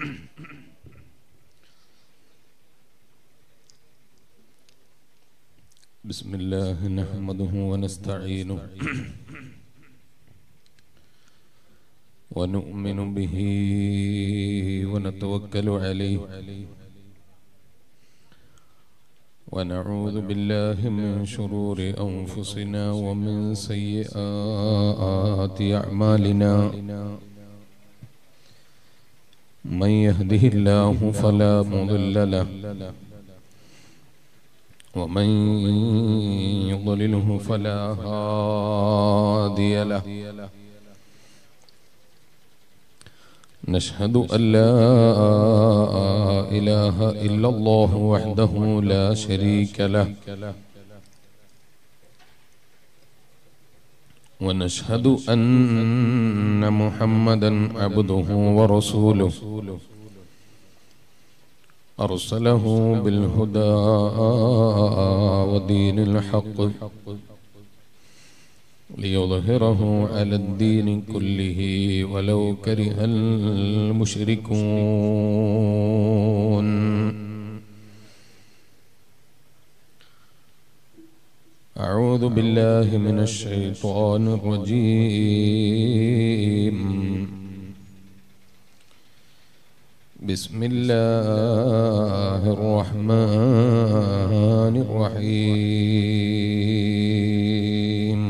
بسم الله نحمده ونستعينه ونؤمن به ونتوكل عليه ونعوذ بالله من شرور أنفسنا ومن سيئات أعمالنا من يهده الله فلا مضل له ومن يضلله فلا هادي له نشهد أن لا إله إلا الله وحده لا شريك له ونشهد أن محمدا عبده ورسوله أرسله بالهدى ودين الحق ليظهره على الدين كله ولو كره المشركون أعوذ بالله من الشيطان الرجيم بسم الله الرحمن الرحيم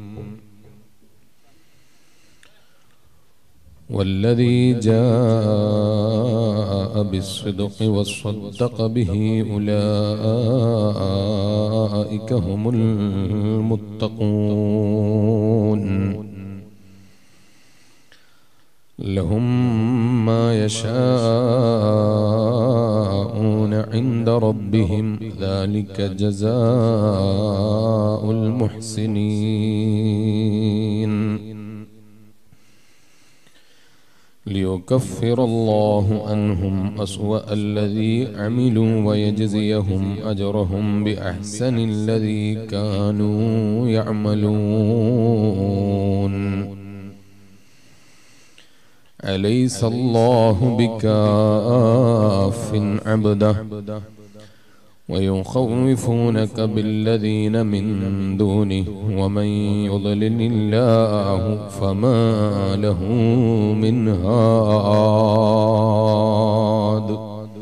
والذي جاء بالصدق وصدق به أولئك هم المتقون لهم ما يشاءون عند ربهم ذلك جزاء المحسنين ليكفر الله عنهم أسوأ الذي عملوا ويجزيهم أجرهم بأحسن الذي كانوا يعملون أليس الله بكاف عبده ويخوفونك بالذين من دونه ومن يضلل الله فما له من هاد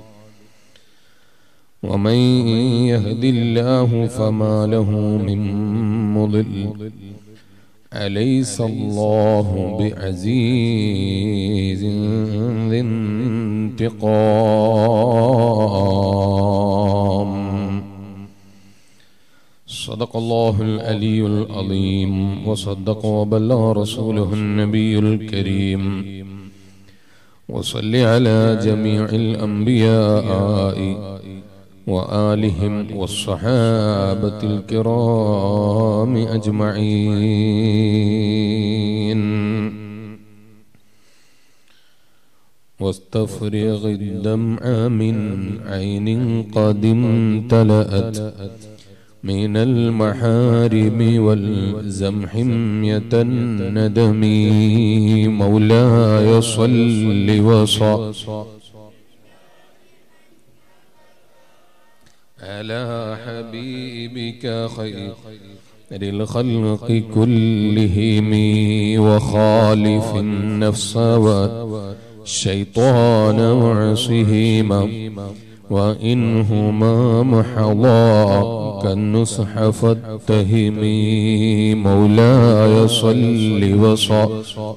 ومن يهد الله فما له من مضل أليس الله بعزيز ذي انتقام صدق الله العلي العظيم وصدق وبلغ رسوله النبي الكريم وصل على جميع الأنبياء وآلهم والصحابة الكرام أجمعين واستفرغ الدمع من عين قد امتلأت من المحارم والزمح الندم مولاي صل وصل على حبيبك خير الخلق كلهم وخالف النفس والشيطان وعصهما وإنهما محضا كالنصح فاتهم مولاي صل وصل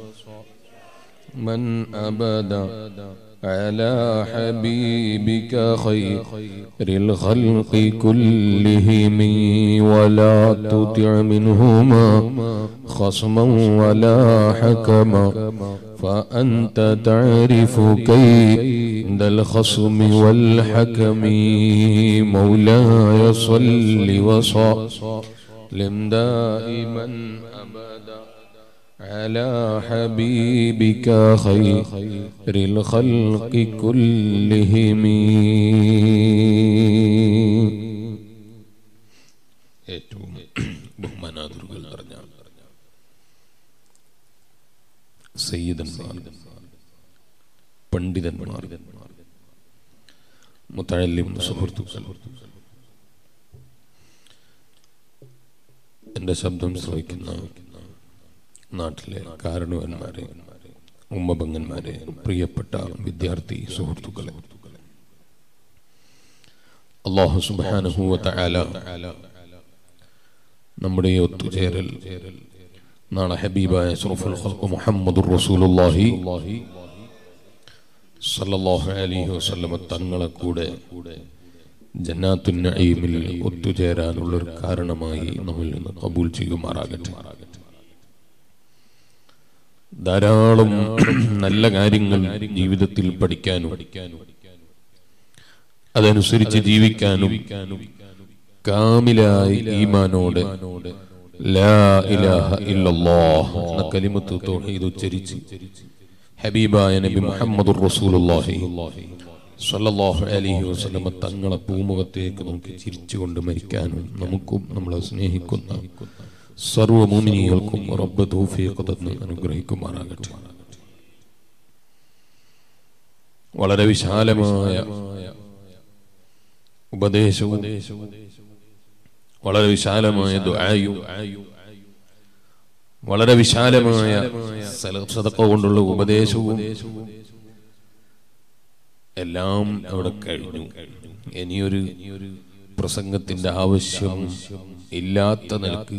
من أبدا على حبيبك خير الخلق كلهم ولا تطع منهما خصما ولا حكما فأنت تعرف كيد الخصم والحكم مولاي صل وسلم دائما أبدا على حبيبك خير الخلق كلهم ഏറ്റവും ബഹുമാനാതുരുകൾ നിറഞ്ഞ സയ്യിദന്മാർ പണ്ഡിതന്മാർ മുത്തഴല്യം സുഹൃത്തുക്കൾ എൻ്റെ ശബ്ദം ശ്രവിക്കുന്ന നാട്ടിലെ കാരണവന്മാരെ ഉമ്മബങ്ങന്മാരെ പ്രിയപ്പെട്ട വിദ്യാർത്ഥി സുഹൃത്തുക്കളെ അള്ളാഹു സുബാനുഭൂവത്ത ആല നമ്മുടെ ഈ ഒത്തുചേരൽ നാളെ ഹബീബായ സുറഫുൽ ഖൽഖ് മുഹമ്മദുർ റസൂലുള്ളാഹി സല്ലല്ലാഹു അലൈഹി വസല്ലമ തങ്ങളെ കൂടെ ജന്നാത്തുൻ നഈമിൽ ഒത്തുചേരാനുള്ള ഒരു കാരണമായി നമ്മിൽ നിന്ന് കബൂൽ ചെയ്യുമാറാകട്ടെ ധാരാളം നല്ല കാര്യങ്ങൾ ജീവിതത്തിൽ പഠിക്കാനും അതനുസരിച്ച് ജീവിക്കാനും കാമിലായി ഈമാനോട് ലാ ഇലാഹ ഇല്ലല്ലാഹ് എന്ന കലിമത്ത് തൗഹീദ് ഉച്ചരിച്ച് ഹബീബായ നബി മുഹമ്മദുർ റസൂലുള്ളാഹി സ്വല്ലല്ലാഹു അലൈഹി വസല്ലമ തങ്ങളെ പൂമുഖത്തേക്ക് നോക്കി ചിരിച്ചുകൊണ്ട് മരിക്കാനും നമുക്കും നമ്മളെ സ്നേഹിക്കുന്ന സർവ്വ മുഅ്മിനീങ്ങൾക്കും റബ്ബ് തൗഫീഖ് തന്ന് അനുഗ്രഹിക്കുമാറാകട്ടെ വളരെ വിശാലമായ ഉപദേശവും വളരെ വിശാലമായ ദുആയും വളരെ വിശാലമായ സദക്ക കൊണ്ടുള്ള ഉപദേശവും എല്ലാം അവിടെ കഴിഞ്ഞു ഇനിയൊരു പ്രസംഗത്തിന്റെ ആവശ്യം ഇല്ലാത്ത നിലക്ക്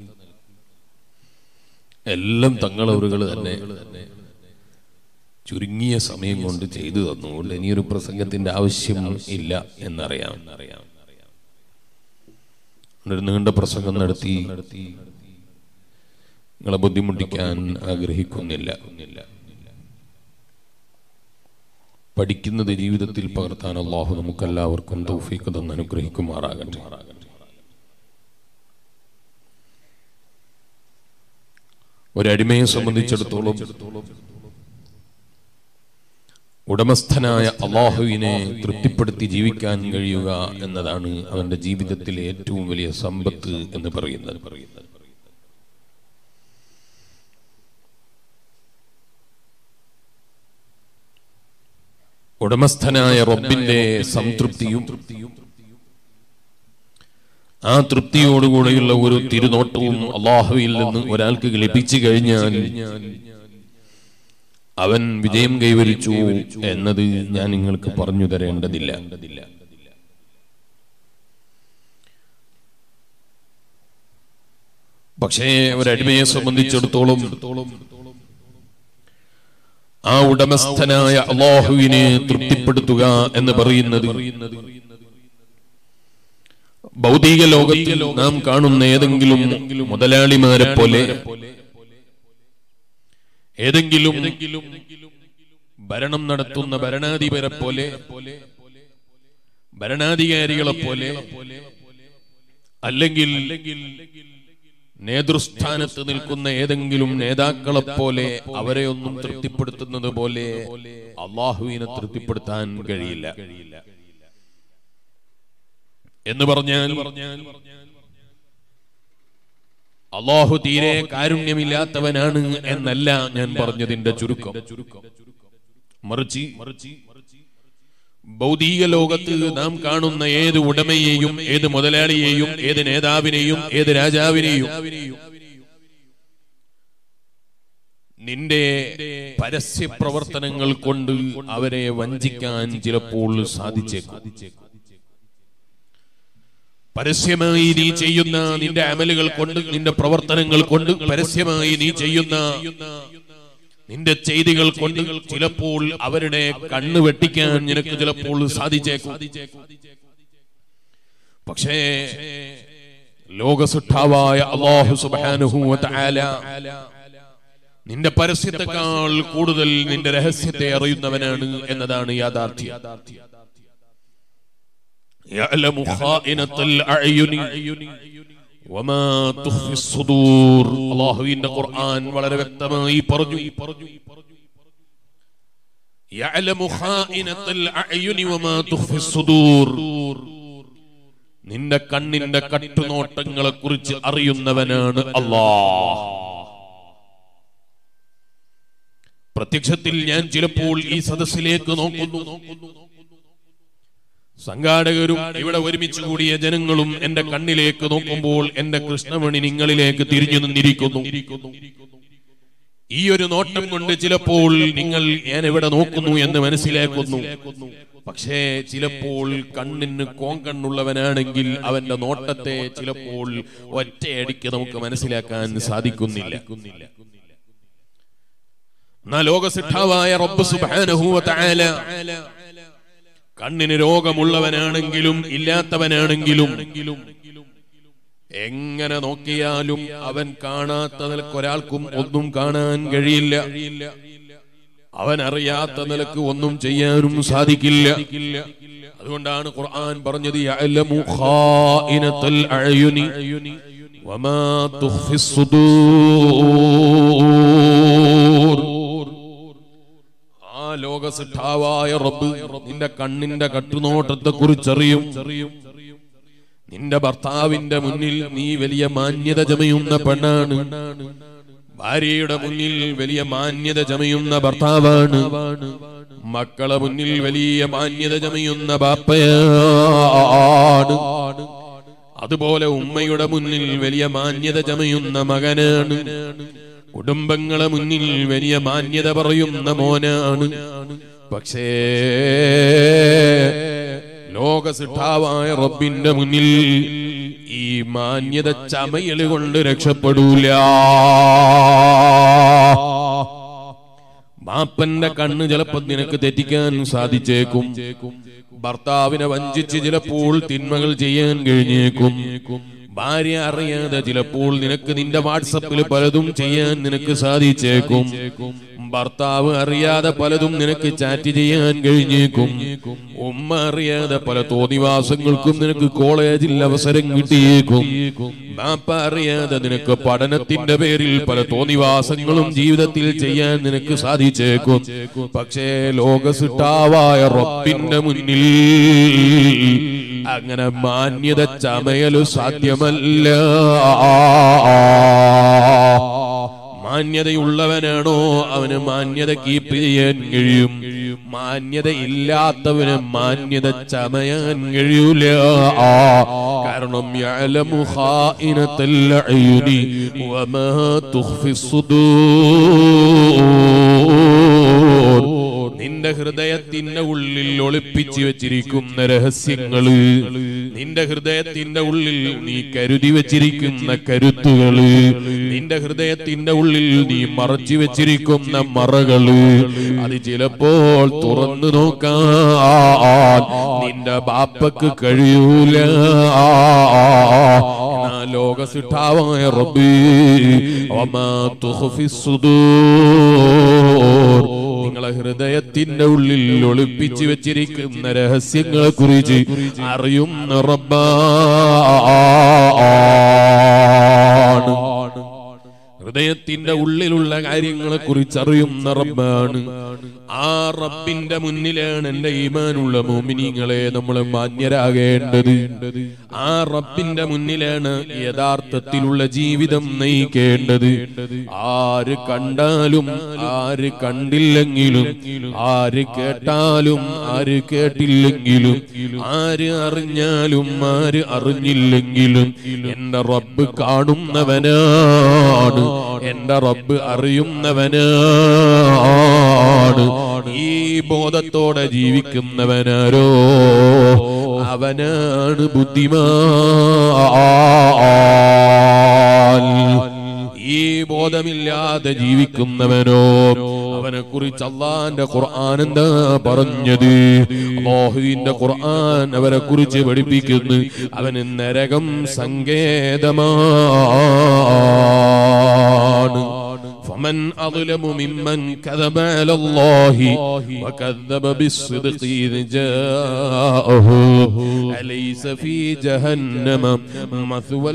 എല്ലാം തങ്ങളവറുകൾ തന്നെ ചുരുങ്ങിയ സമയം കൊണ്ട് ചെയ്തു തന്നു അതുകൊണ്ട് ഇനിയൊരു പ്രസംഗത്തിന്റെ ആവശ്യം ഇല്ല എന്നറിയാം ഒരു നീണ്ട പ്രസംഗം നടത്തി നിങ്ങളെ ബുദ്ധിമുട്ടിക്കാൻ ആഗ്രഹിക്കുന്നില്ല പഠിക്കുന്നത് ജീവിതത്തിൽ പകർത്താൻ അള്ളാഹു നമുക്കെല്ലാവർക്കും തൗഫീഖ് തന്ന് അനുഗ്രഹിക്കുമാറാകട്ടെ ഒരടിമയെ സംബന്ധിച്ചിടത്തോളം ഉടമസ്ഥനായ അള്ളാഹുവിനെ തൃപ്തിപ്പെടുത്തി ജീവിക്കാൻ കഴിയുക എന്നതാണ് അവന്റെ ജീവിതത്തിലെ ഏറ്റവും വലിയ സമ്പത്ത് എന്ന് പറയുന്നത് പറയുന്നത് ഉടമസ്ഥനായ റബ്ബിന്റെ സംതൃപ്തിയും ആ തൃപ്തിയോടുകൂടെയുള്ള ഒരു തിരുനോട്ടവും അള്ളാഹുവിൽ നിന്ന് ഒരാൾക്ക് ലഭിച്ചു കഴിഞ്ഞാൽ അവൻ വിജയം കൈവരിച്ചു എന്നത് ഞാൻ നിങ്ങൾക്ക് പറഞ്ഞു തരേണ്ടതില്ല പക്ഷേ ഒരടിമയെ സംബന്ധിച്ചിടത്തോളം ആ ഉടമസ്ഥനായ അള്ളാഹുവിനെ തൃപ്തിപ്പെടുത്തുക എന്ന് പറയുന്നത് ഭൗതിക ലോകത്തിൽ നാം കാണുന്ന ഏതെങ്കിലും മുതലാളിമാരെ പോലെ ഏതെങ്കിലും ഭരണം നടത്തുന്ന ഭരണാധിപരെ പോലെ ഭരണാധികാരികളെ പോലെ അല്ലെങ്കിൽ നേതൃസ്ഥാനത്ത് നിൽക്കുന്ന ഏതെങ്കിലും നേതാക്കളെ പോലെ അവരെ ഒന്നും തൃപ്തിപ്പെടുത്തുന്നത് പോലെ അള്ളാഹുവിനെ തൃപ്തിപ്പെടുത്താൻ കഴിയില്ല എന്ന് പറഞ്ഞാൽ അള്ളാഹു തീരെ കാരുണ്യമില്ലാത്തവനാണ് എന്നല്ല ഞാൻ പറഞ്ഞതിന്റെ ചുരുക്കം മറിച്ച് ഭൗതിക ലോകത്ത് നാം കാണുന്ന ഏത് ഉടമയെയും ഏത് മുതലാളിയെയും ഏത് നേതാവിനെയും ഏത് രാജാവിനെയും നിന്റെ പരസ്യ പ്രവർത്തനങ്ങൾ കൊണ്ട് അവരെ വഞ്ചിക്കാൻ ചിലപ്പോൾ സാധിച്ചേക്കും പരസ്യമായി നീ ചെയ്യുന്ന നിന്റെ അമലുകൾ കൊണ്ട് നിന്റെ പ്രവർത്തനങ്ങൾ കൊണ്ട് പരസ്യമായി നീ ചെയ്യുന്ന നിന്റെ ചെയ്തികൾ കൊണ്ട് ചിലപ്പോൾ അവരുടെ കണ്ണ് വെട്ടിക്കാൻ നിനക്ക് ചിലപ്പോൾ സാധിച്ചേക്കും പക്ഷേ ലോകസുഷ്ടാവായ അള്ളാഹു സുബ്ഹാനഹു വ തആല നിന്റെ പരസ്യത്തെക്കാൾ കൂടുതൽ നിന്റെ രഹസ്യത്തെ അറിയുന്നവനാണ് എന്നതാണ് യാഥാർത്ഥ്യം يعلم خائنة الأعين وما تخفي الصدور അള്ളാഹുവിന്റെ ഖുർആൻ വളരെ വ്യക്തമായി പറഞ്ഞു يعلم خائنة الأعين وما تخفي الصدور നിന്റെ കണ്ണിന്റെ കട്ടുനോട്ടങ്ങളെ കുറിച്ച് അറിയുന്നവനാണ് അള്ളാഹ് പ്രത്യക്ഷത്തിൽ ഞാൻ ചിലപ്പോൾ ഈ സദസ്സിലേക്ക് നോക്കുന്നു സംഘാടകരും ഇവിടെ ഒരുമിച്ച് കൂടിയ ജനങ്ങളും എന്റെ കണ്ണിലേക്ക് നോക്കുമ്പോൾ എന്റെ കൃഷ്ണമണി നിങ്ങളിലേക്ക് തിരിഞ്ഞു നിന്നിരിക്കുന്നു ഈ ഒരു നോട്ടം കൊണ്ട് ചിലപ്പോൾ നിങ്ങൾ ഞാൻ എവിടെ നോക്കുന്നു എന്ന് മനസ്സിലാക്കുന്നു പക്ഷേ ചിലപ്പോൾ കണ്ണിന് കോങ്കണ്ണുള്ളവനാണെങ്കിൽ അവന്റെ നോട്ടത്തെ ചിലപ്പോൾ ഒറ്റയടിക്ക് നമുക്ക് മനസ്സിലാക്കാൻ സാധിക്കുന്നില്ല എന്നാ ലോകസിദ്ധാവായ റബ്ബ് സുബ്ഹാനഹു വ തആല കണ്ണിന് രോഗമുള്ളവനാണെങ്കിലും ഇല്ലാത്തവനാണെങ്കിലും എങ്ങനെ നോക്കിയാലും അവൻ കാണാത്ത നിലക്ക് ഒരാൾക്കും ഒന്നും കാണാൻ കഴിയില്ല അവൻ അറിയാത്ത നിലക്ക് ഒന്നും ചെയ്യാനും സാധിക്കില്ല അതുകൊണ്ടാണ് ഖുർആൻ പറഞ്ഞത് യഅലമു ഖായിനത്തുൽ അയുനി വമാ തുഖ്ഫിസ് സുദൂർ ആ ലോകസിദ്ധാവായ റബ്ബ് നിന്റെ കണ്ണിന്റെ കട്ടുനോട്ടത്തെ കുറിച്ചറിയും നിന്റെ ഭർത്താവിന്റെ മുന്നിൽ നീ വലിയ മാന്യത ചമയുന്ന പെണ്ണാണ് ഭാര്യയുടെ മുന്നിൽ വലിയ മാന്യത ചമയുന്ന ഭർത്താവാണ് മക്കളെ മുന്നിൽ വലിയ മാന്യത ചമയുന്ന ബാപ്പയാണ് അതുപോലെ ഉമ്മയുടെ മുന്നിൽ വലിയ മാന്യത ചമയുന്ന മകനാണ് കുടുംബങ്ങളെ മുന്നിൽ വലിയ മാന്യത പറയുന്ന മോനാണ് പക്ഷേ ലോകസിദ്ധാവായ റബ്ബിന്റെ മുന്നിൽ ഈ മാന്യത ചമയല് കൊണ്ട് രക്ഷപ്പെടൂല മാപ്പന്റെ കണ്ണ് ചിലപ്പോ നിനക്ക് തെറ്റിക്കാൻ സാധിച്ചേക്കും ഭർത്താവിനെ വഞ്ചിച്ച് ചിലപ്പോൾ തിന്മകൾ ചെയ്യാൻ കഴിഞ്ഞേക്കും ഭാര്യ അറിയാതെ ചിലപ്പോൾ നിനക്ക് നിന്റെ വാട്സപ്പിൽ പലതും ചെയ്യാൻ നിനക്ക് സാധിച്ചേക്കും ഭർത്താവ് അറിയാതെ പലതും നിനക്ക് ചാറ്റ് ചെയ്യാൻ കഴിഞ്ഞേക്കും ഉമ്മ അറിയാതെ പല തോന്നിവാസങ്ങൾക്കും നിനക്ക് കോളേജിൽ അവസരം കിട്ടിയേക്കും ബാപ്പ അറിയാതെ നിനക്ക് പഠനത്തിന്റെ പേരിൽ പല തോന്നിവാസങ്ങളും ജീവിതത്തിൽ ചെയ്യാൻ നിനക്ക് സാധിച്ചേക്കും പക്ഷേ ലോകസിട്ടാവായ റബ്ബിന്റെ മുന്നിൽ അങ്ങനെ മാന്യത ചമയലു സാധ്യമല്ല മാന്യതയുള്ളവനാണോ അവന് മാന്യത കീപ്പ് ചെയ്യാൻ കഴിയും മാന്യത ഇല്ലാത്തവന് മാന്യത ചമയാൻ കഴിയൂല കാരണം യഅലമു ഖായിനത്തൽ അയുനി വമാ തുഖ്ഫി സുദൂർ നിന്റെ ഹൃദയത്തിന്റെ ഉള്ളിൽ ഒളിപ്പിച്ചു വെച്ചിരിക്കുന്ന രഹസ്യങ്ങള് നിന്റെ ഹൃദയത്തിന്റെ ഉള്ളിൽ നീ കരുതി വെച്ചിരിക്കുന്ന കരുത്തുകള് നിന്റെ ഹൃദയത്തിന്റെ ഉള്ളിൽ നീ മറച്ചു വെച്ചിരിക്കുന്ന മറകള് അത് ചിലപ്പോൾ തുറന്നു നോക്കാൻ നിന്റെ ബാപ്പക്ക് കഴിയൂല ലോകസിട്ടാവായ റബ്ബി വമാ തുഖ്ഫി സുദൂർ നിങ്ങളെ ഹൃദയത്തിന്റെ ഉള്ളിൽ ഒളിപ്പിച്ചു വെച്ചിരിക്കുന്ന രഹസ്യങ്ങളെ കുറിച്ച് അറിയുന്ന റബ്ബാണ് ഹൃദയത്തിന്റെ ഉള്ളിലുള്ള കാര്യങ്ങളെ കുറിച്ച് അറിയുന്ന റബ്ബാണ് ആ റബ്ബിന്റെ മുന്നിലാണ് എന്റെ ഈമാനുള്ള മോമിനിങ്ങളെ നമ്മൾ മാന്യരാകേണ്ടത് ആ റബ്ബിന്റെ മുന്നിലാണ് യഥാർത്ഥത്തിലുള്ള ജീവിതം നയിക്കേണ്ടത് ആര് കണ്ടാലും ആര് കണ്ടില്ലെങ്കിലും ആര് കേട്ടാലും ആര് കേട്ടില്ലെങ്കിലും ആര് അറിഞ്ഞാലും ആര് അറിഞ്ഞില്ലെങ്കിലും എന്റെ റബ്ബ് കാണുന്നവനാണ് എന്റെ റബ്ബ് അറിയുന്നവനാണ് ഈ ബോധത്തോടെ ജീവിക്കുന്നവനാരോ അവനാണ് ബുദ്ധിമാൻ ഈ ബോധമില്ലാതെ ജീവിക്കുന്നവനോ അവനെ കുറിച്ച് അള്ളാന്റെ ഖുർആൻ എന്താ പറഞ്ഞത് അള്ളാഹുവിന്റെ ഖുർആൻ അവരെ കുറിച്ച് പഠിപ്പിക്കുന്നു അവന് നരകം സങ്കേതമാണ് فمن أظلم ممن كذب على الله وكذب بالصدق إذ جاءه أليس في جهنم مثوى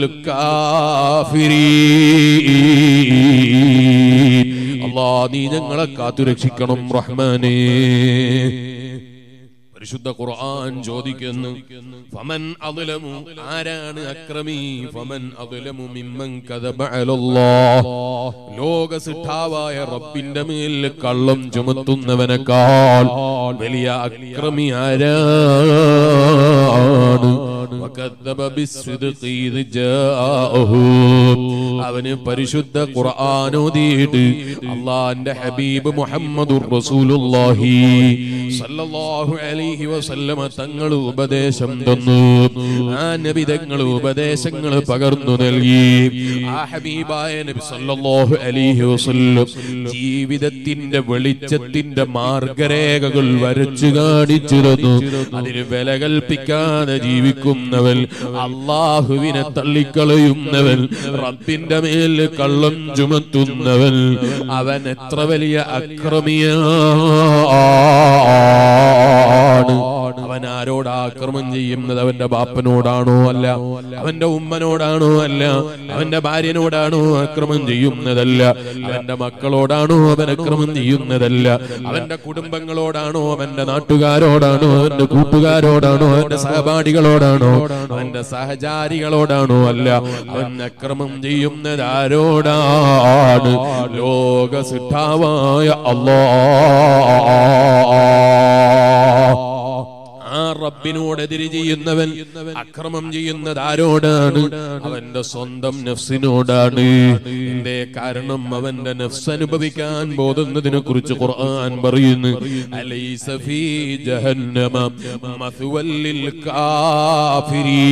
للكافرين الله നീ ഞങ്ങളെ കാത്തുരക്ഷിക്കണം റഹ്മാനേ പരിശുദ്ധ ഖുർആൻ ചോദിക്കുന്നു ഫമൻ അദ്ലമു ആരാണ് അക്രമി ഫമൻ അദ്ലമു മിമ്മൻ കദബ അലല്ലാഹ് ലോക സിദ്ധാവായ റബ്ബിന്റെ മേൽ കള്ളം ചുമത്തുന്നവനേക്കാൾ വലിയ അക്രമി ആരാണ് وكذب بالصدق إذ جاءه അവന് പരിശുദ്ധ ഖുർആൻ ഓതിയിട്ട് അള്ളാന്റെ ഹബീബ് മുഹമ്മദുർ റസൂലുള്ളാഹി സല്ലല്ലാഹു അലൈഹി വസല്ലമ തങ്ങൾ ഉപദേശം തന്നു ആ നബി തങ്ങൾ ഉപദേശങ്ങൾ പകർന്നു നൽകി ആ ഹബീബായ നബി സല്ലല്ലാഹു അലൈഹി വസല്ലം ജീവിതത്തിന്റെ വെളിച്ചത്തിന്റെ മാർഗരേഖകൾ വരച്ചു കാണിച്ചു തന്നു അതിന് വില കൽപ്പിക്കാതെ ജീവിക്കുന്നവൻ അള്ളാഹുവിനെ തള്ളിക്കളയുന്നവൻ റബ്ബിന്റെ മേൽ കള്ളം ചുമത്തുന്നവൻ അവൻ എത്ര വലിയ അക്രമിയാണ് അവൻ ആരോട് ആക്രമം ചെയ്യുന്നത് അവന്റെ ബാപ്പനോടാണോ അല്ല അവന്റെ ഉമ്മനോടാണോ അല്ല അവന്റെ ഭാര്യനോടാണോ ആക്രമം ചെയ്യുന്നതല്ല അവന്റെ മക്കളോടാണോ അവൻ അക്രമം ചെയ്യുന്നതല്ല അവന്റെ കുടുംബങ്ങളോടാണോ അവന്റെ നാട്ടുകാരോടാണോ അവന്റെ കൂട്ടുകാരോടാണോ അവന്റെ സഹപാഠികളോടാണോ അവന്റെ സഹചാരികളോടാണോ അല്ല അവൻ അക്രമം ചെയ്യുന്നത് ആരോടാണ് ലോക സിദ്ധാവായ അല്ലാ ആ റബ്ബിനോടെതിര് ചെയ്യുന്നവൻ അക്രമം ചെയ്യുന്നത് ആരോടാണ് അവന്റെ സ്വന്തം നഫ്സിനോടാണ് എന്റെ കാരണം അവന്റെ നഫ്സ് അനുഭവിക്കാൻ പോകുന്നതിനെ കുറിച്ച് ഖുർആൻ പറയുന്നു അലൈസ ഫീ ജഹന്നമ മഥുവൽ ലിൽ കാഫിരീൻ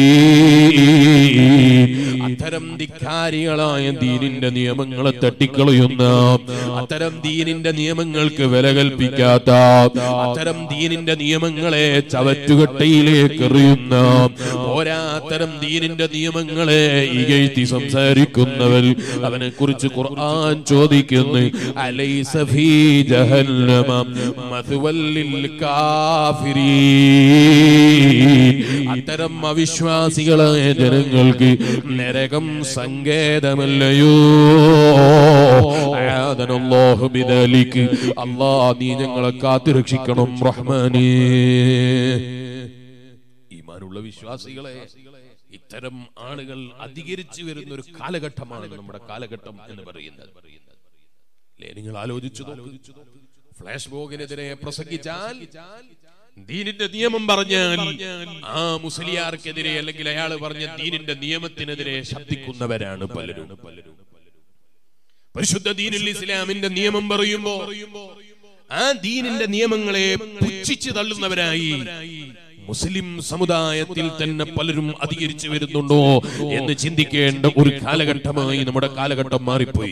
അത്തരം ധിക്കാരികളായ ദീനിന്റെ നിയമങ്ങളെ തട്ടിക്കളയുന്ന അത്തരം ദീനിന്റെ നിയമങ്ങൾക്ക് വില കൽപ്പിക്കാത്ത അത്തരം ദീനിന്റെ നിയമങ്ങളെ ചവറ്റുകട്ടയിലേക്ക് എറിയുന്ന പോരാത്തരം ദീനിന്റെ നിയമങ്ങളെ ഇകഴ്ത്തി സംസാരിക്കുന്നവർ അവനെ കുറിച്ച് ഖുർആൻ ചോദിക്കുന്നു അലൈസ ഫീ ജഹന്നമ മഥുവൽ ലിൽ കാഫിരീൻ അത്തരം അവിശ്വാസികളായ ജനങ്ങൾക്ക് നരകം സങ്കേതമല്ലയോ ആദനല്ലാഹു ബിദാലിക് അല്ലാ നീ ഞങ്ങളെ കാത്തുരക്ഷിക്കണം റഹ്മാനേ ഈമാനുള്ള വിശ്വാസികളെ ഇത്തരം ആളുകൾ അധികരിച്ചു വരുന്ന ഒരു കാലഘട്ടമാണ് നമ്മുടെ കാലഘട്ടം എന്ന് പറയുന്നത് അല്ലേ നിങ്ങൾ ആലോചിച്ചു നോക്കൂ. ഫ്ലാഷ് ബോഗിനെതിരെ പ്രസംഗിച്ചാൽ ദീനിന്റെ നിയമം പറഞ്ഞാൽ ആ മുസ്ലിയാർക്കെതിരെ അല്ലെങ്കിൽ അയാൾ പറഞ്ഞ ദീനിന്റെ നിയമത്തിനെതിരെ ശബ്ദിക്കുന്നവരാണ് പലരും പലരും പരിശുദ്ധ ദീനുൽ ഇസ്ലാമിന്റെ നിയമം പറയുമ്പോ ആ ദീനിന്റെ നിയമങ്ങളെ പുച്ഛിച്ചു തള്ളുന്നവരായി മുസ്ലിം സമുദായത്തിൽ തന്നെ പലരും അധികരിച്ചു വരുന്നുണ്ടോ എന്ന് ചിന്തിക്കേണ്ട ഒരു കാലഘട്ടമായി നമ്മുടെ കാലഘട്ടം മാറിപ്പോയി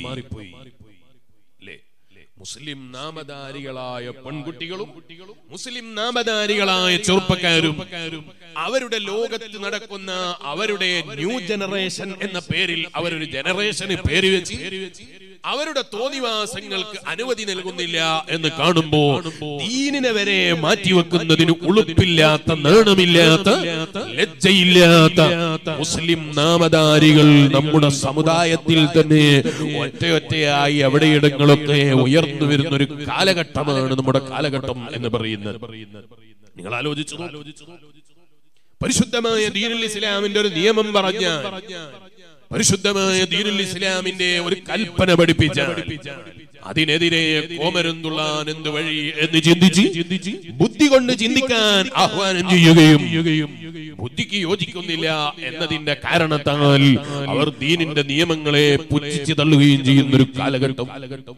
അല്ലേ? മുസ്ലിം നാമധാരികളായ പെൺകുട്ടികളും മുസ്ലിം നാമധാരികളായ ചെറുപ്പക്കാരും അവരുടെ ലോകത്ത് നടക്കുന്ന അവരുടെ ന്യൂ ജനറേഷൻ എന്ന പേരിൽ അവരൊരു ജനറേഷന് പേര് വെച്ച് അവരുടെ തോന്നിവാസങ്ങൾക്ക് അനുമതി നൽകുന്നില്ല എന്ന് കാണുമ്പോ ദീനിനെ വരെ മാറ്റിവെക്കുന്നതിന് ഉളുപ്പില്ലാത്ത നാണമില്ലാത്ത ലജ്ജയില്ലാത്ത മുസ്ലിം നാമധാരികൾ നമ്മുടെ സമുദായത്തിൽ തന്നെ ഒറ്റയൊറ്റയായി അവിടെയിടങ്ങളൊക്കെ ഉയർന്നു വരുന്ന ഒരു കാലഘട്ടമാണ് നമ്മുടെ കാലഘട്ടം എന്ന് പറയുന്നത് നിങ്ങൾ ആലോചിച്ചു നോക്കൂ. പരിശുദ്ധമായ ദീനുൽ ഇസ്ലാമിന്റെ ഒരു നിയമം പറഞ്ഞ പരിശുദ്ധമായ ദീനുൽ ഇസ്ലാമിന്റെ ഒരു കൽപ്പന പഠിപ്പിച്ച അതിനെതിരെ കോമരം തുള്ളാൻ എന്ത് വഴി എന്ന് ചിന്തിച്ച് ബുദ്ധി കൊണ്ട് ചിന്തിക്കാൻ ആഹ്വാനം ചെയ്യുകയും ബുദ്ധിക്ക് യോജിക്കുന്നില്ല എന്നതിന്റെ കാരണത്താൽ അവർ ദീനിന്റെ നിയമങ്ങളെ പുച്ഛിച്ച് തള്ളുകയും ചെയ്യുന്ന ഒരു കാലഘട്ടം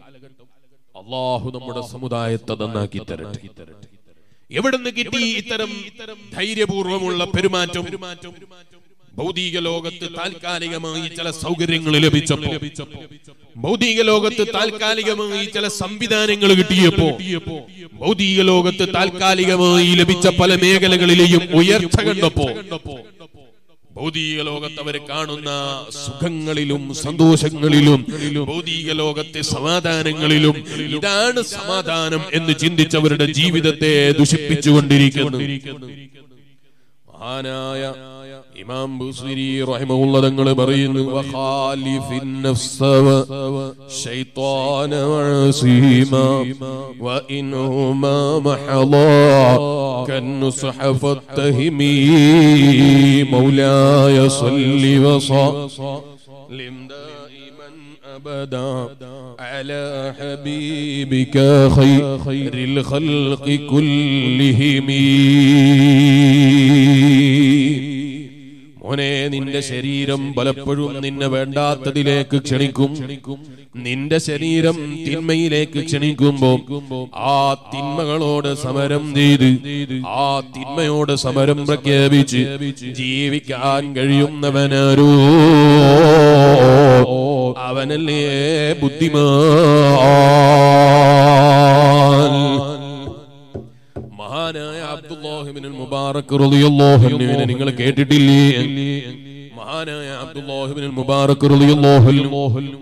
അള്ളാഹു നമ്മുടെ സമുദായത്തെ നന്നാക്കി തരട്ടെ എവിടുന്ന് കിട്ടി ഇത്തരം ധൈര്യപൂർവമുള്ള പെരുമാറ്റം ഭൗതിക ലോകത്ത് താൽക്കാലികമായി ചില സൗകര്യങ്ങൾ ലഭിച്ചപ്പോ ഭൗതിക ലോകത്ത് താൽക്കാലികമായി ചില സംവിധാനങ്ങൾ കിട്ടിയപ്പോ ഭൗതിക ലോകത്ത് താൽക്കാലികമായി ലഭിച്ച പല മേഖലകളിലെയും ഉയർച്ച കണ്ടപ്പോ ഭൗതിക ലോകത്ത് അവർ കാണുന്ന സുഖങ്ങളിലും സന്തോഷങ്ങളിലും ഭൗതിക ലോകത്തെ സമാധാനങ്ങളിലും ഇതാണ് സമാധാനം എന്ന് ചിന്തിച്ചവരുടെ ജീവിതത്തെ ദുഷിപ്പിച്ചുകൊണ്ടിരിക്കുന്നു മഹാനായ ഇമാം ബുസ്രി റഹിമഹുള്ള തങ്ങൾ പറയുന്നു വഖാലിഫിൻ നഫ്സ വശൈത്വാന വഅസീമ വഇൻഹുമാ മഹളാ كالنصح فاتهمي مولاي صل وسلم دائما ابدا على حبيبك خير الخلق كلهم മോനെ നിന്റെ ശരീരം പലപ്പോഴും നിന്നെ വേണ്ടാത്തതിലേക്ക് ക്ഷണിക്കും നിന്റെ ശരീരം തിന്മയിലേക്ക് ക്ഷണിക്കുമ്പോ ആ തിന്മകളോട് സമരം ചെയ്ത് ആ തിന്മയോട് സമരം പ്രഖ്യാപിച്ച് ജീവിക്കാൻ കഴിയുന്നവനാരോ അവനല്ലേ ബുദ്ധിമാൻ മഹാനായ അബ്ദുല്ലാഹിബിൻ മുബാറക് റളിയല്ലാഹു അൻഹുവിനെ നിങ്ങൾ കേട്ടിട്ടില്ലേ മഹാനായ അബ്ദുല്ലാഹിബിൻ മുബാറക് റളിയല്ലാഹു അൻഹു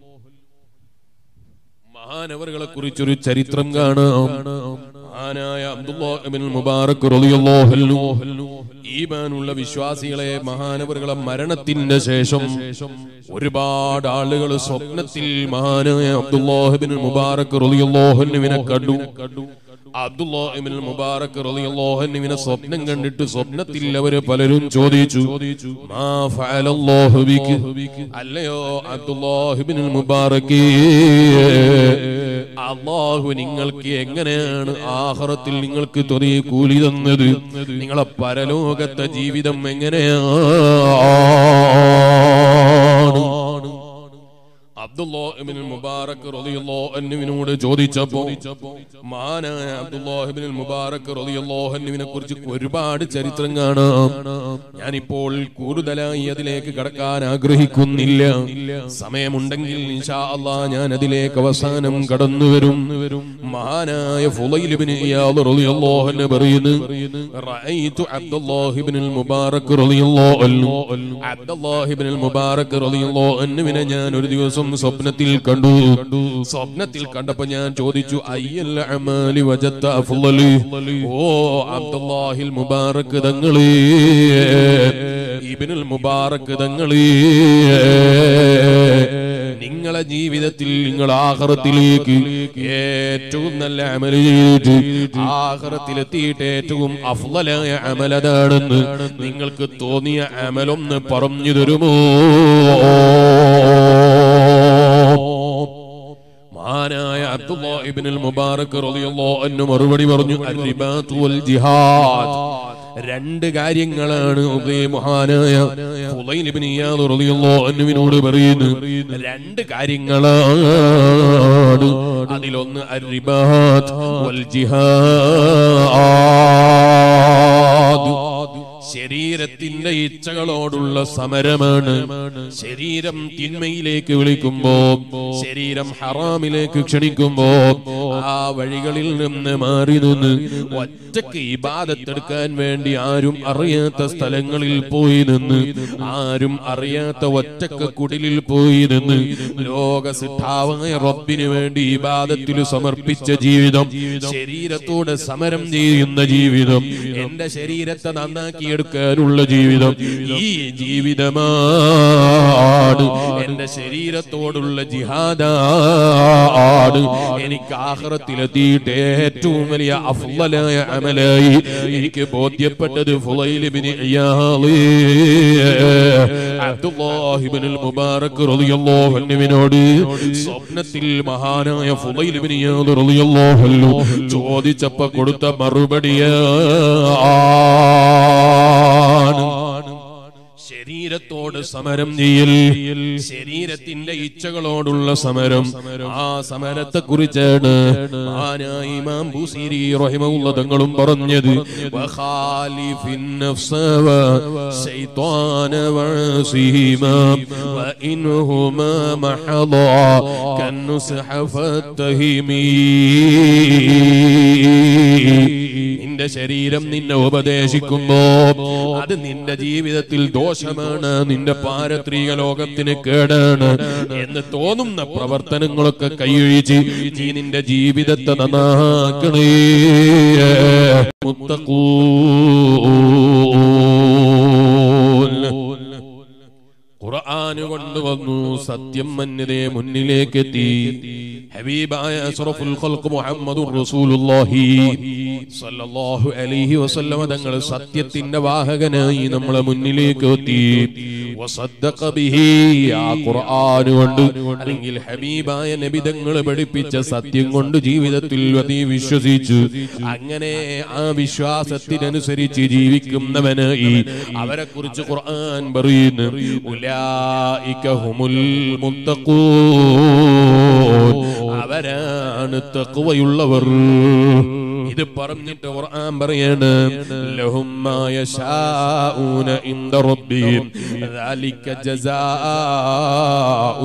മഹാനവറുകളെ കുറിച്ചൊരു ചരിത്രം കാണാം മഹാനായ അബ്ദുല്ലാഹിബിൻ മുബാറക് റളിയല്ലാഹു അൻഹു ഈമാനുള്ള വിശ്വാസികളെ മഹാനവറുകളെ മരണത്തിന്റെ ശേഷം ഒരുപാട് ആളുകൾ സ്വപ്നത്തിൽ മഹാനായ അബ്ദുല്ലാഹിബിൻ മുബാറക് റളിയല്ലാഹു അൻഹുവിനെ കണ്ടു അബ്ദുല്ലാഹിബിൻ മുബാറക് റളിയല്ലാഹു അൻഹുവിനെ സ്വപ്നം കണ്ടിട്ട് സ്വപ്നത്തിൽ അവര് പലരും ചോദിച്ചു മാ ഫഅലല്ലാഹു ബിക അല്ലയോ അബ്ദുല്ലാഹിബിൻ മുബാറക് അള്ളാഹു നിങ്ങൾക്ക് എങ്ങനെയാണ് ആഹ്റത്തിൽ നിങ്ങൾക്ക് തൊറിയ കൂലി തന്നത് നിങ്ങളെ പരലോകത്തെ ജീവിതം എങ്ങനെയാണ് അബ്ദുല്ലാഹിബിൻ മുബാറക് റളിയല്ലാഹു അൻഹുവിനോട് ചോദിച്ചപ്പോൾ മഹാനായ അബ്ദുല്ലാഹിബിൻ മുബാറക് റളിയല്ലാഹു അൻഹുവിനെ കുറിച്ച് ഒരുപാട് ചരിത്രം കാണാം ഞാനിപ്പോൾ കൂടുതലായി അതിലേക്ക് കടക്കാൻ ആഗ്രഹിക്കുന്നില്ല സമയമുണ്ടെങ്കിൽ ഇൻഷാ അല്ലാഹ് ഞാൻ അതിലേക്ക് അവസാനം കടന്നു വരും മഹാനായ ഫുളൈൽ ഇയാദ് റളിയല്ലാഹു അൻഹു പറയുന്നു റഅയ്തു അബ്ദുല്ലാഹിബിൻ മുബാറക് റളിയല്ലാഹു അൻഹു അബ്ദുല്ലാഹിബിൻ മുബാറക് റളിയല്ലാഹു അൻഹുവിനെ ഞാൻ ഒരു ദിവസം സ്വപ്നത്തിൽ കണ്ടു സ്വപ്നത്തിൽ കണ്ടപ്പോ ഞാൻ ചോദിച്ചു അയ്യൽ അമാലി വജത്ത അഫ്ളലി ഓ അബ്ദുല്ലാഹിൽ മുബാറക് തങ്ങളേ ഇബ്നുൽ മുബാറക് തങ്ങളേ നിങ്ങളെ ജീവിതത്തിൽ നിങ്ങൾ ആഹ്റത്തിലേക്ക് ഏറ്റവും നല്ല അമൽ ചെയ്തിട്ട് ആഹ്റത്തിലെത്തിയിട്ട് ഏറ്റവും അഫ്ളലായ അമലതാണെന്ന് നിങ്ങൾക്ക് തോന്നിയ അമലൊന്ന് പറഞ്ഞു തരുമോ മഹാനായ അബ്ദുല്ലാഹിബ്നുൽ മുബാറക് റളിയല്ലാഹു അൻഹു മറുപടി പറഞ്ഞു അർരിബാത്തു വൽ ജിഹാദ് രണ്ട് കാര്യങ്ങളാണ് ഉദയ മഹാനായ ഫുളൈൽ ഇബ്നു ഇയാദ് റളിയല്ലാഹു അൻഹുവിനോട് പറയുന്നു രണ്ട് കാര്യങ്ങളാണ് അതിലൊന്ന് അർരിബാത്ത് വൽ ജിഹാദ് ശരീരത്തിന്റെ ഇച്ഛകളോടുള്ള സമരമാണ് ശരീരം തിന്മയിലേക്ക് വിളിക്കുമ്പോ ശരീരം ഹറാമിലേക്ക് ക്ഷണിക്കുമ്പോ ആ വഴികളിൽ നിന്ന് മാറി നിന്ന് ഒറ്റക്ക് ഇബാദത്തെടുക്കാൻ വേണ്ടി ആരും അറിയാത്ത സ്ഥലങ്ങളിൽ പോയി നിന്ന് ആരും അറിയാത്ത ഒറ്റക്ക് കുടിലിൽ പോയി നിന്ന് ലോക സിദ്ധാവായ റബ്ബിന് വേണ്ടി ഇബാദത്തിൽ സമർപ്പിച്ച ജീവിതം ശരീരത്തോട് സമരം ചെയ്യുന്ന ജീവിതം എന്റെ ശരീരത്തെ നന്നാക്കിയെടുക്കാനുള്ള ജീവിതം ഈ ജീവിതമാണ് എന്റെ ശരീരത്തോടുള്ള ജിഹാദാണ് എനിക്ക് ആഹ്റത്തിലെത്തിയിട്ട് ഏറ്റവും വലിയ അഫ്ളലായ അമലായി എനിക്ക് ബോധ്യപ്പെട്ടത് ഫുളൈലിബിന് അബ്ദുല്ലാഹിബിനുൽ മുബാറക് റളിയല്ലാഹു അൻഹുവിനോട് സ്വപ്നത്തിൽ മഹാനായ ഫുളൈലിബിന് ഇയാദ് റളിയല്ലാഹു അൻഹു ചോദിച്ചപ്പോ കൊടുത്ത മറുപടിയാണ് ശരീരത്തോട് സമരം ചെയ്യൽ ശരീരത്തിന്റെ ഇച്ഛകളോടുള്ള സമരം ആ സമരത്തെ കുറിച്ചാണ് ഇമാം ബുസീരി റഹിമഹുള്ള തങ്ങളും പറഞ്ഞത് വഖാലിഫിൻ നഫ്സ വശൈത്വാന വഅസീമാ വഇൻഹുമാ മഹളാ കന്നുസ്ഹ ഫത്തഹിമീ നിന്റെ ശരീരം നിന്നെ ഉപദേശിക്കുമ്പോ അത് നിന്റെ ജീവിതത്തിൽ ദോഷമാണ് നിന്റെ പാരത്രിക ലോകത്തിന് കേടാണ് എന്ന് തോന്നുന്ന പ്രവർത്തനങ്ങളൊക്കെ കൈയൊഴിച്ച് നീ നിന്റെ ജീവിതത്തെ നന്നാക്കണേ മുത്തക്കൂ ഖുർആന് കൊണ്ടുവന്നു സത്യം മന്യതയെ മുന്നിലേക്ക് എത്തി ഹബീബായ അഷ്റഫുൽ ഖൽഖ് മുഹമ്മദുർ റസൂലുള്ളാഹി സ്വല്ലല്ലാഹു അലൈഹി വസല്ലമ തങ്ങൾ സത്യത്തിന്റെ വാഹകനായി നമ്മളെ മുന്നിലേക്ക് എത്തി വസദ്ദഖ ബിഹി ആ ഖുർആൻ കൊണ്ട് അല്ലെങ്കിൽ ഹബീബായ നബി തങ്ങൾ പഠിപ്പിച്ച സത്യം കൊണ്ട് ജീവിതത്തിൽ അതി വിശ്വസിച്ചു അങ്ങനെ ആ വിശ്വാസത്തിനനുസരിച്ച് ജീവിക്കുന്നവനായി അവരെ കുറിച്ച് ഖുർആൻ പറയുന്നു ഉലായിക ഹുമുൽ മുത്തഖൂൻ അവരാണ് തഖ്വയുള്ളവർ ഇത് പറഞ്ഞിട്ട് ഖുർആൻ പറയാണ് ലഹും മാ യശാഊന ഇൻദ റബ്ബിഹിം ذلك جزاء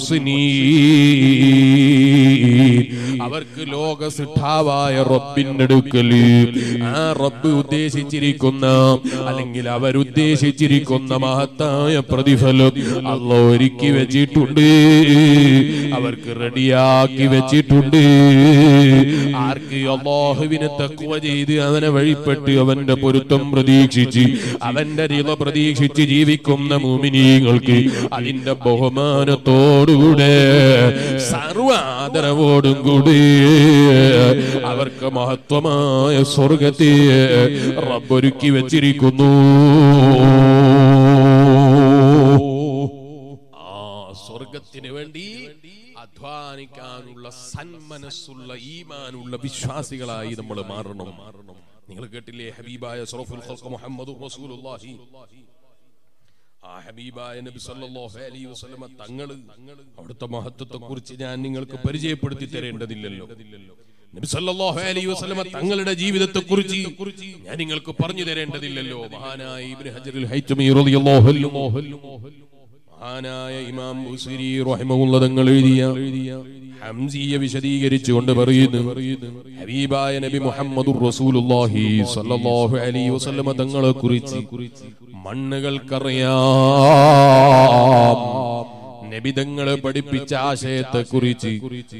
المحسنين അവർക്ക് ലോക സിദ്ധാവായ റബ്ബിന്റെ അടുക്കൽ ആ റബ്ബ് ഉദ്ദേശിച്ചിരിക്കുന്ന അല്ലെങ്കിൽ അവരുദ്ദേശിച്ചിരിക്കുന്ന മഹത്തായ പ്രതിഫലം അല്ല ഒരുക്കി വെച്ചിട്ടുണ്ട് അവർക്ക് റെഡിയാക്കി വെച്ചിട്ടുണ്ട് ആർക്ക് അള്ളാഹുവിനെ തക്കുവ ചെയ്ത് അവനെ വഴിപ്പെട്ട് അവന്റെ പൊരുത്തം പ്രതീക്ഷിച്ച് അവന്റെ റിള പ്രതീക്ഷിച്ച് ജീവിക്കുന്ന മൂമിനീങ്ങൾക്ക് അതിന്റെ ബഹുമാനത്തോടുകൂടെ സർവ ആദരവോടും കൂടി അവർക്ക് മഹത്വമായ സ്വർഗത്തെ റബ്ബൊരുക്കി വെച്ചിരിക്കുന്നു ആ സ്വർഗത്തിന് വേണ്ടി അധ്വാനിക്കാനുള്ള സന്മനസ്സുള്ള ഈമാനുള്ള വിശ്വാസികളായി നമ്മൾ മാറണം നിങ്ങൾ കേട്ടില്ലേ ഹബീബായ സറഫുൽ ഖൽഖ് മുഹമ്മദ് റസൂലുള്ളാഹി ആ ഹബീബായ നബി സല്ലല്ലാഹു അലൈഹി വസല്ലമ തങ്ങൾ അവിടുത്തെ മഹത്വത്തെ കുറിച്ച് ഞാൻ നിങ്ങൾക്ക് പരിചയപ്പെടുത്തി തരേണ്ടതില്ലല്ലോ നബി സല്ലല്ലാഹു അലൈഹി വസല്ലമ തങ്ങളുടെ ജീവിതത്തെ കുറിച്ച് ഞാൻ നിങ്ങൾക്ക് പറഞ്ഞു തരേണ്ടതില്ലല്ലോ മഹാനായ ഇബ്നു ഹജറുൽ ഹൈതമി റളിയല്ലാഹു അൻഹു മഹാനായ ഇമാം ബുസരി റഹിമഹുള്ള തങ്ങൾ എഴുതിയ ഹംസിയെ വിശദീകരിച്ചുകൊണ്ട് പറയുന്നു ഹബീബായ നബി മുഹമ്മദുർ റസൂലുള്ളാഹി സ്വല്ലല്ലാഹു അലൈഹി വസല്ലമ തങ്ങളെ കുറിച്ച് മണ്ണുകൾക്കറിയാം നബിതങ്ങളെ പഠിപ്പിച്ച ആശയത്തെ കുറിച്ച്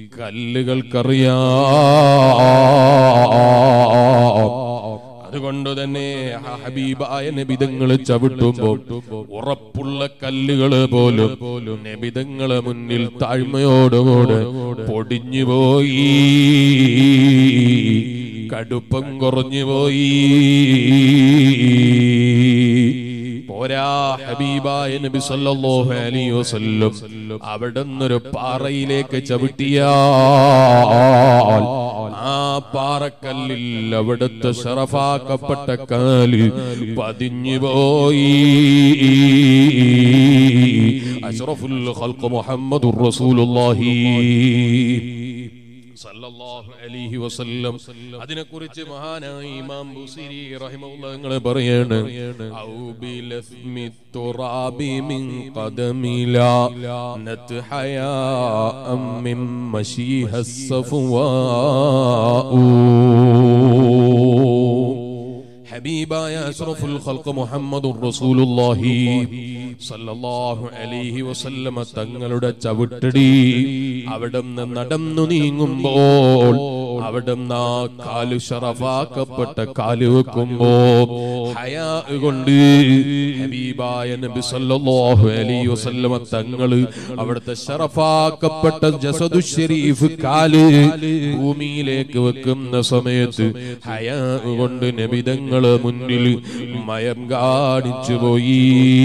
കല്ലുകൾക്കറിയാം അതുകൊണ്ട് തന്നെ ആ ഹബീബായ നബിതങ്ങള് ചവിട്ടുമ്പോ ഉറപ്പുള്ള കല്ലുകള് പോലും നബിതങ്ങളെ മുന്നിൽ താഴ്മയോടുകൂടെ പൊടിഞ്ഞു പോയി കടുപ്പം കുറഞ്ഞു പോയി പോരാ ഹബീബായ നബി സല്ലല്ലാഹു അലൈഹി വസല്ലം അവിടെ നിന്നൊരു പാറയിലേക്ക് ചവിട്ടിയാൽ ആ പാറക്കല്ലിൽ അവിടുത്തെ ഷറഫാക്കപ്പെട്ട കാല് പതിഞ്ഞു പോയി അഷ്റഫുൽ ഖൽഖ് മുഹമ്മദുർ റസൂലുള്ളാഹി സല്ലല്ലാഹു അലൈഹി വസല്ലം അതിനെക്കുറിച്ച് മഹാനായ ഇമാം ബുസിരി റഹിമഹുല്ലാഹ് തങ്ങൾ പറയാണ് ഔ ബിലസ്മി തുറാബി മിൻ ഖദമിലാ നത്ഹയാ അം മിൻ മശീഹ സഫവാഉ ഹബീബായ അഷ്റഫുൽ ഖൽഖ് മുഹമ്മദുർ റസൂലുള്ളാഹി സല്ലല്ലാഹു അലൈഹി വസല്ലമ തങ്ങളുടെ ചവിട്ടടി അവിടുന്ന് നടന്നു നീങ്ങുമ്പോൾ അവിടുന്ന് ആ കാലു ഷറഫാക്കപ്പെട്ട കാല് വെക്കുമ്പോ ഹയാ കൊണ്ട് ഹബീബായ നബി സല്ലല്ലാഹു അലൈഹി വസല്ലമ തങ്ങള് അവിടുത്തെ ഷറഫാക്കപ്പെട്ട ജസദു ഷരീഫ് കാല് ഭൂമിയിലേക്ക് വെക്കുന്ന സമയത്ത് ഹയാ കൊണ്ട് നബിതങ്ങള് മുന്നിൽ മയം കാണിച്ചു പോയി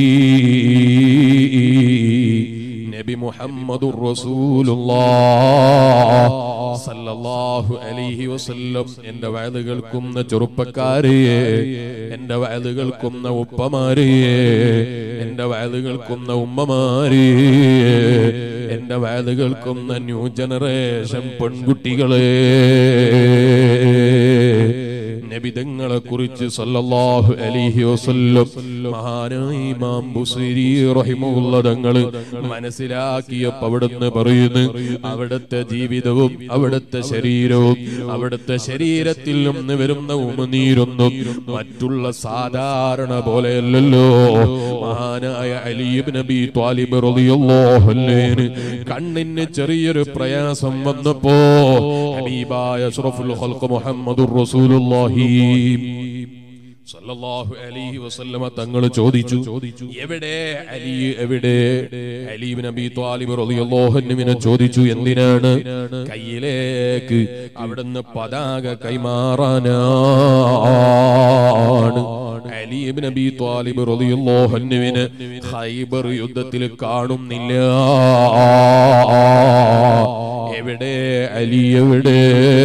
നബി മുഹമ്മദുർ റസൂലുള്ളാഹ് സല്ലല്ലാഹു അലൈഹി വസല്ലം എന്റെ വയത് കേൾക്കുന്ന ചെറുപ്പക്കാരെ എന്റെ വയത് കേൾക്കുന്ന ഉപ്പമാരെ എന്റെ വയത് കേൾക്കുന്ന ഉമ്മമാരെ എന്റെ വയത് കേൾക്കുന്ന ന്യൂ ജനറേഷൻ പെൺകുട്ടികളെ നബിതങ്ങളെ കുറിച്ച് സല്ലല്ലാഹു അലൈഹി വസല്ലം മഹാനായ ഇമാം ബുസൈരി റഹിമഹുള്ള തങ്ങൾ മനസ്സിലാക്കിയപ്പോൾ അവിടുന്ന് പറയുന്നു അവിടുത്തെ ജീവിതവും അവിടുത്തെ ശരീരവും അവിടുത്തെ ശരീരത്തിൽ നിന്ന് വരുന്ന ഉമനീരൊന്നും മറ്റുള്ള സാധാരണ പോലെയല്ലല്ലോ മഹാനായ അലീബ് നബി ത്വാലിബ് റളിയല്ലാഹു അൻഹു കണ്ണിന് ചെറിയൊരു പ്രയാസം വന്നപ്പോ ഹബീബായ അഷ്റഫുൽ ഖൽഖ് മുഹമ്മദുർ റസൂലുള്ളാഹി സല്ലല്ലാഹു അലൈഹി വസല്ലമ തങ്ങൾ ചോദിച്ചു എവിടെ അലി എവിടെ അലി ഇബ്നു അബീ ത്വാലിബ് റളിയല്ലാഹു അൻഹുവിനെ ചോദിച്ചു എന്തിനാണ് കയ്യിലേക്ക് അവിടുന്ന് പതാക കൈമാറാനാണ് അലി ഇബ്നു അബീ ത്വാലിബ് റളിയല്ലാഹു അൻഹുവിനെ ഖൈബർ യുദ്ധത്തിൽ കാണുന്നില്ല എവിടെ അലി എവിടെ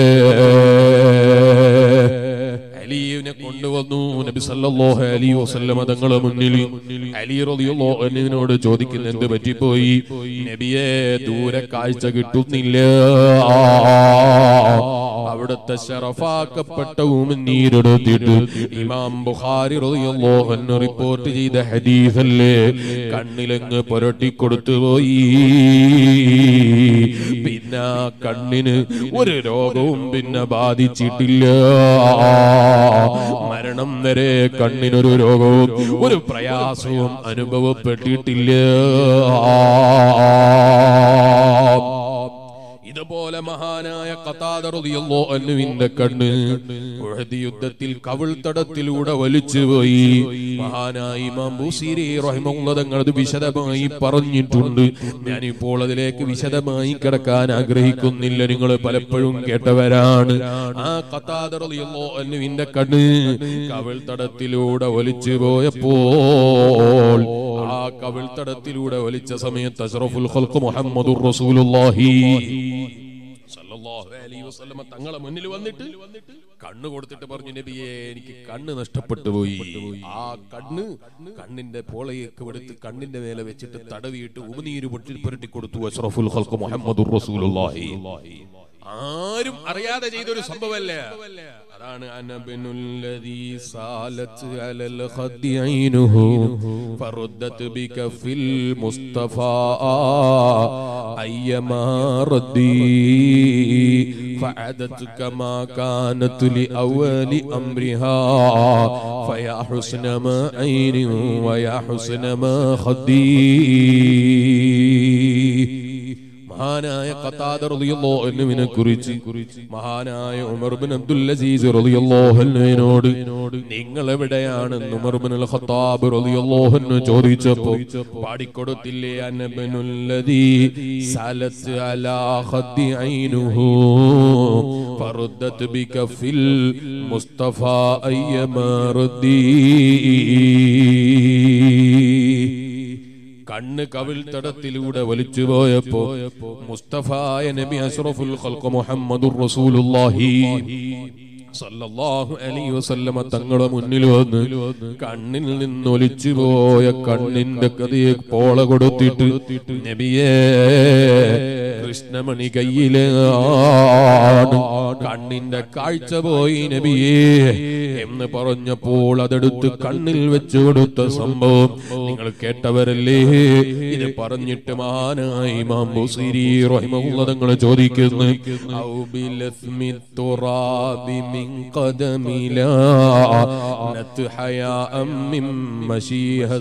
അലിയെ കൊണ്ടുവന്നു നബി സല്ലല്ലാഹു അലൈഹി വസല്ലമ തങ്ങളെ മുന്നിൽ അലി റളിയല്ലാഹു അൻഹുവിനോട് ചോദിക്കുന്ന എന്ത് പറ്റിപ്പോയി നബിയെ ദൂരെ കാഴ്ച കിട്ടുന്നില്ല അവിടുത്തെ ശറഫാക്കപ്പെട്ട ഉമിനീരെടുത്തിട്ട് ഇമാം ബുഖാരി റളിയല്ലാഹു അൻഹു റിപ്പോർട്ട് ചെയ്ത ഹദീസല്ലേ കണ്ണിലങ്ങ് പുരട്ടി കൊടുത്തു പോയി പിന്നെ ആ കണ്ണിന് ഒരു രോഗവും പിന്നെ ബാധിച്ചിട്ടില്ല മരണം വരെ കണ്ണിനൊരു രോഗവും ഒരു പ്രയാസവും അനുഭവപ്പെട്ടിട്ടില്ല ഇതുപോലെ മഹാനായ കഥാതറുതിയല്ലോ അനുവിന്റെ കണ്ണ് ഉഹദ് യുദ്ധത്തിൽ കവിൾത്തടത്തിലൂടെ വലിച്ചുപോയി മഹാനായ ഇമാം ബൂസീരി റഹിമുള്ള തങ്ങൾ അത് വിശദമായി പറഞ്ഞിട്ടുണ്ട് ഞാനിപ്പോൾ അതിലേക്ക് വിശദമായി കിടക്കാൻ ആഗ്രഹിക്കുന്നില്ല നിങ്ങൾ പലപ്പോഴും കേട്ടവരാണ് ആ കഥാതറുതിയല്ലോ അനുവിന്റെ കണ്ണ് കവിൾത്തടത്തിലൂടെ വലിച്ചു പോയപ്പോൾ ആ കവിൾത്തടത്തിലൂടെ വലിച്ച സമയത്ത് അഷ്റഫുൽ ഖൽഖ് മുഹമ്മദുർ റസൂലുള്ളാഹി സല്ലല്ലാഹു അലൈഹി വസല്ലമ തങ്ങളെ മുന്നിൽ വന്നിട്ട് കണ്ണ് കൊടുത്തിട്ട് പറഞ്ഞു നബിയെ എനിക്ക് കണ്ണ് നഷ്ടപ്പെട്ടു പോയി ആ കണ്ണ് കണ്ണിന്റെ പോളയൊക്കെ എടുത്ത് കണ്ണിന്റെ മേലെ വെച്ചിട്ട് തടവിയിട്ട് ഉമിനീര് പൊട്ടി പുരട്ടി കൊടുത്തു അഷ്റഫുൽ ഖൽഖ് മുഹമ്മദുർ റസൂലുള്ളാഹി ആരും അറിയാതെ ചെയ്തൊരു സംഭവമല്ല അതാണ് അനബിനുല്ലദീ സാലത്ത് അലൽ ഖദ്ദി ഐനുഹു ഫറുദ്ദത് ബികഫിൽ മുസ്തഫാ അയ്യമാ റദ്ദി فعدت كما كانت لأول أمرها فيا حسن ما عين ويا حسن ما خدي മഹാനായ ഖത്താദ റളിയല്ലാഹു അൻഹുവിനെ കുറിച്ച് മഹാനായ ഉമർ ബിൻ അബ്ദുൽ അസീസ് റളിയല്ലാഹു അൻഹുവിനോട് നിങ്ങൾ എവിടെയാണെന്ന് ഉമർ ബിൻ അൽ ഖത്താബ് റളിയല്ലാഹു അൻഹു ചോദിച്ചപ്പോൾ പാടിക്കൊടുത്തില്ലേ അനബനുൽ ലദീ സലത്ത് അലാ ഖദ്ദി ഐനുഹു ഫറുദ്ദത് ബികഫിൽ മുസ്തഫ അയ്യമാ റദ്ദീ കണ്ണ് കവിൾ തടത്തിലൂടെ വലിച്ചു പോയപ്പോ മുസ്തഫായ നബി അഷ്റഫുൽ ഖൽഖ് മുഹമ്മദുർ റസൂലുള്ളാഹി സല്ലല്ലാഹു അലൈഹി വസല്ലമ തങ്ങളെ മുന്നിൽ വന്ന് കണ്ണിൽ നിന്ന് ഒലിച്ചു പോയ കണ്ണിന്റെ കഥയെ പോള കൊടുത്തിട്ട് നബിയേ കൃഷ്ണമണി കയ്യിലാണ് കണ്ണിന്റെ കാഴ്ച പോയി നബിയേ എന്ന് പറഞ്ഞപ്പോൾ അതെടുത്ത് കണ്ണിൽ വെച്ചു കൊടുത്ത സംഭവം നിങ്ങൾ കേട്ടവരല്ലേ ഇത് പറഞ്ഞിട്ട് മഹാനായി ഇമാം ബുസീരി റഹിമഹുള്ള തങ്ങൾ ചോദിക്കുന്നു ഔ ബിലസ്മി തുറാബി മിൻ ഖദമി ലാ നത്ഹയാ മിൻ മശീഹ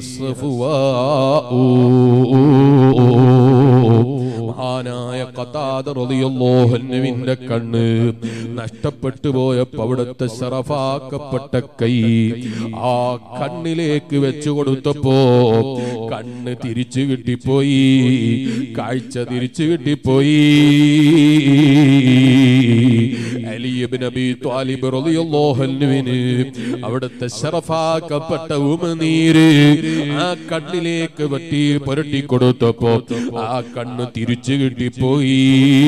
മഹാനായ ഖതാദ റളിയല്ലാഹു അൻഹുവിന്റെ കണ്ണ് നഷ്ടപ്പെട്ടു പോയപ്പോൾ അവിടുത്തെ ശറഫാക്കപ്പെട്ട കൈ ആ കണ്ണിലേക്ക് വെച്ചു കൊടുത്തപ്പോ കണ്ണ് തിരിച്ചു കിട്ടിപ്പോയി കാഴ്ച തിരിച്ചു കിട്ടിപ്പോയി അലിയബിൻ അബി ത്വാലിബ് റളിയല്ലാഹു അൻഹുവിന് അവിടുത്തെ ശറഫാക്കപ്പെട്ട ഉമനീര് ആ കണ്ണിലേക്ക് പറ്റി പുരട്ടി കൊടുത്തപ്പോ ആ കണ്ണ് തിരിച്ചു കിട്ടിപ്പോയി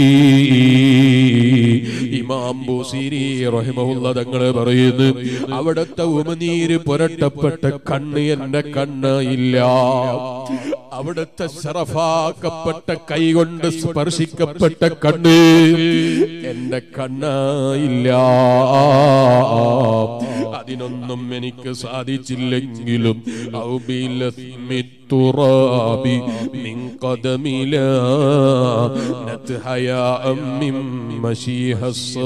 ഇമാം ബുസീരി റഹിമഹുല്ല തങ്ങൾ പറയുന്നു അവിടുത്തെ ഉമനീര് പുരട്ടപ്പെട്ട കണ്ണ് എന്റെ കണ്ണ് ഇല്ല അവിടുത്തെ ശറഫാക്കപ്പെട്ട കൈകൊണ്ട് സ്പർശിക്കപ്പെട്ട കണ്ണ് എന്റെ കണ്ണായില്ല അതിനൊന്നും എനിക്ക് സാധിച്ചില്ലെങ്കിലും ഔബിലസ്മിത്തുറാബി മിൻ ഖദമിലാ നത്ഹയാ മിൻ മശീഹ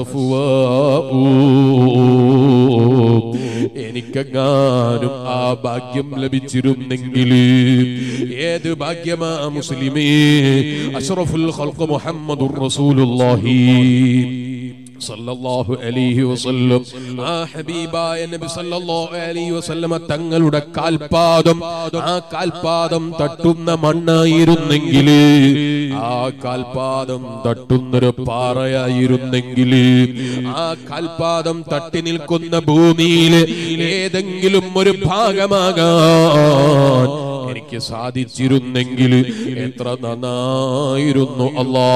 എനിക്കെങ്ങാനും ആ ഭാഗ്യം ലഭിച്ചിരുന്നെങ്കിൽ ഏത് ഭാഗ്യമാ മുസ്ലിമേ അഷ്റഫുൽ ഖൽഖ് മുഹമ്മദുർ റസൂലുള്ളാഹി സല്ലല്ലാഹു അലൈഹി വസല്ലം ആ ഹബീബായ നബി സല്ലല്ലാഹു അലൈഹി വസല്ലമ തങ്ങളുടെ കാൽപാദം ആ കാൽപാദം തട്ടുന്ന മണ്ണായിരുന്നെങ്കിൽ ആ കാൽപാദം തട്ടുന്നൊരു പാറയായിരുന്നെങ്കിൽ ആ കാൽപാദം തട്ടി നിൽക്കുന്ന ഭൂമിയിൽ ഏതെങ്കിലും ഒരു ഭാഗമാകാൻ എനിക്ക് സാധിച്ചിരുന്നെങ്കിൽ എത്ര നന്നായിരുന്നു അല്ലാ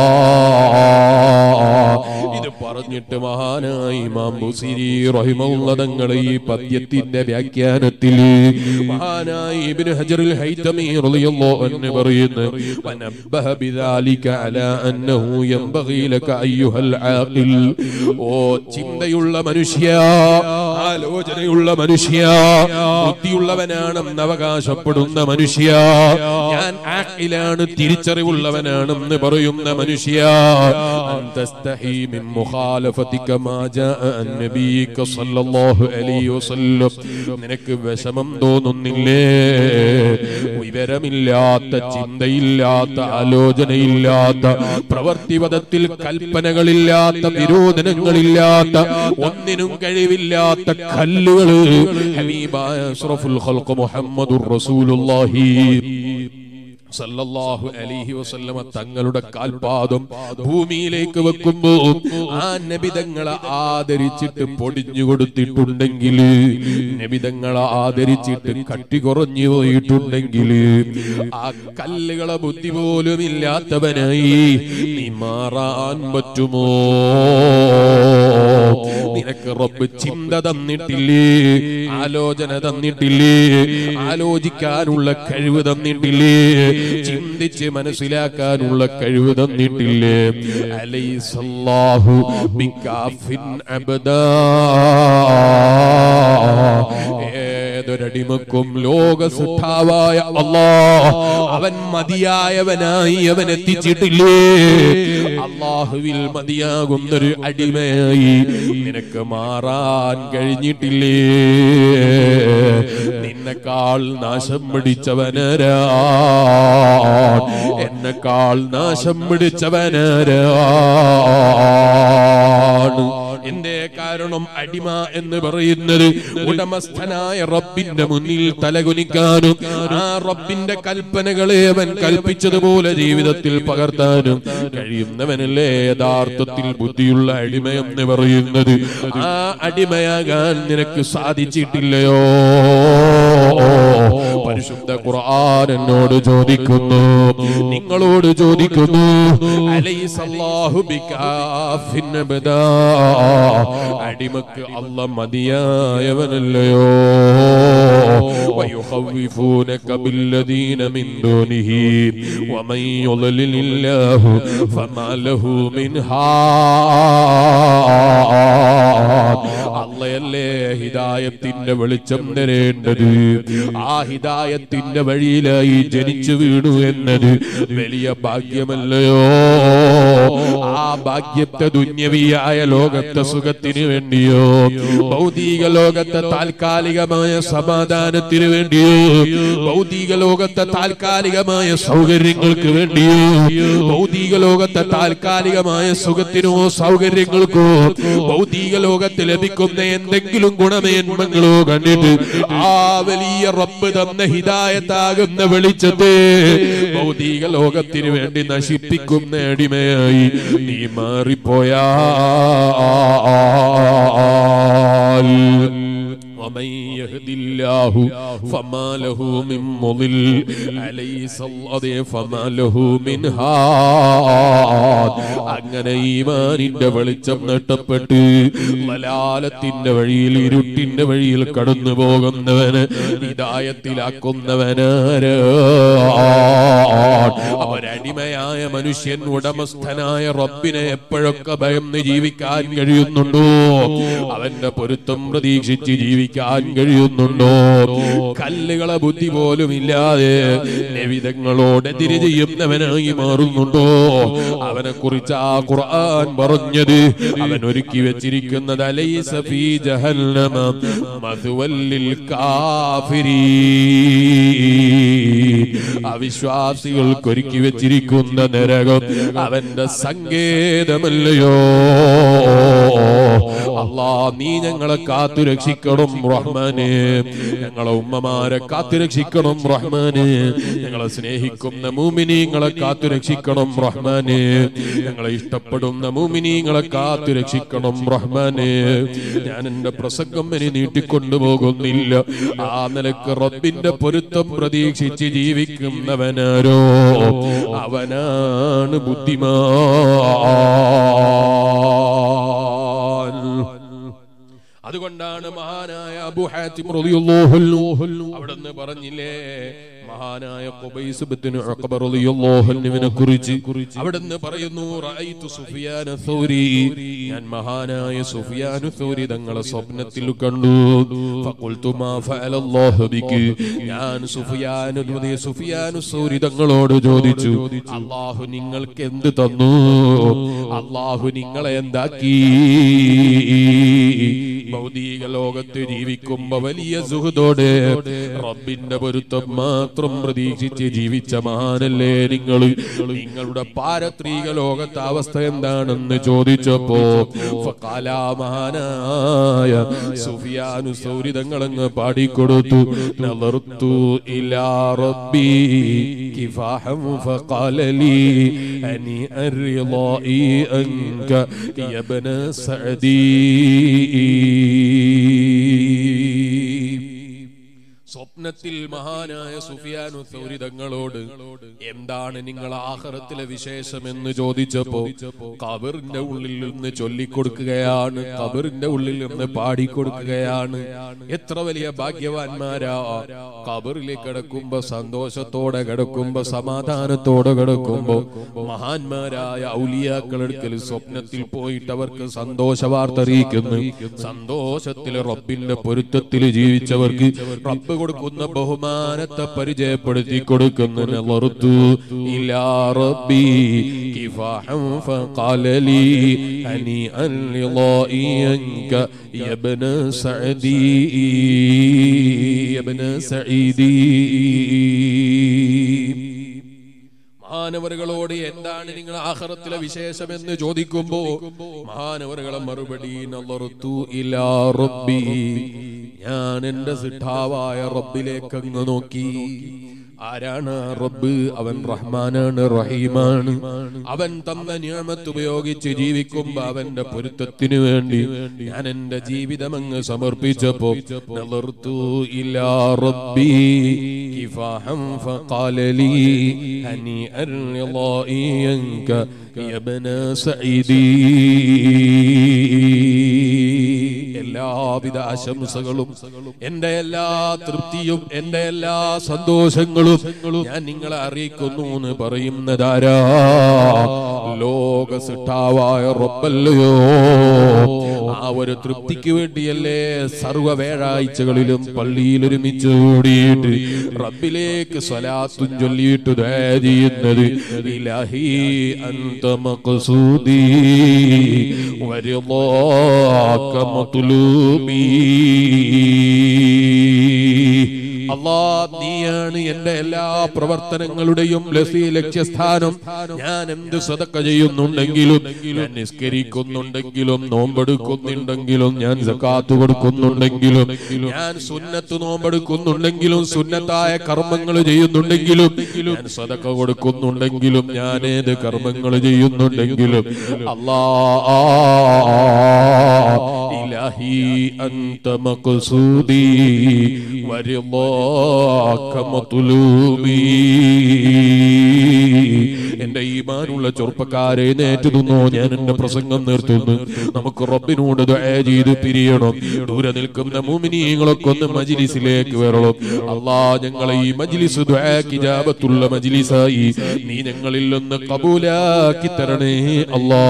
ഇത് പറഞ്ഞിട്ട് മഹാനായി ഇമാം ബുസിരി റഹിമഹുള്ള തങ്ങൾ ഈ പദ്യത്തിന്റെ വ്യാഖ്യാനത്തിൽ മഹാനായി ഇബ്നു ഹജറുൽ ഹൈതമി റളിയല്ലാഹു അൻഹു പറയുന്നു വനബ്ബഹ ബിദാലിക അലാ അന്നഹു യൻബഗി ലക അയ്യുഹൽ ആഖിൽ ഓ ചിന്തയുള്ള മനുഷ്യ ആലോചനയുള്ള മനുഷ്യ ബുദ്ധിയുള്ളവനാണെന്ന് അവകാശപ്പെടുന്ന മനുഷ്യ ഞാൻ ആഖിലാണ് തിരിച്ചറിവുള്ളവനാണെന്ന് പറയുന്ന മനുഷ്യ അന്തസ്തഹി മിൻ മുഖാലഫതിക മാ ജാഅ അൻ നബിയിക സല്ലല്ലാഹു അലൈഹി വസല്ലം നിനക്ക് വിഷമം തോന്നുന്നില്ലേ വിവരമില്ലാത്ത ചിന്തയില്ലാത്ത ആലോചനയില്ലാത്ത പ്രവർത്തിപഥത്തിൽ കൽപ്പനകളില്ലാത്ത വിരോധനങ്ങളില്ലാത്ത ഒന്നിനും കഴിവില്ലാത്ത കല്ലുകൾ ഹബീബായ അഷ്റഫുൽ ഖൽഖ് മുഹമ്മദുർ റസൂലുള്ളാഹി സല്ലല്ലാഹു അലൈഹി വസല്ലമ തങ്ങളുടെ കാൽപാദം ഭൂമിയിലേക്ക് വെക്കുമ്പോൾ ആ നബിതങ്ങളെ ആദരിച്ചിട്ട് പൊടിഞ്ഞു കൊടുത്തിട്ടുണ്ടെങ്കിൽ നബിതങ്ങളെ ആദരിച്ചിട്ട് കട്ടി കുറഞ്ഞു പോയിട്ടുണ്ടെങ്കിൽ ആ കല്ലുകളെ ബുദ്ധി പോലും ഇല്ലാത്തവനായി നീ മാറാൻ പറ്റുമോ നിനക്ക് റബ്ബ് ചിന്ത തന്നിട്ടില്ലേ ആലോചന തന്നിട്ടില്ലേ ആലോചിക്കാനുള്ള കഴിവ് തന്നിട്ടില്ലേ ചിന്തിച്ച് മനസ്സിലാക്കാനുള്ള കഴിവ് തന്നിട്ടില്ലേ അലൈസല്ലാഹു ബികാഫിൻ അബദാ ഏതൊരടിമക്കും ലോക സുഖാവായ അല്ലാ അവൻ മതിയായവനായി അവൻ എത്തിച്ചിട്ടില്ലേ അള്ളാഹുവിൽ മതിയാകുന്നൊരു അടിമയായി നിനക്ക് മാറാൻ കഴിഞ്ഞിട്ടില്ലേ നിന്നെക്കാൾ നാശം പിടിച്ചവനരാ എന്നെക്കാൾ നാശം പിടിച്ചവനരാണ് എന്റെ കാരണം അടിമ എന്ന് പറയുന്നത് ഉടമസ്ഥനായ റബ്ബിന്റെ മുന്നിൽ തലകുനിക്കാനും ആ റബ്ബിന്റെ കൽപ്പനകളെ അവൻ കൽപ്പിച്ചതുപോലെ ജീവിതത്തിൽ പകർത്താനും കഴിയുന്നവനല്ലേ യഥാർത്ഥത്തിൽ ബുദ്ധിയുള്ള അടിമ എന്ന് പറയുന്നത് ആ അടിമയാകാൻ നിനക്ക് സാധിച്ചിട്ടില്ലയോ പരിശുദ്ധ ഖുർആൻ എന്നോട് ചോദിക്കുന്നു നിങ്ങളോട് ചോദിക്കുന്നു അലൈസല്ലാഹു ബികാഫിൻ അബദാ അടിമക്ക് അല്ല മതിയായവനല്ലയോ ويخوفونك بالذين من دونه ومن يضلل الله فما له من هاد അള്ളയല്ലേ ഹിദായത്തിന്റെ വെളിച്ചം തരേണ്ടത് ആ ഹിദായത്തിന്റെ വഴിയിലായി ജനിച്ചു വീണു എന്നത് വലിയ ഭാഗ്യമല്ലയോ ആ ഭാഗ്യത്തെ ദുന്യവിയായ ലോകത്തെ സുഖത്തിന് വേണ്ടിയോ ഭൗതിക ലോകത്തെ താൽക്കാലികമായ സമാധാനത്തിന് വേണ്ടിയോ ഭൗതിക ലോകത്തെ താൽക്കാലികമായ സൗകര്യങ്ങൾക്ക് വേണ്ടിയോ ഭൗതിക ലോകത്തെ താൽക്കാലികമായ സുഖത്തിനോ സൗകര്യങ്ങൾക്കോ ഭൗതിക ലോകത്ത് ലഭിക്കുന്ന എന്തെങ്കിലും ഗുണമേന്മങ്ങളോ കണ്ടിട്ട് ആ വലിയ റബ്ബ് തന്ന ഹിദായത്താകുന്ന വെളിച്ചത്തെ ഭൗതിക ലോകത്തിന് വേണ്ടി നശിപ്പിക്കുന്ന അടിമയായി നീ മാറിപ്പോയാൽ ومن يهد الله فما له من مضل أليس الله فما له من هاد അങ്ങനെ ഈമാനിന്റെ വെളിച്ചം നഷ്ടപ്പെട്ട് മലാലത്തിന്റെ വഴിയിൽ ഇരുട്ടിന്റെ വഴിയിൽ കടന്നു പോകുന്നവന് ഹിദായത്തിലാക്കുന്നവനാര് അവരടിമയായ മനുഷ്യൻ ഉടമസ്ഥനായ റബ്ബിനെ എപ്പോഴൊക്കെ ഭയന്ന് ജീവിക്കാൻ കഴിയുന്നുണ്ടോ അവന്റെ പൊരുത്തം പ്രതീക്ഷിച്ച് ജീവിക്കാൻ കഴിയുന്നുണ്ടോ കല്ലുകളെ ബുദ്ധി പോലും ഇല്ലാതെ നവിതങ്ങളോടെതിരെ ചെയ്യുന്നവനായി മാറുന്നുണ്ടോ അവനെ കുറിച്ച് ആ ഖുർആൻ പറഞ്ഞത് അവൻ ഒരുക്കി വെച്ചിരിക്കുന്നത് അലൈസ ഫീ ജഹന്നമ മഥുവല്ലിൽ കാഫിരീൻ അവിശ്വാസികൾക്ക് ഒരുക്കി വെച്ചിരിക്കുന്ന നരകം അവന്റെ സങ്കേതമല്ലയോ അല്ലാ നീ ഞങ്ങളെ കാത്തു രക്ഷിക്കണം റഹ്മാനെ ഞങ്ങളെ ഉമ്മമാരെ കാത്തു രക്ഷിക്കണം റഹ്മാനെ ഞങ്ങളെ സ്നേഹിക്കുന്ന മൂമിനീങ്ങളെ കാത്തു രക്ഷിക്കണം റഹ്മാനെ ഞങ്ങളെ ഇഷ്ടപ്പെടുന്ന മൂമിനീങ്ങളെ കാത്തു രക്ഷിക്കണം റഹ്മാനെ ഞാൻ എന്റെ പ്രസംഗം ഇനി നീട്ടിക്കൊണ്ടുപോകുന്നില്ല ആ നിലക്ക് റബ്ബിന്റെ പൊരുത്തം പ്രതീക്ഷിച്ച് ജീവിക്കുന്നവനാരോ അവനാണ് ബുദ്ധിമാൻ അതുകൊണ്ടാണ് മഹാനായ അബു ഹാത്തിം റളിയല്ലാഹു അൻഹു അവിടുന്ന് പറഞ്ഞില്ലേ മഹാനായ ഖുബൈസ് ഇബ്നു ഉഖബ റളിയല്ലാഹു അൻഹുവിനെ കുറിച്ച് അവിടുന്ന് പറയുന്നു റഅയ്തു സുഫിയാന സൗരി ഞാൻ മഹാനായ സുഫിയാൻ സൗരി തങ്ങളെ സ്വപ്നത്തിൽ കണ്ടു ഫഖുൽതു മാ ഫഅല അല്ലാഹു ബികി ഞാൻ സുഫിയാൻ പുതിയ സുഫിയാൻ സൗരി തങ്ങളോട് ചോദിച്ചു അല്ലാഹു നിങ്ങൾക്ക് എന്ത് തന്നു അല്ലാഹു നിങ്ങളെ എന്താക്കി ഭൗതിക ലോകത്ത് ജീവിക്കുമ്പോ വലിയ സുഹൃതോടെ റബ്ബിന്റെ പൊരുത്തം മാത്രം പ്രതീക്ഷിച്ച് ജീവിച്ച മഹാനല്ലേ നിങ്ങൾ നിങ്ങളുടെ പാരത്രിക ലോകത്തെ അവസ്ഥ എന്താണെന്ന് ചോദിച്ചപ്പോ ഫഖാലാ മഹാനായ സുഫിയാനു സൗരിതങ്ങളങ്ങ് പാടിക്കൊടുത്തു നളർത്തു ഇലാ റബ്ബി കിഫാഹം ഫഖാല ലി അനി അർളിളായി അൻക യബ്ന സഅദീ സ്വപ്നത്തിൽ മഹാനായ സുഫിയാനു സൗരി തങ്ങളോട് എന്താണ് നിങ്ങൾ ആഹ്റത്തിലെ വിശേഷം എന്ന് ചോദിച്ചപ്പോ കബറിന്റെ ഉള്ളിൽ നിന്ന് ചൊല്ലിക്കൊടുക്കുകയാണ് കബറിന്റെ ഉള്ളിൽ നിന്ന് പാടിക്കൊടുക്കുകയാണ് എത്ര വലിയ ഭാഗ്യവാന്മാരാ കബറിലേക്ക് കിടക്കുമ്പോ സന്തോഷത്തോടെ കിടക്കുമ്പോ സമാധാനത്തോടെ കിടക്കുമ്പോ മഹാന്മാരായ ഔലിയാക്കളെടുക്കൽ സ്വപ്നത്തിൽ പോയിട്ട് അവർക്ക് സന്തോഷ വാർത്ത അറിയിക്കുന്നു സന്തോഷത്തിൽ റബ്ബിന്റെ പൊരുത്തത്തിൽ ജീവിച്ചവർക്ക് റബ്ബ് കൊടുക്കുന്ന ബഹുമാനത്തെ പരിചയപ്പെടുത്തി കൊടുക്കുന്നു നളർത്തു ഇലാ റബ്ബി കിഫാഹം ഫഖാല ലി അനി അൻ ലിളായി അൻക യബ്ന സഅദി യബ്ന സഈദി മഹാനവറുകളോട് എന്താണ് നിങ്ങൾ ആഹ്റത്തിലെ വിശേഷം എന്ന് ചോദിക്കുമ്പോ മഹാനവറുകളെ മറുപടി നളർത്തു ഇലാ റബ്ബി ഞാൻ എന്റെ സിദ്ധാവായ റബ്ബിലേക്ക് അങ്ങ് നോക്കി ആരാണ് ആ റബ്ബ് അവൻ റഹ്മാനാണ് റഹീമാണ് അവൻ തന്ന നിയമത്ത് ഉപയോഗിച്ച് ജീവിക്കുമ്പോ അവന്റെ പൊരുത്തത്തിനു വേണ്ടി ഞാൻ എന്റെ ജീവിതം അങ്ങ് സമർപ്പിച്ചപ്പോ നളർത്തു ഇലാ റബ്ബി കിഫാഹം ഫഖാല ലി അനി അർളിളായി അൻക യബ്ന സഈദി എല്ലാവിധ ആശംസകളും എന്റെ എല്ലാ തൃപ്തിയും എന്റെ എല്ലാ സന്തോഷങ്ങളും ഞാൻ നിങ്ങളെ അറിയിക്കുന്നു എന്ന് പറയുന്നതാരാ ലോക സിട്ടാവായ റബ്ബല്ലയോ ആ ഒരു തൃപ്തിക്ക് വേണ്ടിയല്ലേ സർവ വ്യാഴാഴ്ചകളിലും പള്ളിയിൽ ഒരുമിച്ച് കൂടിയിട്ട് റബ്ബിലേക്ക് സ്വലാത്തും ചൊല്ലിയിട്ട് ദുആ ചെയ്യുന്നത് ഇലാഹി അന്ത മഖ്സൂദി വരിളാക മത്ലൂബി അല്ലാ നീയാണ് എന്റെ എല്ലാ പ്രവർത്തനങ്ങളുടെയും ലസി ലക്ഷ്യസ്ഥാനം ഞാൻ എന്ത് സതക്ക ചെയ്യുന്നുണ്ടെങ്കിലും ഞാൻ നിസ്കരിക്കുന്നുണ്ടെങ്കിലും നോമ്പെടുക്കുന്നുണ്ടെങ്കിലും ഞാൻ സക്കാത്ത് കൊടുക്കുന്നുണ്ടെങ്കിലും ഞാൻ സുന്നത്ത് നോമ്പെടുക്കുന്നുണ്ടെങ്കിലും സുന്നത്തായ കർമ്മങ്ങൾ ചെയ്യുന്നുണ്ടെങ്കിലും ഞാൻ സതക്ക കൊടുക്കുന്നുണ്ടെങ്കിലും ഞാൻ ഏത് കർമ്മങ്ങൾ ചെയ്യുന്നുണ്ടെങ്കിലും അല്ലാ ഇലാഹി അന്ത മഖ്സൂദി വരിളാക മത്ലൂബി എന്റെ ഈമാനുള്ള ചെറുപ്പക്കാരെ നേറ്റുന്നു ഞാൻ എന്റെ പ്രസംഗം നിർത്തുന്നു നമുക്ക് റബ്ബിനോട് ദുആ ചെയ്ത് പിരിയണം ദൂരെ നിൽക്കുന്ന മുഅ്മിനീങ്ങളൊക്കെ ഒന്ന് മജ്ലിസിലേക്ക് വരണം അല്ലാ ഞങ്ങളെ ഈ മജ്ലിസ് ദുആക്ക് ഇജാബത്തുള്ള മജ്ലിസായി നീ ഞങ്ങളിൽ നിന്ന് കബൂലാക്കി തരണേ അല്ലാ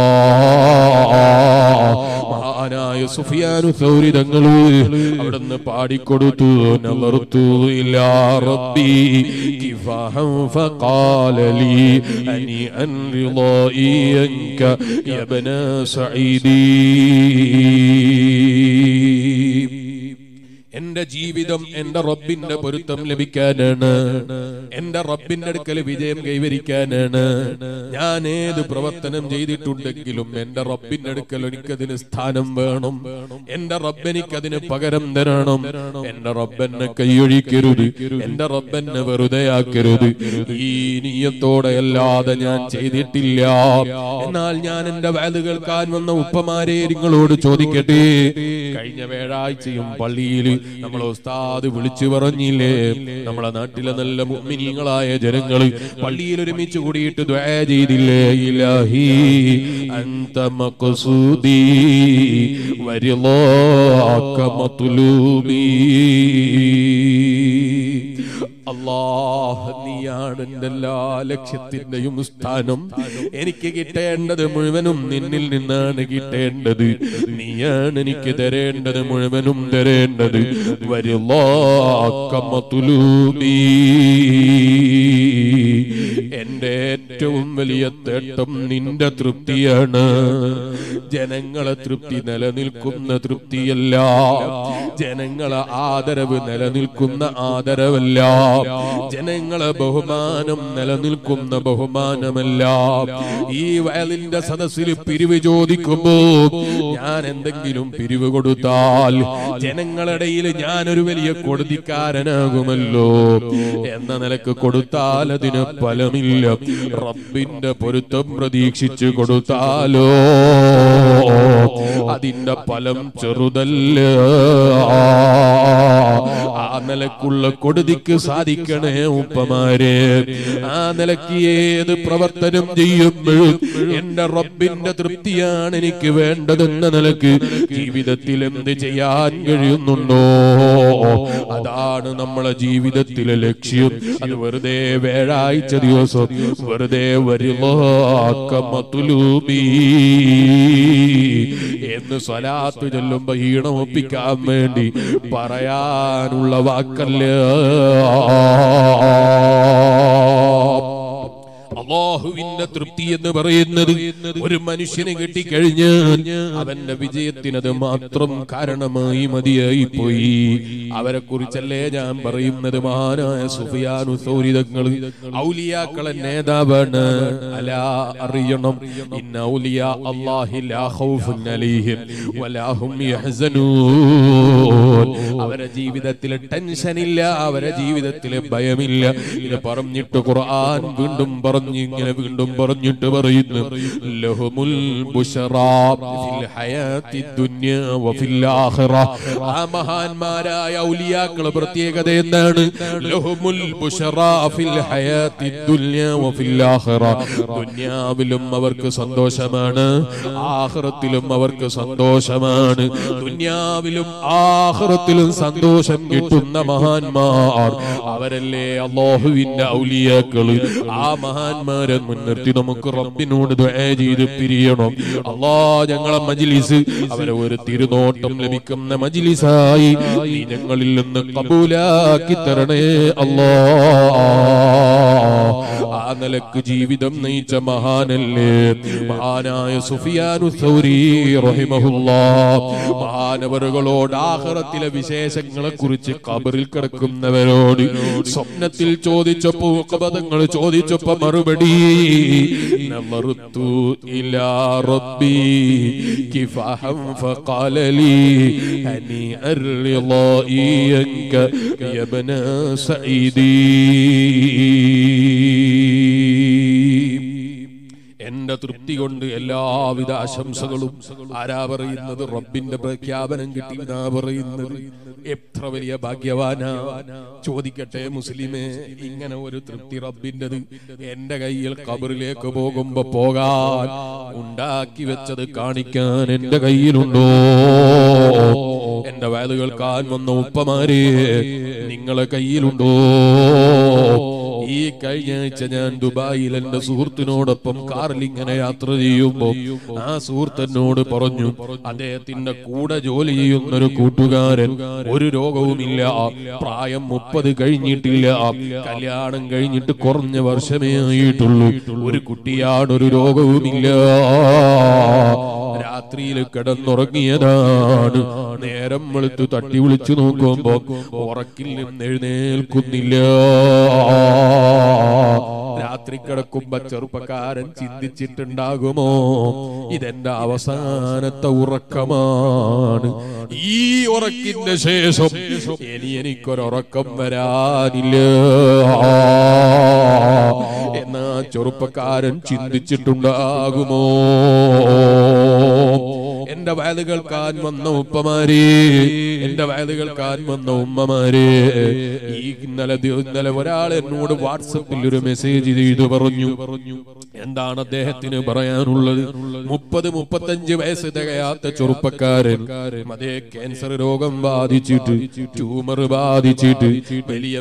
മഹാനായ സുഫിയാനു സൗരി തങ്ങള് അവിടുന്ന് പാടിക്കൊടുത്തു നളർത്തു ഇലാ റബ്ബി കിഫാഹം ഫഖാല ലി അനി അൻ റിളായി അൻക യബ്ന സഈദി എന്റെ ജീവിതം എന്റെ റബ്ബിന്റെ പൊരുത്തം ലഭിക്കാനാണ് എന്റെ റബ്ബിന്റെ അടുക്കൽ വിജയം കൈവരിക്കാനാണ് ഞാൻ ഏത് പ്രവർത്തനം ചെയ്തിട്ടുണ്ടെങ്കിലും എന്റെ റബ്ബിന്റെ അടുക്കൽ എനിക്കതിന് സ്ഥാനം വേണം എന്റെ റബ്ബെനിക്കതിന് പകരം തരണം എന്റെ റബ്ബെന്നെ കൈയൊഴിക്കരുത് എന്റെ റബ്ബെന്നെ വെറുതെ ആക്കരുത് ഈ നീയത്തോടെ അല്ലാതെ ഞാൻ ചെയ്തിട്ടില്ല എന്നാൽ ഞാൻ എന്റെ വേദ കേൾക്കാൻ വന്ന ഉപ്പമാരെ നിങ്ങളോട് ചോദിക്കട്ടെ കഴിഞ്ഞ വ്യാഴാഴ്ചയും പള്ളിയിൽ നമ്മൾ ഉസ്താദ് വിളിച്ചു പറഞ്ഞില്ലേ നമ്മളെ നാട്ടിലെ നല്ല മുഅ്മിനീങ്ങളായ ജനങ്ങൾ പള്ളിയിൽ ഒരുമിച്ച് കൂടിയിട്ട് ദ്വാ ചെയ്തില്ലേ ഇലാഹി അന്ത മഖ്സൂദി വരിളാക മത്ലൂബി അള്ളാഹ് നീയാണ് എന്റെ എല്ലാ ലക്ഷ്യത്തിന്റെയും സ്ഥാനം എനിക്ക് കിട്ടേണ്ടത് മുഴുവനും നിന്നിൽ നിന്നാണ് കിട്ടേണ്ടത് നീയാണ് എനിക്ക് തരേണ്ടത് മുഴുവനും തരേണ്ടത് വരുലോബി എന്റെ ഏറ്റവും വലിയ തേട്ടം നിന്റെ തൃപ്തിയാണ് ജനങ്ങളെ തൃപ്തി നിലനിൽക്കുന്ന തൃപ്തിയല്ല ജനങ്ങളെ ആദരവ് നിലനിൽക്കുന്ന ആദരവല്ല ജനങ്ങളെ ബഹുമാനം നിലനിൽക്കുന്ന ബഹുമാനമല്ല ഈ വയലിന്റെ സദസ്സിൽ പിരിവ് ചോദിക്കുമ്പോ ഞാൻ എന്തെങ്കിലും പിരിവ് കൊടുത്താൽ ജനങ്ങളിടയിൽ ഞാനൊരു വലിയ കൊടുതിക്കാരനാകുമല്ലോ എന്ന നിലക്ക് കൊടുത്താൽ അതിന് ഫലമില്ല റബ്ബിന്റെ പൊരുത്തം പ്രതീക്ഷിച്ചു കൊടുത്താലോ അതിന്റെ ഫലം ചെറുതല്ല ആ നിലക്കുള്ള കൊടുതിക്ക് സാധിക്കണേ ഉപ്പമാരെ ആ നിലക്ക് ഏത് പ്രവർത്തനം ചെയ്യുമ്പോഴും എന്റെ റബ്ബിന്റെ തൃപ്തിയാണ് എനിക്ക് വേണ്ടതെന്ന നിലക്ക് ജീവിതത്തിൽ എന്ത് ചെയ്യാൻ കഴിയുന്നുണ്ടോ അതാണ് നമ്മളെ ജീവിതത്തിലെ ലക്ഷ്യം അത് വെറുതെ വ്യാഴാഴ്ച ദിവസം വെറുതെ വരുലോക്കമത്തുലൂബി എന്ന് സ്വലാത്ത് ചൊല്ലുമ്പോ ഈണം ഒപ്പിക്കാൻ വേണ്ടി പറയാനുള്ള വാക്കല്ല അള്ളാഹുവിന്റെ തൃപ്തി എന്ന് പറയുന്നത് ഒരു മനുഷ്യന് കിട്ടിക്കഴിഞ്ഞാൽ അവന്റെ വിജയത്തിനത് മാത്രം കാരണമായി മതിയായി പോയി അവരെ കുറിച്ചല്ലേ ഞാൻ പറയുന്നത് മഹാനായ സുഫിയാനു സൗരിതങ്ങൾ ഔലിയാക്കളെ നേതാവാണ് അല അറിയണം ഇന്ന ഔലിയ അല്ലാഹി ലാ ഖൗഫുൻ അലൈഹിം വലാ ഹും യഹ്സനൂൻ അവരെ ജീവിതത്തിൽ ടെൻഷൻ ഇല്ല അവരെ ജീവിതത്തിൽ ഭയമില്ല ഇത് പറഞ്ഞിട്ട് ഖുർആൻ വീണ്ടും പറഞ്ഞു ഇങ്ങനെ വീണ്ടും പറഞ്ഞിട്ട് പറയുന്നു ലഹുമുൽ ബുശറാ ഫിൽ ഹയാത്തി ദുനിയ വഫിൽ ആഖിറ ആ മഹാന്മാരായ ഔലിയാക്കളെ പ്രത്യേകത എന്താണ് ലഹുമുൽ ബുശറാ ഫിൽ ഹയാത്തി ദുനിയ വഫിൽ ആഖിറ ദുനിയാവിലും അവർക്ക് സന്തോഷമാണ് ആഖിറത്തിലും അവർക്ക് സന്തോഷമാണ് ദുനിയാവിലും ആഖിറത്തിലും സന്തോഷം കിട്ടുന്ന മഹാന്മാർ അവരല്ലേ അള്ളാഹുവിന്റെ ഔലിയാക്കള് ആ മഹാന്മാരെ മുൻനിർത്തി നമുക്ക് റബ്ബിനോട് ദുആ ചെയ്ത് പിരിയണം അള്ളാ ഞങ്ങളെ മജ്ലിസ് അവരെ ഒരു തിരുനോട്ടം ലഭിക്കുന്ന മജ്ലിസായി നീ ഞങ്ങളിൽ നിന്ന് കബൂലാക്കി തരണേ അല്ലാ ആ നിലക്ക് ജീവിതം നയിച്ച മഹാനല്ലേ മഹാനായ സുഫിയാനു സൗരി റഹിമഹുല്ലാ മഹാനവറുകളോട് ആഹ്റത്തിലെ വിശേഷങ്ങളെ കുറിച്ച് കബറിൽ കിടക്കുന്നവരോട് സ്വപ്നത്തിൽ ചോദിച്ചപ്പോ പദങ്ങൾ ചോദിച്ചപ്പോ മറുപടി നമറുത്തു ഇലാ റബ്ബി കിഫഹം ഫഖാല ലി ഹനി അർളിളായി അൻക യബ്ന സഈദി എന്റെ തൃപ്തി കൊണ്ട് എല്ലാവിധ ആശംസകളും ആരാ പറയുന്നത് റബ്ബിന്റെ പ്രഖ്യാപനം കിട്ടി എന്നാ പറയുന്നത് എത്ര വലിയ ഭാഗ്യവാനാ ചോദിക്കട്ടെ മുസ്ലിമേ ഇങ്ങനെ ഒരു തൃപ്തി റബ്ബിൻ്റെത് എന്റെ കയ്യിൽ കബറിലേക്ക് പോകുമ്പോ പോകാൻ ഉണ്ടാക്കി വെച്ചത് കാണിക്കാൻ എന്റെ കയ്യിലുണ്ടോ എന്റെ വയത് കേൾക്കാൻ വന്ന ഉപ്പമാരെ നിങ്ങളെ കയ്യിലുണ്ടോ ഈ കഴിഞ്ഞ ആഴ്ച ഞാൻ ദുബായിൽ എന്റെ സുഹൃത്തിനോടൊപ്പം കാറിൽ ഇങ്ങനെ യാത്ര ചെയ്യുമ്പോ ആ സുഹൃത്തിനോട് പറഞ്ഞു അദ്ദേഹത്തിന്റെ കൂടെ ജോലി ചെയ്യുന്ന ഒരു കൂട്ടുകാരൻ ഒരു രോഗവുമില്ല പ്രായം മുപ്പത് കഴിഞ്ഞിട്ടില്ല കല്യാണം കഴിഞ്ഞിട്ട് കുറഞ്ഞ വർഷമേ ആയിട്ടുള്ളൂ ഒരു കുട്ടിയാണ് ഒരു രോഗവുമില്ല രാത്രിയിൽ കിടന്നുറങ്ങിയതാണ് നേരം വെളുത്തു തട്ടി വിളിച്ചു നോക്കുമ്പോ ഉറക്കിൽ നിന്ന് എഴുന്നേൽക്കുന്നില്ല രാത്രി കിടക്കുമ്പോ ചെറുപ്പക്കാരൻ ചിന്തിച്ചിട്ടുണ്ടാകുമോ ഇതെന്റെ അവസാനത്തെ ഉറക്കമാണ് ഈ ഉറക്കിന്റെ ശേഷം ഇനി എനിക്കൊരുറക്കം വരാനില്ല എന്നാ ചെറുപ്പക്കാരൻ ചിന്തിച്ചിട്ടുണ്ടാകുമോ എന്റെ വയത് കേൾക്കാൻ വന്ന ഉപ്പമാരെ എന്റെ വയത് കേൾക്കാൻ വന്ന ഉമ്മമാരെ ഈ ഇന്നലെ ദി- ഇന്നലെ ഒരാൾ എന്നോട് വാട്സപ്പിൽ ഒരു മെസ്സേജ് ചെയ്തു പറഞ്ഞു എന്താണ് അദ്ദേഹത്തിന് പറയാനുള്ളത് മുപ്പത് മുപ്പത്തഞ്ച് വയസ്സ് തികയാത്ത ചെറുപ്പക്കാരൻ അതേ ക്യാൻസർ രോഗം ബാധിച്ചിട്ട് ട്യൂമർ ബാധിച്ചിട്ട് വലിയ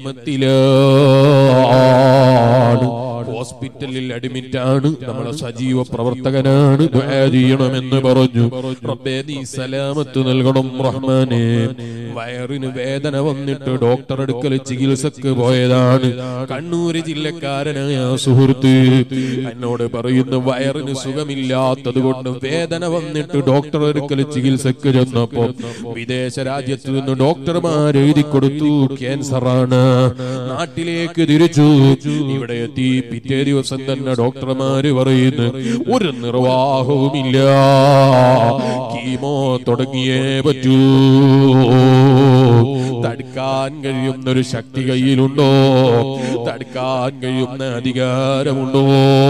വിഷമത്തിലാണ് ഹോസ്പിറ്റലിൽ അഡ്മിറ്റ് ആണ് നമ്മളെ സജീവ പ്രവർത്തകനാണ് ദുആ ചെയ്യണമെന്ന് പറഞ്ഞു റബ്ബേ നീ സലാമത്ത് നൽകണം റഹ്മാനെ വയറിന് വേദന വന്നിട്ട് ഡോക്ടർ അടുക്കൽ ചികിത്സക്ക് പോയതാണ് കണ്ണൂര് ജില്ലക്കാരനായ ആ സുഹൃത്ത് എന്നോട് പറയുന്നു വയറിന് സുഖമില്ലാത്തത് കൊണ്ട് വേദന വന്നിട്ട് ഡോക്ടർ അടുക്കൽ ചികിത്സക്ക് ചെന്നപ്പോ വിദേശ രാജ്യത്ത് നിന്ന് ഡോക്ടർമാർ എഴുതി കൊടുത്തു ക്യാൻസർ ആണ് നാട്ടിലേക്ക് തിരിച്ചു ഇവിടെ എത്തി പിറ്റേ ദിവസം തന്നെ ഡോക്ടർമാര് പറയുന്നു ഒരു നിർവാഹവുമില്ല കീമോ തുടങ്ങിയേ പറ്റൂ തടുക്കാൻ കഴിയുന്ന ഒരു ശക്തി കയ്യിലുണ്ടോ തടുക്കാൻ കഴിയുന്ന അധികാരമുണ്ടോ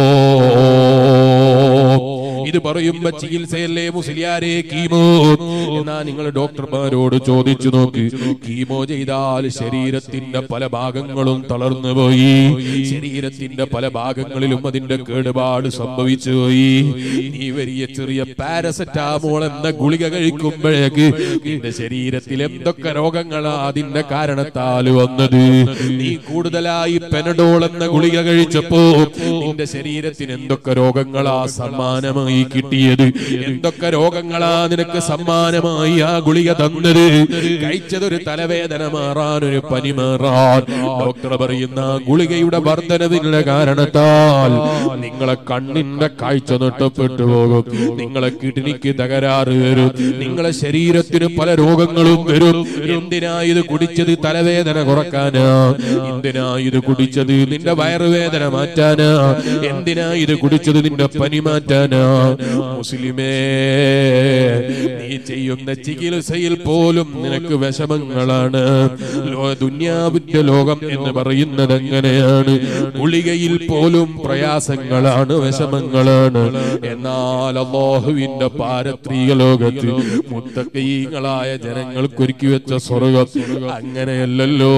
ഇത് പറയുമ്പോ ചികിത്സയല്ലേ മുസ്ലിയാരെ കീമോ എന്നാ നിങ്ങൾ ഡോക്ടർമാരോട് ചോദിച്ചു നോക്ക് കീമോ ചെയ്താൽ ശരീരത്തിന്റെ പല ഭാഗങ്ങളും തളർന്നു പോയി ശരീരത്തിന്റെ പല ഭാഗങ്ങളിലും അതിന്റെ കേടുപാട് സംഭവിച്ചു പോയി നീ വലിയ ചെറിയ പാരസെറ്റാമോൾ എന്ന ഗുളിക കഴിക്കുമ്പോഴേക്ക് നിന്റെ ശരീരത്തിൽ എന്തൊക്കെ രോഗങ്ങളാ അതിന്റെ കാരണത്താൽ വന്നത് നീ കൂടുതലായി പെനഡോൾ എന്ന ഗുളിക കഴിച്ചപ്പോ നിന്റെ ശരീരത്തിന് എന്തൊക്കെ രോഗങ്ങളാ സമ്മാനമായി കിട്ടിയത് എന്തൊക്കെ രോഗങ്ങളാ നിനക്ക് സമ്മാനമായി ആ ഗുളിക തന്നത് കഴിച്ചതൊരു തലവേദന മാറാൻ ഒരു പനി മാറാൻ ഡോക്ടർ പറയുന്ന ആ ഗുളികയുടെ വർധനവിന്റെ കാരണത്താൽ നിങ്ങളെ കണ്ണിന്റെ കാഴ്ച നഷ്ടപ്പെട്ടു പോകും നിങ്ങളെ കിഡ്നിക്ക് തകരാറ് വരും നിങ്ങളെ ശരീരത്തിന് പല രോഗങ്ങളും വരും എന്തിനാ ഇത് കുടിച്ചത് തലവേദന കുറക്കാനാ എന്തിനാ ഇത് കുടിച്ചത് നിന്റെ വയറുവേദന മാറ്റാനാ എന്തിനാ ഇത് കുടിച്ചത് നിന്റെ പനി മാറ്റാനാ മുസ്ലിമേ നീ ചെയ്യുന്ന ചികിത്സയിൽ പോലും നിനക്ക് വിഷമങ്ങളാണ് ലോ- ദുന്യാവിന്റെ ലോകം എന്ന് പറയുന്നത് എങ്ങനെയാണ് ഗുളികയിൽ പോലും പ്രയാസങ്ങളാണ് വിഷമങ്ങളാണ് എന്നാൽ അള്ളാഹുവിന്റെ പാരത്രിക ലോകത്ത് മുത്തക്കീങ്ങളായ ജനങ്ങൾക്ക് ഒരുക്കി വെച്ച സ്വർഗം അങ്ങനെയല്ലല്ലോ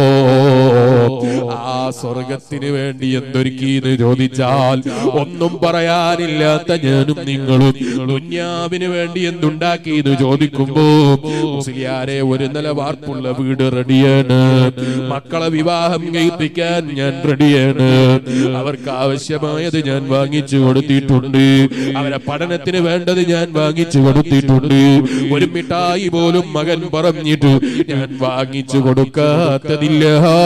ആ സ്വർഗത്തിന് വേണ്ടി എന്തൊരുക്കി എന്ന് ചോദിച്ചാൽ ഒന്നും പറയാനില്ലാത്ത ഞാനും നിങ്ങളും ദുന്യാവിന് വേണ്ടി എന്തുണ്ടാക്കി എന്ന് ചോദിക്കുമ്പോ മുസ്ലിയാരെ ഒരു നില വാർപ്പുള്ള വീട് റെഡിയാണ് മക്കളെ വിവാഹം കഴിപ്പിക്കാൻ ഞാൻ റെഡിയാണ് അവർക്ക് ആവശ്യമായത് ഞാൻ വാങ്ങിച്ചു കൊടുത്തിട്ടുണ്ട് അവരെ പഠനത്തിന് വേണ്ടത് ഞാൻ വാങ്ങിച്ചു കൊടുത്തിട്ടുണ്ട് ഒരു മിഠായി പോലും മകൻ പറഞ്ഞിട്ട് ഞാൻ വാങ്ങിച്ചു കൊടുക്കാത്തതില്ല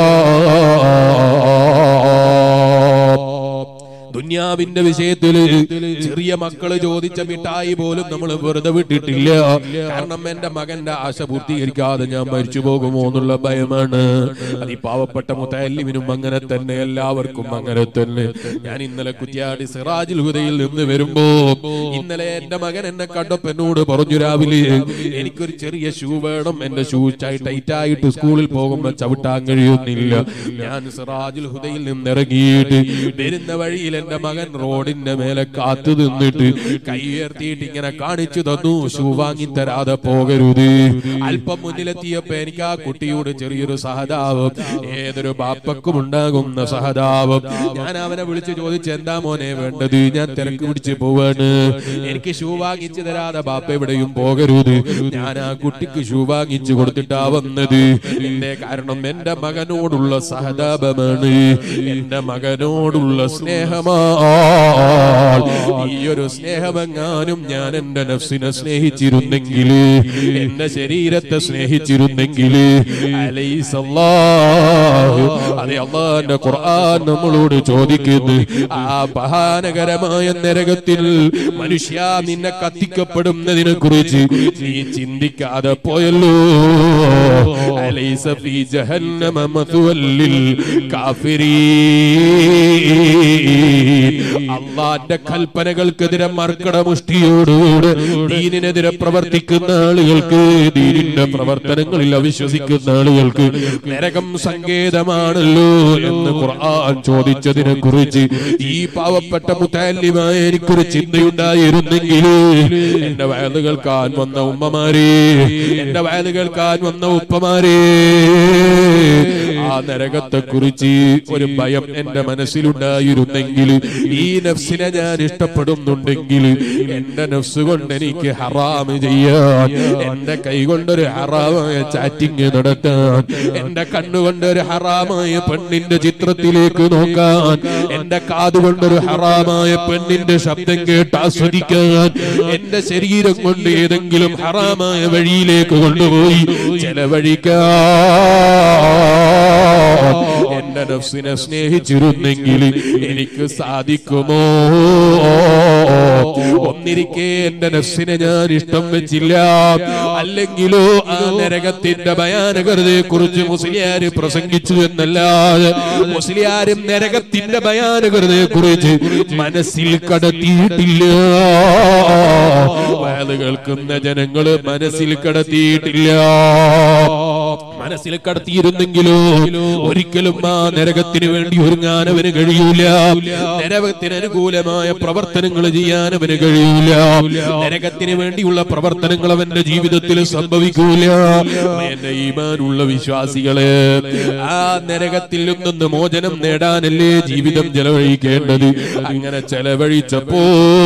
ദുന്യാവിന്റെ വിഷയത്തില് ചെറിയ മക്കള് ചോദിച്ച മിഠായി പോലും നമ്മൾ വെറുതെ വിട്ടിട്ടില്ല കാരണം എന്റെ മകന്റെ ആശ പൂർത്തീകരിക്കാതെ ഞാൻ മരിച്ചു പോകുമോ എന്നുള്ള ഭയമാണ് അത് ഈ പാവപ്പെട്ട മുത്തല്ലിവിനും അങ്ങനെ തന്നെ എല്ലാവർക്കും അങ്ങനെ തന്നെ ഞാൻ ഇന്നലെ കുറ്റിയാടി സിറാജുൽ ഹുദയിൽ നിന്ന് വരുമ്പോ ഇന്നലെ എന്റെ മകൻ എന്നെ കണ്ടപ്പോ എന്നോട് പറഞ്ഞു രാവിലെ എനിക്കൊരു ചെറിയ ഷൂ വേണം എന്റെ ഷൂ ടൈറ്റ് ആയിട്ട് സ്കൂളിൽ പോകുമ്പോ ചവിട്ടാൻ കഴിയുന്നില്ല ഞാൻ സിറാജുൽ ഹുദയിൽ നിന്ന് ഇറങ്ങിയിട്ട് വരുന്ന വഴിയിൽ എന്റെ മകൻ റോഡിന്റെ മേലെ കാത്തു നിന്നിട്ട് കൈ ഉയർത്തിയിട്ട് ഇങ്ങനെ കാണിച്ചു തന്നു ഷൂ വാങ്ങി തരാതെ പോകരുത് അല്പം മുന്നിലെത്തിയപ്പോ എനിക്ക് ആ കുട്ടിയോട് ചെറിയൊരു സഹതാപം ഏതൊരു ബാപ്പക്കും ഉണ്ടാകുന്ന സഹതാപം ഞാൻ അവനെ വിളിച്ച് ചോദിച്ചു എന്താ മോനെ വേണ്ടത് ഞാൻ തിരക്ക് പിടിച്ച് പോവാണ് എനിക്ക് ഷൂ വാങ്ങിച്ചു തരാതെ ബാപ്പ എവിടെയും പോകരുത് ഞാൻ ആ കുട്ടിക്ക് ഷൂ വാങ്ങിച്ചു കൊടുത്തിട്ടാ വന്നത് എന്റെ കാരണം എന്റെ മകനോടുള്ള സഹതാപമാണ് എന്റെ മകനോടുള്ള സ്നേഹമാണ് ഈ ഒരു സ്നേഹമെങ്ങാനും ഞാൻ എന്റെ നഫ്സിനെ സ്നേഹിച്ചിരുന്നെങ്കിൽ എന്റെ ശരീരത്തെ സ്നേഹിച്ചിരുന്നെങ്കിൽ അലൈസല്ലാഹു അതെ അള്ളാന്റെ ഖുർആൻ നമ്മളോട് ചോദിക്കുന്നു ആ ഭയാനകരമായ നരകത്തിൽ മനുഷ്യ നിന്നെ കത്തിക്കപ്പെടുന്നതിനെ കുറിച്ച് നീ ചിന്തിക്കാതെ പോയല്ലോ അലൈസ ഫീ ജഹന്നമ മഥുവല്ലിൽ കാഫിരീൻ അള്ളാന്റെ കൽപ്പനകൾക്കെതിരെ മർക്കടമുഷ്ടിയോടുകൂടെ ദീനിനെതിരെ പ്രവർത്തിക്കുന്ന ആളുകൾക്ക് ദീനിന്റെ പ്രവർത്തനങ്ങളിൽ അവിശ്വസിക്കുന്ന ആളുകൾക്ക് നരകം സങ്കേതമാണല്ലോ എന്ന് ഖുർആൻ ചോദിച്ചതിനെ കുറിച്ച് ഈ പാവപ്പെട്ട മുത്താലിമായ എനിക്കൊരു ചിന്തയുണ്ടായിരുന്നെങ്കിൽ എന്റെ വയല് കേൾക്കാൻ വന്ന ഉമ്മമാരെ എന്റെ വയല് കേൾക്കാൻ വന്ന ഉപ്പമാരെ ആ നരകത്തെ കുറിച്ച് ഒരു ഭയം എന്റെ മനസ്സിലുണ്ടായിരുന്നെങ്കിൽ ഈ നഫ്സിനെ ഞാൻ ഇഷ്ടപ്പെടുന്നുണ്ടെങ്കിൽ എന്റെ നഫ്സ് കൊണ്ട് എനിക്ക് ഹറാമ് ചെയ്യാൻ എന്റെ കൈ കൊണ്ടൊരു ഹറാമായ ചാറ്റിങ് നടത്താൻ എന്റെ കണ്ണുകൊണ്ട് ഒരു ഹറാമായ പെണ്ണിന്റെ ചിത്രത്തിലേക്ക് നോക്കാൻ എന്റെ കാതുകൊണ്ടൊരു ഹറാമായ പെണ്ണിന്റെ ശബ്ദം കേട്ട് ആസ്വദിക്കാൻ എന്റെ ശരീരം കൊണ്ട് ഏതെങ്കിലും ഹറാമായ വഴിയിലേക്ക് കൊണ്ടുപോയി ചെലവഴിക്കാൻ എന്റെ നഫ്സിനെ സ്നേഹിച്ചിരുന്നെങ്കിൽ എനിക്ക് സാധിക്കുമോ ഒന്നിരിക്കെ എന്റെ നഫ്സിനെ ഞാൻ ഇഷ്ടം വെച്ചില്ല അല്ലെങ്കിലോ ആ നരകത്തിന്റെ ഭയാനകതയെ കുറിച്ച് മുസ്ലിയാര് പ്രസംഗിച്ചു എന്നല്ലാതെ മുസ്ലിയാരും നരകത്തിന്റെ ഭയാനകതയെ കുറിച്ച് മനസ്സിൽ കടത്തിയിട്ടില്ല വയത് കേൾക്കുന്ന ജനങ്ങള് മനസ്സിൽ കടത്തിയിട്ടില്ല മനസ്സിൽ കടത്തിയിരുന്നെങ്കിലോ ഒരിക്കലും ആ നരകത്തിന് വേണ്ടി ഒരുങ്ങാൻ അവന് കഴിയൂല നരകത്തിന് അനുകൂലമായ പ്രവർത്തനങ്ങൾ ചെയ്യാൻ അവന് കഴിയൂല നരകത്തിന് വേണ്ടിയുള്ള പ്രവർത്തനങ്ങൾ അവന്റെ ജീവിതത്തിൽ സംഭവിക്കൂല എന്റെ ഈമാനുള്ള വിശ്വാസികളെ ആ നരകത്തിൽ നിന്നൊന്ന് മോചനം നേടാനല്ലേ ജീവിതം ചെലവഴിക്കേണ്ടത് അങ്ങനെ ചെലവഴിച്ചപ്പോ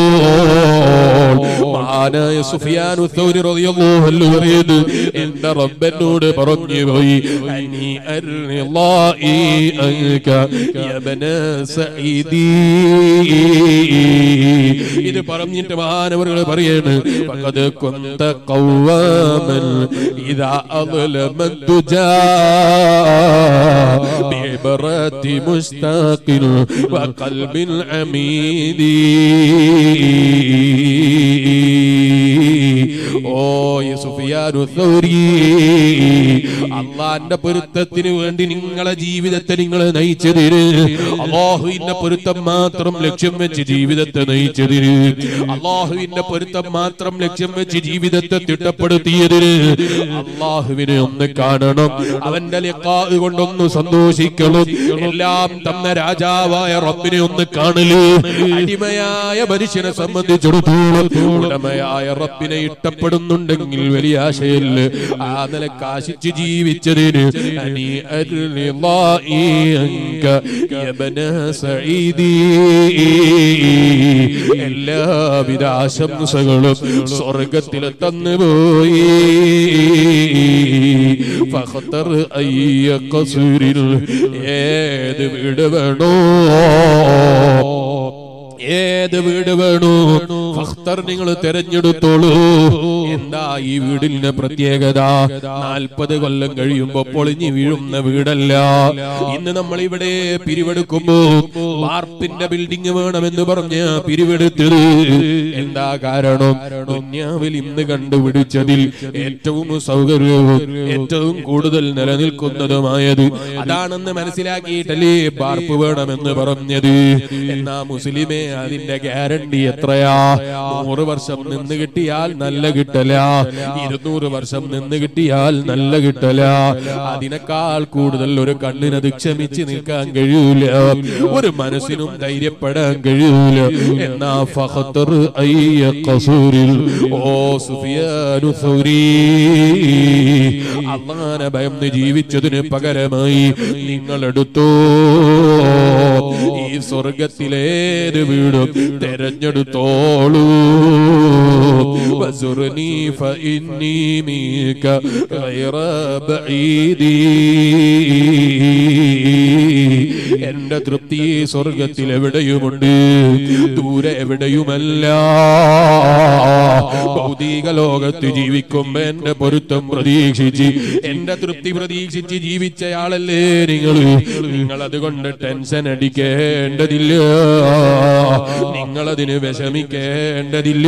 മഹാനായ സുഫിയാനു സൗരി റളിയല്ലാഹു അൻഹു പറയുന്നു എന്റെ റബ്ബനോട് പറഞ്ഞു പോയി അനി അർളില്ലാഹി അൻക യബ്ന സഈദി ഇത് പറഞ്ഞിട്ട് മഹാനവറുകൾ പറയാണ് ഫഖദ് കുന്ത ഖവ്വാമൻ ഇദാ അളലമ ദുജാ بعبرة مشتاق وقلب عميد ഓ യുസുഫിയാനു സൗരി അള്ളാന്റെ പൊരുത്തത്തിന് വേണ്ടി നിങ്ങളെ ജീവിതത്തെ നിങ്ങൾ നയിച്ചതിന് അള്ളാഹുവിന്റെ പൊരുത്തം മാത്രം ലക്ഷ്യം വെച്ച് ജീവിതത്തെ നയിച്ചതിന് അള്ളാഹുവിന്റെ പൊരുത്തം മാത്രം ലക്ഷ്യം വെച്ച് ജീവിതത്തെ തിട്ടപ്പെടുത്തിയതിന് അള്ളാഹുവിനെ ഒന്ന് കാണണം അവന്റെ ലിഖാ കൊണ്ടൊന്ന് സന്തോഷിക്കണം എല്ലാം തന്ന രാജാവായ റബ്ബിനെ ഒന്ന് കാണല് അടിമയായ മനുഷ്യനെ സംബന്ധിച്ചിടത്തോളം ഉടമയായ റബ്ബിനെ ഇഷ്ടപ്പെടുന്നുണ്ടെങ്കിൽ വലിയ ആശയല്ല ആ നിലക്ക് ആശിച്ച് ജീവിച്ചതിന് അനി അർളില്ലാഹി അൻക യബ്ന സഈദി എല്ലാവിധ ആശംസകളും സ്വർഗത്തിൽ തന്നുപോയി ഫഖ്തർ അയ്യ കസൂരിൽ ഏത് വീട് വേണോ ഏത് വീട് വേണോ ഫഖ്തർ നിങ്ങൾ തെരഞ്ഞെടുത്തോളൂ എന്താ ഈ വീടിന്റെ പ്രത്യേകത നാൽപ്പത് കൊല്ലം കഴിയുമ്പോ പൊളിഞ്ഞു വീഴുന്ന വീടല്ല ഇന്ന് നമ്മൾ ഇവിടെ പിരിവെടുക്കുമ്പോ വാർപ്പിന്റെ ബിൽഡിംഗ് വേണമെന്ന് പറഞ്ഞ പിരിവെടുത്തത് എന്താ കാരണം ദുന്യാവിൽ ഇന്ന് കണ്ടുപിടിച്ചതിൽ ഏറ്റവും സൗകര്യവും ഏറ്റവും കൂടുതൽ നിലനിൽക്കുന്നതുമായത് അതാണെന്ന് മനസ്സിലാക്കിയിട്ടല്ലേ വാർപ്പ് വേണമെന്ന് പറഞ്ഞത് എന്നാ മുസ്ലിമേ അതിന്റെ ഗ്യാരണ്ടി എത്രയാ നൂറ് വർഷം നിന്ന് കിട്ടിയാൽ നല്ല കിട്ടല ഇരുന്നൂറ് വർഷം നിന്ന് കിട്ടിയാൽ നല്ല കിട്ടല അതിനേക്കാൾ കൂടുതൽ ഒരു കണ്ണിനത് ക്ഷമിച്ച് നിൽക്കാൻ കഴിയൂല ഒരു മനസ്സിനും ധൈര്യപ്പെടാൻ കഴിയൂല എന്നാ ഫഖത്തർ അയ്യ ഖസൂരിൽ ഓ സുഫിയാനു സൗരി അള്ളാനെ ഭയന്ന് ജീവിച്ചതിന് പകരമായി നിങ്ങൾ എടുത്തോ ഈ സ്വർഗത്തിലേത് വീടും തെരഞ്ഞെടുത്തോളൂ വസുർനി ഫഇന്നി മീക ഗൈറ ബഈദി എന്റെ തൃപ്തി സ്വർഗത്തിൽ എവിടെയുമുണ്ട് ദൂരെ എവിടെയുമല്ല ഭൗതിക ലോകത്ത് ജീവിക്കുമ്പോ എന്റെ പൊരുത്തം പ്രതീക്ഷിച്ച് എന്റെ തൃപ്തി പ്രതീക്ഷിച്ച് ജീവിച്ചയാളല്ലേ നിങ്ങൾ നിങ്ങൾ അതുകൊണ്ട് ടെൻഷൻ അടിക്കേണ്ടതില്ല നിങ്ങളതിന് വിഷമിക്കേണ്ടതില്ല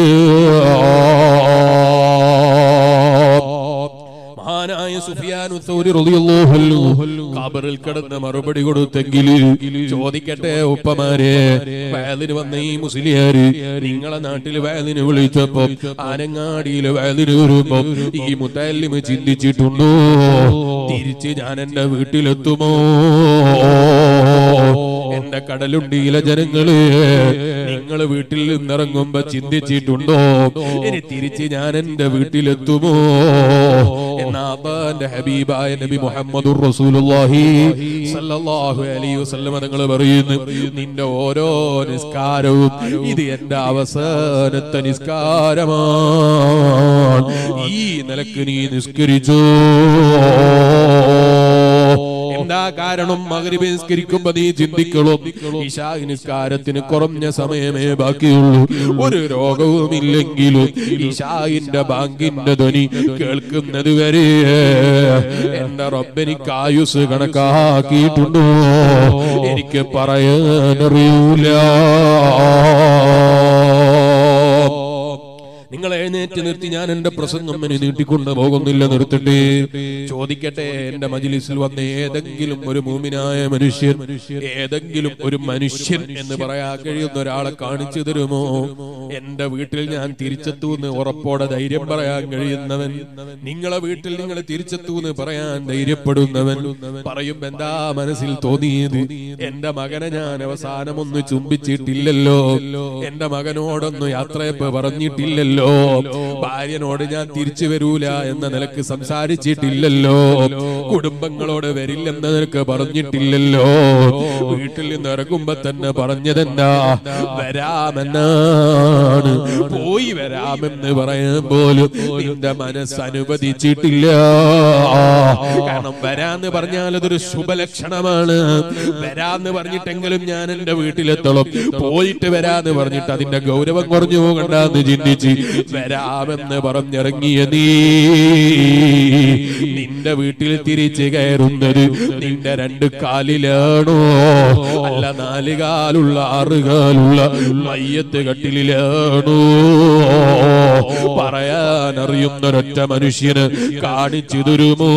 മഹാനായ സുഫിയാനു സൗരി റളിയല്ലാഹു അൻഹു ഖബറിൽ കിടന്ന് മറുപടി കൊടുത്തെങ്കിൽ ചോദിക്കട്ടെ ഉപ്പമാരെ വയലിന് വന്ന ഈ മുസ്ലിയാര് നിങ്ങളെ നാട്ടിൽ വയലിന് വിളിച്ചപ്പോ ആനങ്ങാടിയിൽ വയലിന് വരുമ്പോ ഈ മുത്തല്ലിമ് ചിന്തിച്ചിട്ടുണ്ടോ തിരിച്ച് ഞാൻ എന്റെ വീട്ടിലെത്തുമോ എന്റെ കടലുണ്ടിയിലെ ജനങ്ങള് നിങ്ങൾ വീട്ടിൽ നിന്നിറങ്ങുമ്പോ ചിന്തിച്ചിട്ടുണ്ടോ ഇനി തിരിച്ച് ഞാൻ എന്റെ വീട്ടിലെത്തുമോ എന്നാ അള്ളാന്റെ ഹബീബായ നബി മുഹമ്മദുർ റസൂലുള്ളാഹി സല്ലല്ലാഹു അലൈഹി വസല്ലം തങ്ങൾ പറയുന്നു നിന്റെ ഓരോ നിസ്കാരവും ഇത് എന്റെ അവസാനത്തെ നിസ്കാരമാണ് ഈ നിലക്ക് നീ നിസ്കരിച്ചു എന്താ കാരണം മകരിബ് നിസ്കരിക്കുമ്പോ നീ ചിന്തിക്കണം ഇശാ നിസ്കാരത്തിന് കുറഞ്ഞ സമയമേ ബാക്കിയുള്ളൂ ഒരു രോഗവും ഇല്ലെങ്കിലും ഇഷായിന്റെ ബാങ്കിന്റെ ധ്വനി കേൾക്കുന്നത് വരെ എന്റെ റബ്ബെനിക്ക് ആയുസ് കണക്കാക്കിയിട്ടുണ്ടോ എനിക്ക് പറയാനറിയൂല നിങ്ങൾ എഴുന്നേറ്റ് നിർത്തി ഞാൻ എന്റെ പ്രസംഗം ഇനി നീട്ടിക്കൊണ്ട് പോകുന്നില്ല നിർത്തട്ടെ ചോദിക്കട്ടെ എന്റെ മജിലിസിൽ വന്ന ഏതെങ്കിലും ഒരു മൂമിനായ മനുഷ്യൻ ഏതെങ്കിലും ഒരു മനുഷ്യൻ എന്ന് പറയാൻ കഴിയുന്ന ഒരാളെ കാണിച്ചു തരുമോ എന്റെ വീട്ടിൽ ഞാൻ തിരിച്ചെത്തൂന്ന് ഉറപ്പോടെ ധൈര്യം പറയാൻ കഴിയുന്നവൻ നിങ്ങളെ വീട്ടിൽ നിങ്ങൾ തിരിച്ചെത്തൂന്ന് പറയാൻ ധൈര്യപ്പെടുന്നവൻ പറയുമ്പോ എന്താ മനസ്സിൽ തോന്നിയത് എന്റെ മകനെ ഞാൻ അവസാനം ഒന്ന് ചുംബിച്ചിട്ടില്ലല്ലോ എന്റെ മകനോടൊന്ന് യാത്രയപ്പ് പറഞ്ഞിട്ടില്ലല്ലോ ഭാര്യനോട് ഞാൻ തിരിച്ചു വരൂല എന്ന നിലക്ക് സംസാരിച്ചിട്ടില്ലല്ലോ കുടുംബങ്ങളോട് വരില്ലെന്ന നിലക്ക് പറഞ്ഞിട്ടില്ലല്ലോ വീട്ടിൽ നിന്ന് ഇറങ്ങുമ്പോ തന്നെ പറഞ്ഞതെന്നാ വരാമെന്നാണ് പോയി വരാമെന്ന് പറയാൻ പോലും നിന്റെ മനസ്സ് അനുവദിച്ചിട്ടില്ല കാരണം വരാന്ന് പറഞ്ഞാൽ അതൊരു ശുഭലക്ഷണമാണ് വരാന്ന് പറഞ്ഞിട്ടെങ്കിലും ഞാൻ എന്റെ വീട്ടിലെത്തണം പോയിട്ട് വരാന്ന് പറഞ്ഞിട്ട് അതിന്റെ ഗൗരവം കുറഞ്ഞു പോകണ്ടെന്ന് ചിന്തിച്ച് വരാമെന്ന് പറഞ്ഞിറങ്ങിയ നീ നിന്റെ വീട്ടിൽ തിരിച്ചു കയറുന്നത് നിന്റെ രണ്ട് കാലിലാണോ അല്ല നാല് കാലുള്ള ആറ് കാലുള്ള മയ്യത്ത് കട്ടിലാണോ പറയാനറിയുന്നൊരൊറ്റ മനുഷ്യന് കാണിച്ചു തരുമോ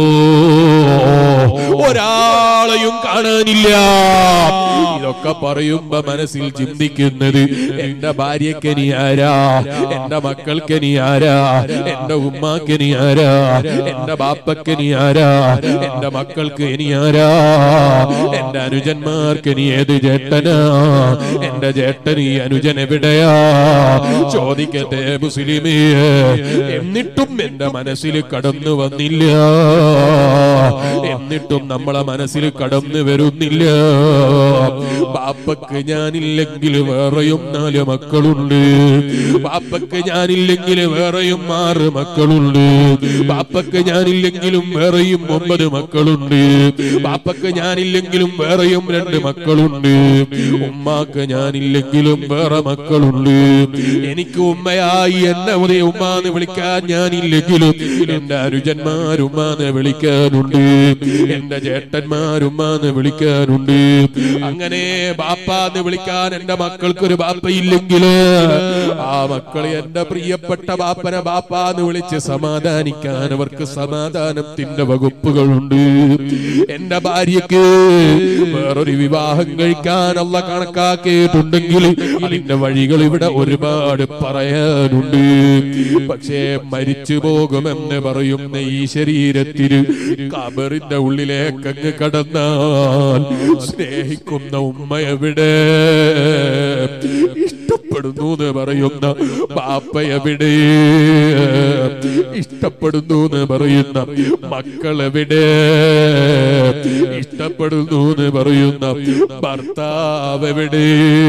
ഒരാളെയും കാണാനില്ല ഇതൊക്കെ പറയുമ്പോ മനസ്സിൽ ചിന്തിക്കുന്നത് എന്റെ ഭാര്യക്ക് നീ ആരാ എന്റെ മക്കൾക്ക് നീ ആരാ എന്റെ ഉമ്മാക്ക് നീ ആരാ എന്റെ ബാപ്പക്ക് നീ ആരാ എന്റെ മക്കൾക്ക് ഇനി ആരാ എന്റെ അനുജന്മാർക്ക് നീ ഏത് ചേട്ടനാ എന്റെ ചേട്ടൻ ഈ അനുജൻ എവിടെയാ ചോദിക്കട്ടെ മുസ്ലിമേ എന്നിട്ടും എന്റെ മനസ്സിൽ കടന്നു വന്നില്ല എന്നിട്ടും നമ്മളെ മനസ്സിൽ കടന്നു വരുന്നില്ല ബാപ്പക്ക് ഞാനില്ലെങ്കിൽ വേറെയും നാല് മക്കളുണ്ട് ബാപ്പക്ക് ഞാനില്ലെങ്കിൽ വേറെയും ആറ് മക്കളുണ്ട് ബാപ്പക്ക് ഞാനില്ലെങ്കിലും വേറെയും ഒമ്പത് മക്കളുണ്ട് ബാപ്പക്ക് ഞാനില്ലെങ്കിലും വേറെയും രണ്ട് മക്കളുണ്ട് ഉമ്മാക്ക് ഞാനില്ലെങ്കിലും വേറെ മക്കളുണ്ട് എനിക്ക് ഉമ്മയായി എന്നെ ഉദയ ഉമ്മാന്ന് വിളിക്കാൻ ഞാനില്ലെങ്കിലും എന്റെ അനുജന്മാരുമ്മാന്ന് വിളിക്കാനുണ്ട് എന്റെ ചേട്ടന്മാരുമ്മാന്ന് വിളിക്കാനുണ്ട് അങ്ങനെ ബാപ്പാന്ന് വിളിക്കാൻ എന്റെ മക്കൾക്കൊരു ബാപ്പയില്ലെങ്കിൽ ആ മക്കൾ എന്റെ പ്രിയപ്പെട്ട ബാപ്പനെ ബാപ്പാന്ന് വിളിച്ച് സമാധാനിക്കാൻ അവർക്ക് സമാധാനത്തിന്റെ വകുപ്പുകളുണ്ട് എന്റെ ഭാര്യക്ക് വേറൊരു വിവാഹം കഴിക്കാനുള്ള കണക്കാക്കിയിട്ടുണ്ടെങ്കിൽ അതിന്റെ വഴികൾ ഇവിടെ ഒരുപാട് പറയാനുണ്ട് പക്ഷേ മരിച്ചു പോകുമെന്ന് പറയുന്ന ഈ ശരീരത്തിന് കബറിന്റെ ഉള്ളിലേക്ക് അങ്ങ് കടന്നാൽ സ്നേഹിക്കുന്ന ഉമ്മ എവിടെ ഇഷ്ടപ്പെടുന്നു എന്ന് പറയുന്ന ബാപ്പ എവിടെ ഇഷ്ടപ്പെടുന്നു എന്ന് പറയുന്ന മക്കൾ എവിടെ ഇഷ്ടപ്പെടുന്നു എന്ന് പറയുന്ന ഭർത്താവ് എവിടെ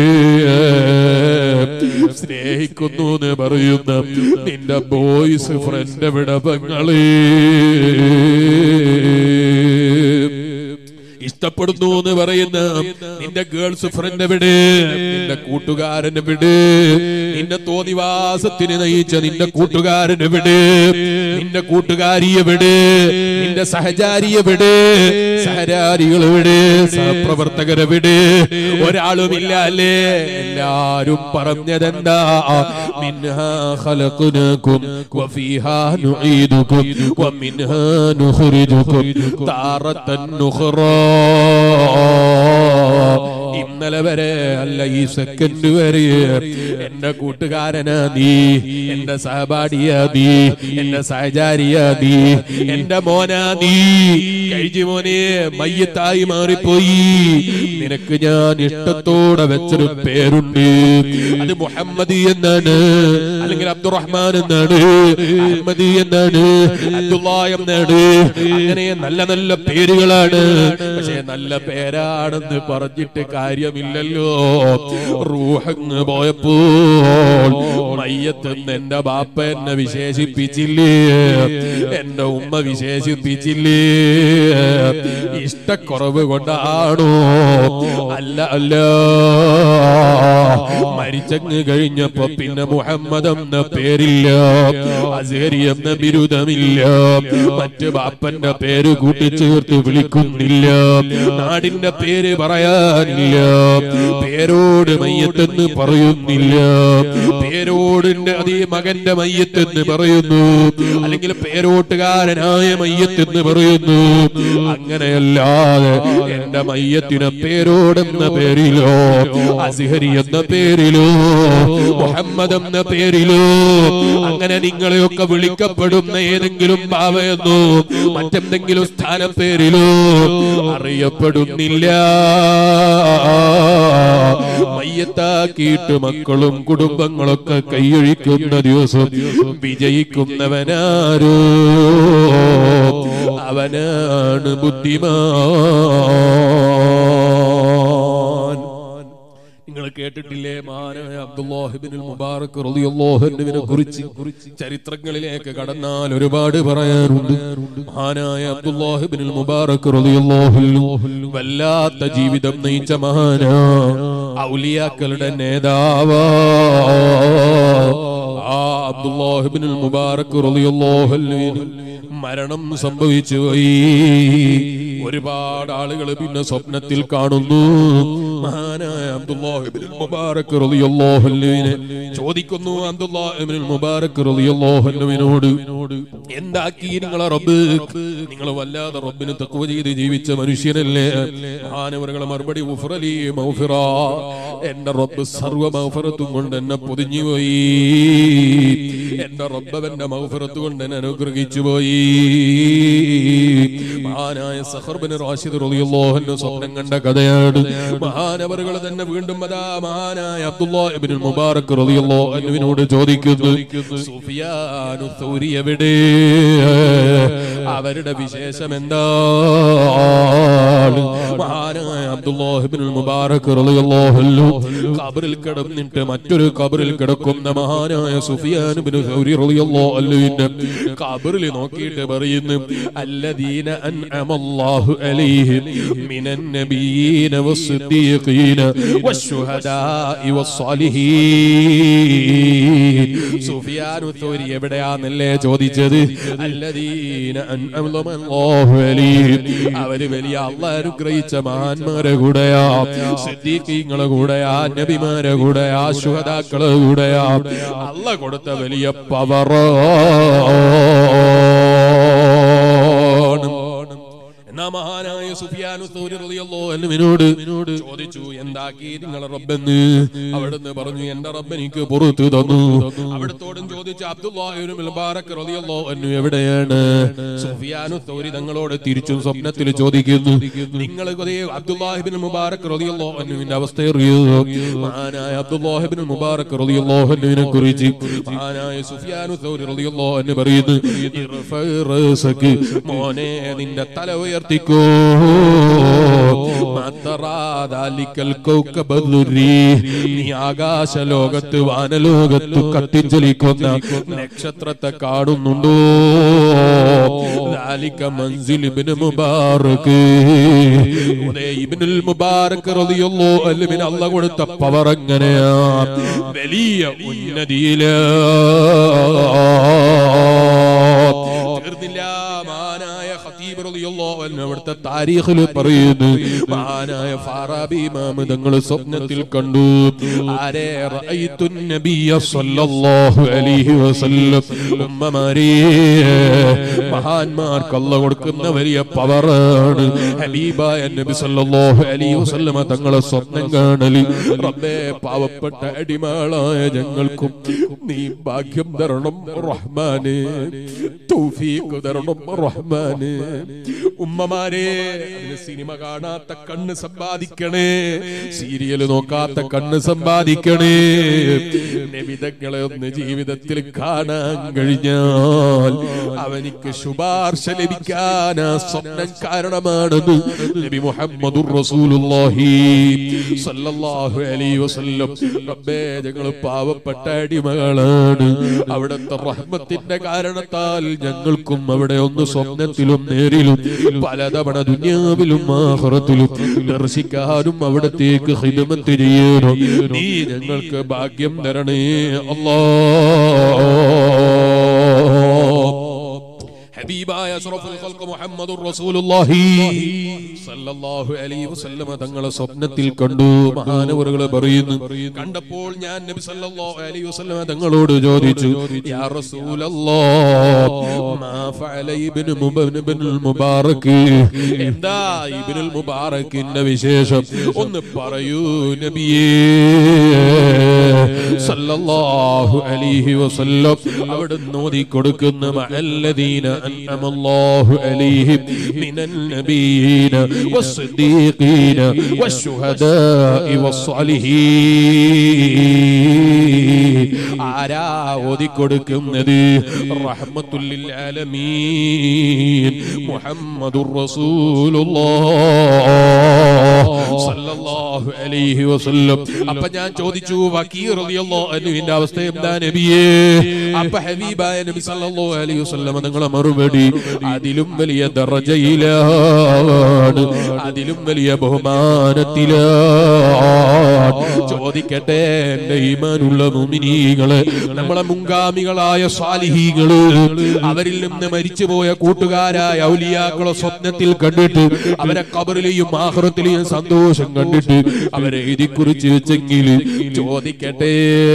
സ്നേഹിക്കുന്നു എന്ന് പറയുന്ന നിന്റെ ബോയ്സ് ഫ്രണ്ട് എവിടെ പെങ്ങളേ ഇഷ്ടപ്പെടുന്നു എന്ന് പറയുന്ന നിന്റെ ഗേൾസ് ഫ്രണ്ട് എവിടെ നിന്റെ കൂട്ടുകാരൻ എവിടെ നിന്റെ തോന്നിവാസത്തിന് നയിച്ച നിന്റെ കൂട്ടുകാരൻ എവിടെ നിന്റെ കൂട്ടുകാരി എവിടെ നിന്റെ സഹചാരി എവിടെ സഹചാരികൾ എവിടെ സഹപ്രവർത്തകരെവിടെ ഒരാളുമില്ല അല്ലേ എല്ലാരും പറഞ്ഞതെന്താ മിൻഹാ ഖലഖ്നാകും വഫീഹാ നുഈദുകും വമിൻഹാ നുഖ്രിജുകും താറത്തൻ നുഖ്റാ ഇന്നലെ വരെ അല്ല ഈ സെക്കൻഡ് വരെ എന്റെ കൂട്ടുകാരനാ നീ എന്റെ സഹപാഠിയാ നീ എന്റെ സഹചാരിയാ നീ എന്റെ മോനാ നീ കഴിച്ചു മോനെ മയ്യത്തായി മാറിപ്പോയി നിനക്ക് ഞാൻ ഇഷ്ടത്തോടെ വെച്ചൊരു പേരുണ്ട് അത് മുഹമ്മദ് എന്നാണ് അല്ലെങ്കിൽ അബ്ദുറഹ്മാൻ എന്നാണ് അഹമ്മദ് എന്നാണ് അബ്ദുള്ള എന്നാണ് അങ്ങനെ നല്ല നല്ല പേരുകളാണ് പക്ഷെ നല്ല പേരാണെന്ന് പറഞ്ഞിട്ട് കാര്യമില്ലല്ലോ റൂഹങ്ങ് പോയപ്പോൾ മയ്യത്തെന്ന് എന്റെ ബാപ്പ എന്നെ വിശേഷിപ്പിച്ചില്ലേ എന്റെ ഉമ്മ വിശേഷിപ്പിച്ചില്ലേ ഇഷ്ടക്കുറവ് കൊണ്ടാണോ അല്ല അല്ല മരിച്ചങ്ങ് കഴിഞ്ഞപ്പോ പിന്നെ മുഹമ്മദ് എന്ന പേരില്ല അസേരി എന്ന ബിരുദമില്ല മറ്റ് ബാപ്പന്റെ പേര് കൂട്ടിച്ചേർത്ത് വിളിക്കുന്നില്ല നാടിന്റെ പേര് പറയാനില്ല പേരോട് മയ്യത്തെന്ന് പറയുന്നില്ല പേരോടിന്റെ അതേ മകന്റെ മയ്യത്തെന്ന് പറയുന്നു അല്ലെങ്കിൽ പേരോട്ടുകാരനായ മയ്യത്തെന്ന് പറയുന്നു അങ്ങനെയല്ലാതെ എന്റെ മയ്യത്തിന് പേരോടെന്ന പേരിലോ അസിഹരി എന്ന പേരിലോ മുഹമ്മദ് എന്ന പേരിലോ അങ്ങനെ നിങ്ങളെയൊക്കെ വിളിക്കപ്പെടുന്ന ഏതെങ്കിലും ഭാവയെന്നോ മറ്റെന്തെങ്കിലും സ്ഥാനപ്പേരിലോ അറിയപ്പെടുന്നില്ല മയ്യത്താക്കിയിട്ട് മക്കളും കുടുംബങ്ങളൊക്കെ കൈയൊഴിക്കുന്ന ദിവസം വിജയിക്കുന്നവനാരോ അവനാണ് ബുദ്ധിമാൻ നിങ്ങൾ കേട്ടിട്ടില്ലേ മാനായ അബ്ദുല്ലാഹിബിനുൽ മുബാറക് റളിയല്ലാഹുവിനെ കുറിച്ച് ചരിത്രങ്ങളിലേക്ക് കടന്നാൽ ഒരുപാട് പറയാനുണ്ട് മഹാനായ അബ്ദുല്ലാഹിബിനുൽ മുബാറക് റളിയല്ലാഹു വല്ലാത്ത ജീവിതം നയിച്ച മഹാനാ ഔലിയാക്കളുടെ നേതാവാ ആ അബ്ദുല്ലാഹിബിനുൽ മുബാറക് റളിയല്ലാഹു മരണം സംഭവിച്ചു പോയി ഒരുപാട് ആളുകൾ പിന്നെ സ്വപ്നത്തിൽ കാണുന്നു മഹാനായ അബ്ദുല്ലാഹിബ്നുൽ മുബാറക് റളിയല്ലാഹു അൻഹുവിനെ ചോദിക്കുന്നു അബ്ദുല്ലാഹിബ്നുൽ മുബാറക് റളിയല്ലാഹു അൻഹുവിനോട് എന്താക്കി നിങ്ങളെ റബ്ബ് നിങ്ങൾ വല്ലാതെ റബ്ബിന് തഖ്വ ചെയ്ത് ജീവിച്ച മനുഷ്യനല്ലേ മഹാനവറുകളെ മറുപടി ഉഫ്റലി മൗഫിറ എന്റെ റബ്ബ് സർവ്വ മൗഫിറത്തും കൊണ്ട് എന്നെ പൊതിഞ്ഞു പോയി എന്റെ റബ്ബ് എന്റെ മൗഫിറത്ത് കൊണ്ട് എന്നെ അനുഗ്രഹിച്ചു പോയി മഹാനായ സഹർബിന് റാഷിദ് റളിയല്ലാഹു അൻഹു സ്വപ്നം കണ്ട കഥയാണ് മഹാനവറുകൾ തന്നെ വീണ്ടും അതാ മഹാനായ അബ്ദുല്ലാഹ് ഇബ്നുൽ മുബാറക് റളിയല്ലാഹു അൻഹുവിനോട് ചോദിക്കുന്നു സുഫിയാനു സൗരി എവിടെ അവരുടെ വിശേഷം എന്താണ് മഹാനായ അബ്ദുല്ലാഹ് ഇബ്നുൽ മുബാറക് റളിയല്ലാഹു അൻഹു ഖബറിൽ കിടന്നിട്ട് മറ്റൊരു ഖബറിൽ കിടക്കുന്ന മഹാനായ സുഫിയാൻ ഇബ്നു സൗരി റളിയല്ലാഹു അൻഹുവിന്റെ ഖബറിൽ നോക്കിയിട്ട് പറയുന്നു അല്ലദീന അൻഅമല്ലാഹു അലൈഹിം മിനൻ നബിയീന വസ്സിദ്ദീഖീന വശുഹദാഇ വസ്സാലിഹീൻ സുഫിയാനു സൗരി എവിടെയാന്നല്ലേ ചോദിച്ചത് അല്ലദീന അൻഅമല്ലാഹു അലൈഹിം അവര് വലിയ അള്ളാഹ് അനുഗ്രഹിച്ച മഹാന്മാരെ കൂടെയാ സിദ്ദീഖീങ്ങളെ കൂടെയാ നബിമാരെ കൂടെയാ ശുഹദാക്കളെ കൂടെയാ അല്ല കൊടുത്ത വലിയ പവറാണ് എന്നാ മഹാനായ സുഫിയാനു സൗരി റളിയല്ലാഹു അൻഹുവിനോട് ചോദിച്ചു എന്താക്കി നിങ്ങളെ റബ്ബെന്ന് അവിടുന്ന് പറഞ്ഞു എന്റെ റബ്ബ് എനിക്ക് പുറത്തു തന്നു അവിടത്തോടും ചോദിച്ചു അബ്ദുല്ലാഹി ഇബ്നു മുബാറക് റളിയല്ലാഹു അൻഹു എവിടെയാണ് സുഫിയാനു സൗരി തങ്ങളോട് തിരിച്ചും സ്വപ്നത്തിൽ ചോദിക്കുന്നു നിങ്ങൾ അതേ അബ്ദുല്ലാഹി ഇബ്നു മുബാറക് റളിയല്ലാഹു അൻഹുവിന്റെ അവസ്ഥ അറിയോ മഹാനായ അബ്ദുല്ലാഹി ഇബ്നു മുബാറക് റളിയല്ലാഹു അൻഹുവിനെ കുറിച്ച് മഹാനായ സുഫിയാനു സൗരി റളിയല്ലാഹു അൻഹു പറയുന്നു ഇർഫ റസക് മോനെ നിന്റെ തല ഉയർത്തിക്കോ മാത്രാദാലിക്കൽ കൗക്കബദുരി നീ ആകാശ ലോകത്ത് വാനലോകത്ത് കത്തിച്ചലിക്കുന്ന നക്ഷത്രത്തെ കാണുന്നുണ്ടോ ذلك منزل ابن മുബാറക് ഉദയ ഇബ്നുൽ മുബാറക് റളിയല്ലാഹു അൻഹുവിന് അല്ലാഹു കൊടുത്ത പവർ എങ്ങനെയാ വലിയ ഉന്നതിയിലാ തീർന്നില്ല മാനായ ഖതീബ് റളിയല്ലാഹു അൻഹു അവിടുത്തെ താരീഖിൽ പറയുന്നു മാനായ ഫാറാബി ഇമാം തങ്ങൾ സ്വപ്നത്തിൽ കണ്ടു ആരെ റഅയ്തു നബിയ സല്ലല്ലാഹു അലൈഹി വസല്ലം ഉമ്മമാരെ മഹാന്മാർക്ക് അല്ല കൊടുക്കുന്ന വലിയ പവറാണ് ഹബീബായ നബി സല്ലല്ലാഹു അലൈഹി വസല്ലമ തങ്ങളെ സ്വപ്നം കാണലി റബ്ബേ പാവപ്പെട്ട അടിമാളായ ഞങ്ങൾക്കും നീ ഭാഗ്യം തരണം റഹ്മാനെ തൗഫീഖ് തരണം റഹ്മാനെ ഉമ്മമാരെ അതിന് സിനിമ കാണാത്ത കണ്ണ് സമ്പാദിക്കണേ സീരിയൽ നോക്കാത്ത കണ്ണ് സമ്പാദിക്കണേ നബിതങ്ങളെ ഒന്ന് ജീവിതത്തിൽ കാണാൻ കഴിഞ്ഞാൽ അവനിക്ക് ശുപാർശ ലഭിക്കാൻ ആ സ്വപ്നം കാരണമാണെന്ന് നബി മുഹമ്മദുർ റസൂലുള്ളാഹി സല്ലല്ലാഹു അലൈഹി വസല്ലം റബ്ബേ ഞങ്ങൾ പാവപ്പെട്ട അടിമകളാണ് അവിടുത്തെ റഹ്മത്തിന്റെ കാരണത്താൽ ഞങ്ങൾക്കും അവിടെ ഒന്ന് സ്വപ്നത്തിലും നേരിലും പലതവണ ദുനിയാവിലും ആഹ്റത്തിലും ദർശിക്കാനും അവിടത്തേക്ക് ഹിദമത്ത് ചെയ്യണം നീ ഞങ്ങൾക്ക് ഭാഗ്യം തരണേ അല്ലാ ഹബീബായ അഷ്റഫുൽ ഖൽഖ് മുഹമ്മദുർ റസൂലുള്ളാഹി സല്ലല്ലാഹു അലൈഹി വസല്ലമ തങ്ങളെ സ്വപ്നത്തിൽ കണ്ടു മഹാനവറുകൾ പറയുന്നു കണ്ടപ്പോൾ ഞാൻ നബി സല്ലല്ലാഹു അലൈഹി വസല്ലമ തങ്ങളോട് ചോദിച്ചു യാ റസൂലല്ലാഹ് മാ ഫഅല ഇബ്നു മുബൻ ഇബ്നുൽ മുബാറക് എന്താ ഇബ്നുൽ മുബാറക്കിന്റെ വിശേഷം ഒന്ന് പറയൂ നബിയേ സല്ലല്ലാഹു അലൈഹി വസല്ലം അവിടുന്ന് ഓതി കൊടുക്കുന്ന മഅല്ലദീന അൻഅമല്ലാഹു അലൈഹിം മിനൽ നബിയീന വസ്സദീഖീന വശുഹദാഇ വസ്സാലിഹീൻ ആരാ ഓതി കൊടുക്കുന്നത് റഹ്മത്തുല്ലിൽ ആലമീൻ മുഹമ്മദുർ റസൂലുള്ളാഹ് സല്ലല്ലാഹു അലൈഹി വസല്ലം അപ്പൊ ഞാൻ ചോദിച്ചു വക്കീർ റളിയല്ലാഹു അൻഹുവിന്റെ അവസ്ഥ എന്താ നബിയേ അപ്പൊ ഹബീബായ നബി സല്ലല്ലാഹു അലൈഹി വസല്ലം നിങ്ങളെ മറുപടി അതിലും വലിയ ദറജയിലാണ് അതിലും വലിയ ബഹുമാനത്തിലാണ് ചോദിക്കട്ടെ എന്റെ ഈമാനുള്ള മുമിനീകള് നമ്മളെ മുൻഗാമികളായ സ്വാലിഹീകള് അവരിൽ നിന്ന് മരിച്ചുപോയ കൂട്ടുകാരായ ഔലിയാക്കളെ സ്വപ്നത്തിൽ കണ്ടിട്ട് അവരെ കബറിലെയും ആഹ്റത്തിലെയും സന്തോഷം കണ്ടിട്ട് അവരെ എഴുതി കുറിച്ച് വെച്ചെങ്കിൽ ചോദിക്കട്ടെ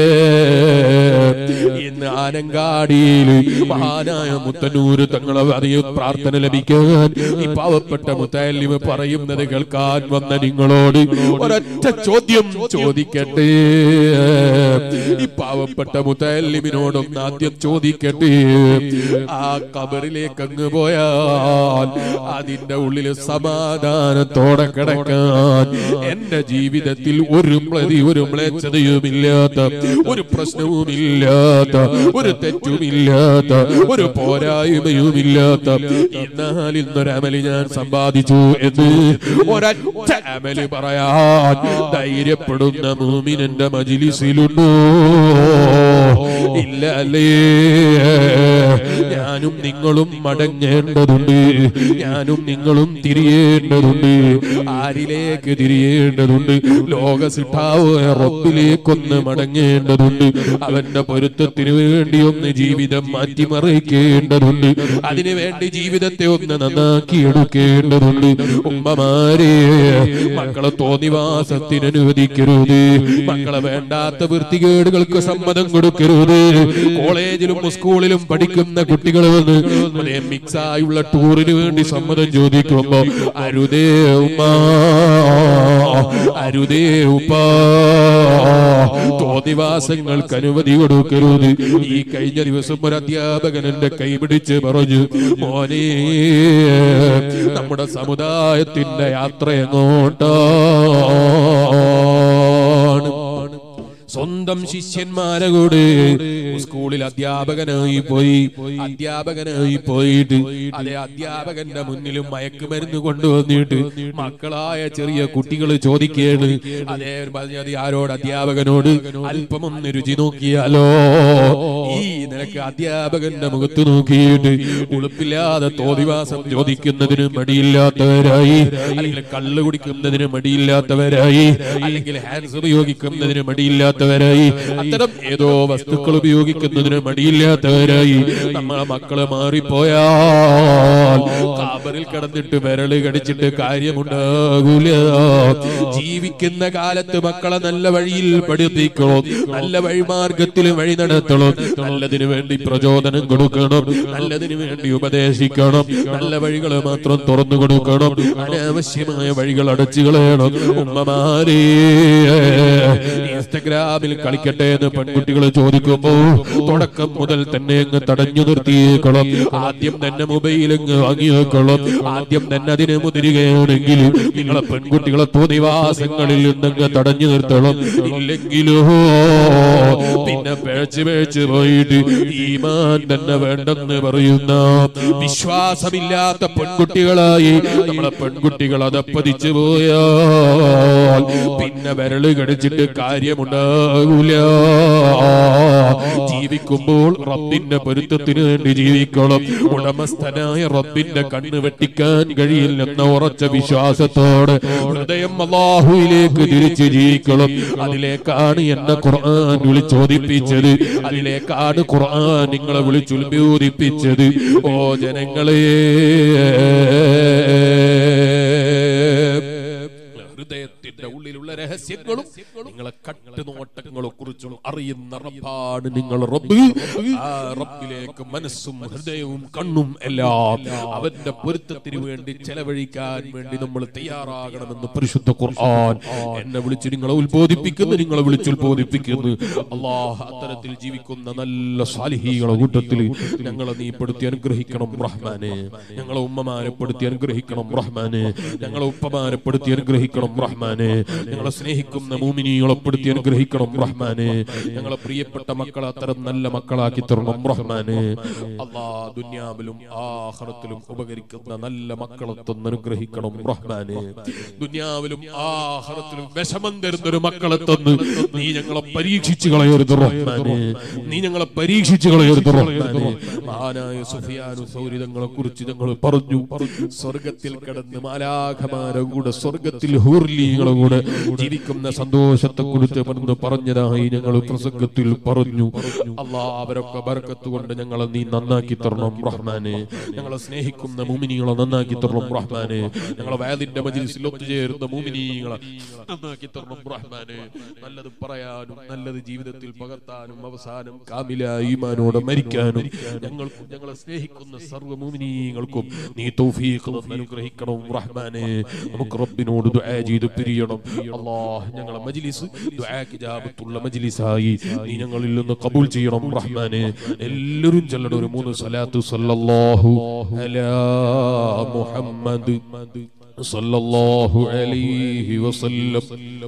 ഇന്ന് ആനങ്കാടിയിൽ മഹാനായ മുത്തനൂര് തങ്ങളെ അറിയ പ്രാർത്ഥന ലഭിക്കാൻ ഈ പാവപ്പെട്ട മുത്തല്ലിമ പറയുന്നത് കേൾക്കാൻ വന്ന നിങ്ങളോട് ഒരൊറ്റ ചോദ്യം ചോദിക്കട്ടെ ഈ പാവപ്പെട്ട മുത്തല്ലിമിനോടൊന്ന് ആദ്യം ചോദിക്കട്ടെ ആ കബറിലേക്ക് അങ്ങ് പോയാൽ അതിന്റെ ഉള്ളിൽ സമാധാനത്തോടെ കിടക്കാൻ എന്റെ ജീവിതത്തിൽ ഒരു പ്രതി ഒരു മ്ലേച്ഛതയുമില്ലാത്ത ഒരു പ്രശ്നവുമില്ലാത്ത ഒരു തെറ്റുമില്ലാത്ത ഒരു പോരായ്മയുമില്ലാത്ത എന്നാൽ ഇന്നൊരു അമല് ഞാൻ സമ്പാദിച്ചു എന്ന് ഒരൊറ്റ അമല് പറയാൻ ധൈര്യപ്പെടുന്ന മൂമിനന്റെ മജിലിസിലുണ്ടോ ഇല്ല അല്ലേ ഞാനും നിങ്ങളും മടങ്ങേണ്ടതുണ്ട് ഞാനും നിങ്ങളും തിരിയേണ്ടതുണ്ട് ആരിലേക്ക് തിരിയേണ്ടതുണ്ട് ലോക സിട്ടാവ് റബ്ബിലേക്കൊന്ന് മടങ്ങേണ്ടതുണ്ട് അവന്റെ പൊരുത്തത്തിന് വേണ്ടി ഒന്ന് ജീവിതം മാറ്റിമറിക്കേണ്ടതുണ്ട് അതിനു വേണ്ടി ജീവിതത്തെ ഒന്ന് നന്നാക്കി എടുക്കേണ്ടതുണ്ട് ഉമ്മമാരെ മക്കളെ തോന്നിവാസത്തിന് അനുവദിക്കരുത് മക്കളെ വേണ്ടാത്ത വൃത്തികേടുകൾക്ക് സമ്മതം കൊടുക്കരുത് കോളേജിലും സ്കൂളിലും പഠിക്കുന്ന കുട്ടികൾ വന്ന് അതേ മിക്സായുള്ള ടൂറിന് വേണ്ടി സമ്മതം ചോദിക്കുമ്പോ അരുതേ ഉമ്മ അരുതേ ഉപ്പ തോന്നിവാസങ്ങൾക്ക് അനുമതി കൊടുക്കരുത് ഈ കഴിഞ്ഞ ദിവസം ഒരു അധ്യാപകൻ എന്റെ കൈപിടിച്ച് പറഞ്ഞു മോനെ നമ്മുടെ സമുദായത്തിന്റെ യാത്ര എങ്ങോട്ടാണ് സ്വന്തം ശിഷ്യന്മാരെ കൂടെ സ്കൂളിൽ അധ്യാപകനായി പോയി അധ്യാപകനായി പോയിട്ട് അതേ അധ്യാപകന്റെ മുന്നിലും മയക്കുമരുന്ന് കൊണ്ടുവന്നിട്ട് മക്കളായ ചെറിയ കുട്ടികൾ ചോദിക്കുകയാണ് അതേ പറഞ്ഞത് ആരോട് അധ്യാപകനോട് അല്പമൊന്ന് രുചി നോക്കിയാലോ ഈ നിനക്ക് അധ്യാപകന്റെ മുഖത്ത് നോക്കിയിട്ട് ഉളുപ്പില്ലാതെ തോതിവാസം ചോദിക്കുന്നതിന് മടിയില്ലാത്തവരായി അല്ലെങ്കിൽ കള്ള് കുടിക്കുന്നതിന് മടിയില്ലാത്തവരായി അല്ലെങ്കിൽ ഹാൻഡ്സ് ഉപയോഗിക്കുന്നതിന് മടിയില്ലാത്തവരായി അത്തരം ഏതോ വസ്തുക്കൾ ഉപയോഗിക്കുന്നതിന് മടിയില്ലാത്തവരായി നമ്മളെ മക്കള് മാറിപ്പോയാൽ കാബറിൽ കിടന്നിട്ട് വിരല് കടിച്ചിട്ട് കാര്യമുണ്ടാകൂല ജീവിക്കുന്ന കാലത്ത് മക്കളെ നല്ല വഴിയിൽ പഠിപ്പിക്കണം നല്ല വഴിമാർഗത്തിൽ വഴി നടത്തണം നല്ലതിനു വേണ്ടി പ്രചോദനം കൊടുക്കണം നല്ലതിനു വേണ്ടി ഉപദേശിക്കണം നല്ല വഴികൾ മാത്രം തുറന്നു കൊടുക്കണം അനാവശ്യമായ വഴികൾ അടച്ചു കളയണം ഉമ്മമാരേ ഇൻസ്റ്റഗ്രാമിൽ കളിക്കട്ടെ എന്ന് പെൺകുട്ടികൾ ചോദിക്കുമ്പോ തുടക്കം മുതൽ തന്നെ അങ്ങ് തടഞ്ഞു നിർത്തിയേക്കണം ആദ്യം തന്നെ മൊബൈൽ അങ്ങ് വാങ്ങിയേക്കണം ആദ്യം തന്നെ അതിനെ മുതിരുകയാണെങ്കിൽ നിങ്ങളെ പെൺകുട്ടികളെ തോന്നിവാസങ്ങളിൽ നിന്നങ്ങ് തടഞ്ഞു നിർത്തണം ഇല്ലെങ്കിലോ പിന്നെ പേഴ്ച് പേഴ്ച് പോയിട്ട് ഈമാൻ തന്നെ വേണ്ടെന്ന് പറയുന്ന വിശ്വാസമില്ലാത്ത പെൺകുട്ടികളായി നമ്മളെ പെൺകുട്ടികൾ അതപ്പതിച്ചു പോയാൽ പിന്നെ വിരല് കടിച്ചിട്ട് കാര്യമുണ്ടാകൂല ജീവിക്കുമ്പോൾ റബ്ബിന്റെ പൊരുത്തത്തിന് വേണ്ടി ജീവിക്കണം ഉടമസ്ഥനായ റബ്ബിന്റെ കണ്ണ് വെട്ടിക്കാൻ കഴിയില്ലെന്ന ഉറച്ച വിശ്വാസത്തോടെ ഹൃദയം അള്ളാഹുവിലേക്ക് തിരിച്ച് ജീവിക്കണം അതിലേക്കാണ് എന്നെ ഖുർആൻ വിളിച്ചോദിപ്പിച്ചത് അതിലേക്കാണ് ഖുർആൻ നിങ്ങളെ വിളിച്ചുൽബോധിപ്പിച്ചത് ഓ ജനങ്ങളെ ഹൃദയത്തിന്റെ ഉള്ളിലുള്ള രഹസ്യങ്ങളും നിങ്ങളെ കട്ടുനോട്ടങ്ങളെ കുറിച്ചും അറിയുന്ന റബ്ബാണ് നിങ്ങൾ റബ്ബ് ആ റബ്ബിലേക്ക് മനസ്സും ഹൃദയവും കണ്ണും എല്ലാം അവന്റെ പൊരുത്തത്തിന് വേണ്ടി ചെലവഴിക്കാൻ വേണ്ടി നമ്മൾ തയ്യാറാകണമെന്ന് പരിശുദ്ധ ഖുർആൻ എന്നെ വിളിച്ച് നിങ്ങളെ ഉത്ബോധിപ്പിക്കുന്നു നിങ്ങളെ വിളിച്ച് ഉത്ബോധിപ്പിക്കുന്നു അള്ളാഹ് അത്തരത്തിൽ ജീവിക്കുന്ന നല്ല സാലിഹികളെ കൂട്ടത്തിൽ ഞങ്ങളെ നീ പെടുത്തി അനുഗ്രഹിക്കണം റഹ്മാനെ ഞങ്ങളെ ഉമ്മമാരെ പെടുത്തി അനുഗ്രഹിക്കണം റഹ്മാനെ ഞങ്ങളെ ഉപ്പമാരെ പെടുത്തി അനുഗ്രഹിക്കണം റഹ്മാനെ ഞങ്ങളെ സ്നേഹിക്കുന്ന മൂമിനികളെ പെടുത്തി അനുഗ്രഹിക്കണം റഹ്മാനെ ഞങ്ങളെ പ്രിയപ്പെട്ട മക്കളെ അത്തരം നല്ല മക്കളാക്കി തരണം റഹ്മാനെ അള്ളാ ദുന്യാവിലും ആഹ്റത്തിലും ഉപകരിക്കുന്ന നല്ല മക്കളെ തന്ന് അനുഗ്രഹിക്കണം റഹ്മാനെ ദുന്യാവിലും ആഹ്റത്തിലും വിഷമം തരുന്ന ഒരു മക്കളെ തന്ന് നീ ഞങ്ങളെ പരീക്ഷിച്ചു കളയരുത് റഹ്മാനെ നീ ഞങ്ങളെ പരീക്ഷിച്ചു കളയരുത് റഹ്മാനെ മഹാനായ സുഫിയാനു സൗരിതങ്ങളെ കുറിച്ച് ഞങ്ങൾ പറഞ്ഞു സ്വർഗത്തിൽ കിടന്ന് മാലാഖമാരെ കൂടെ സ്വർഗത്തിൽ ഹൂർലികളെ കൂടെ ജീവിക്കുന്ന സന്തോഷത്തെ കുറിച്ച് പറഞ്ഞു പറഞ്ഞതായി ഞങ്ങൾ പ്രസംഗത്തിൽ പറഞ്ഞു അള്ളാ അവരൊക്കെ ബർക്കത്ത് കൊണ്ട് ഞങ്ങളെ നീ നന്നാക്കി തരണം റഹ്മാനെ ഞങ്ങളെ സ്നേഹിക്കുന്ന മുമിനികളെ നന്നാക്കി തരണം റഹ്മാനെ ഞങ്ങളെ വയലിന്റെ മജിലിസിൽ ഒത്തുചേരുന്ന മുമിനികളെ നന്നാക്കി തരണം റഹ്മാനെ നല്ലത് പറയാനും നല്ലത് ജീവിതത്തിൽ പകർത്താനും അവസാനം കാമില ഈമാനോടെ മരിക്കാനും ഞങ്ങൾക്കും ഞങ്ങളെ സ്നേഹിക്കുന്ന സർവ്വ മുമിനീങ്ങൾക്കും നീ തൗഫീഖ് തന്ന് അനുഗ്രഹിക്കണം റഹ്മാനെ നമുക്ക് റബ്ബിനോട് ദുആ ചെയ്ത് പിരിയണം അല്ലാഹ് ഞങ്ങളെ മജ്ലിസ് ദുആക്ക് ഇജാബത്തുള്ള മജ്ലിസായി നീ ഞങ്ങളിൽ നിന്ന് കബൂൽ ചെയ്യണം റഹ്മാനെ എല്ലാവരും ചൊല്ലണം ഒരു മൂന്ന് സലാത്ത് സല്ലല്ലാഹു അലാ മുഹമ്മദ് സല്ലല്ലാഹു അലൈഹി വസല്ലം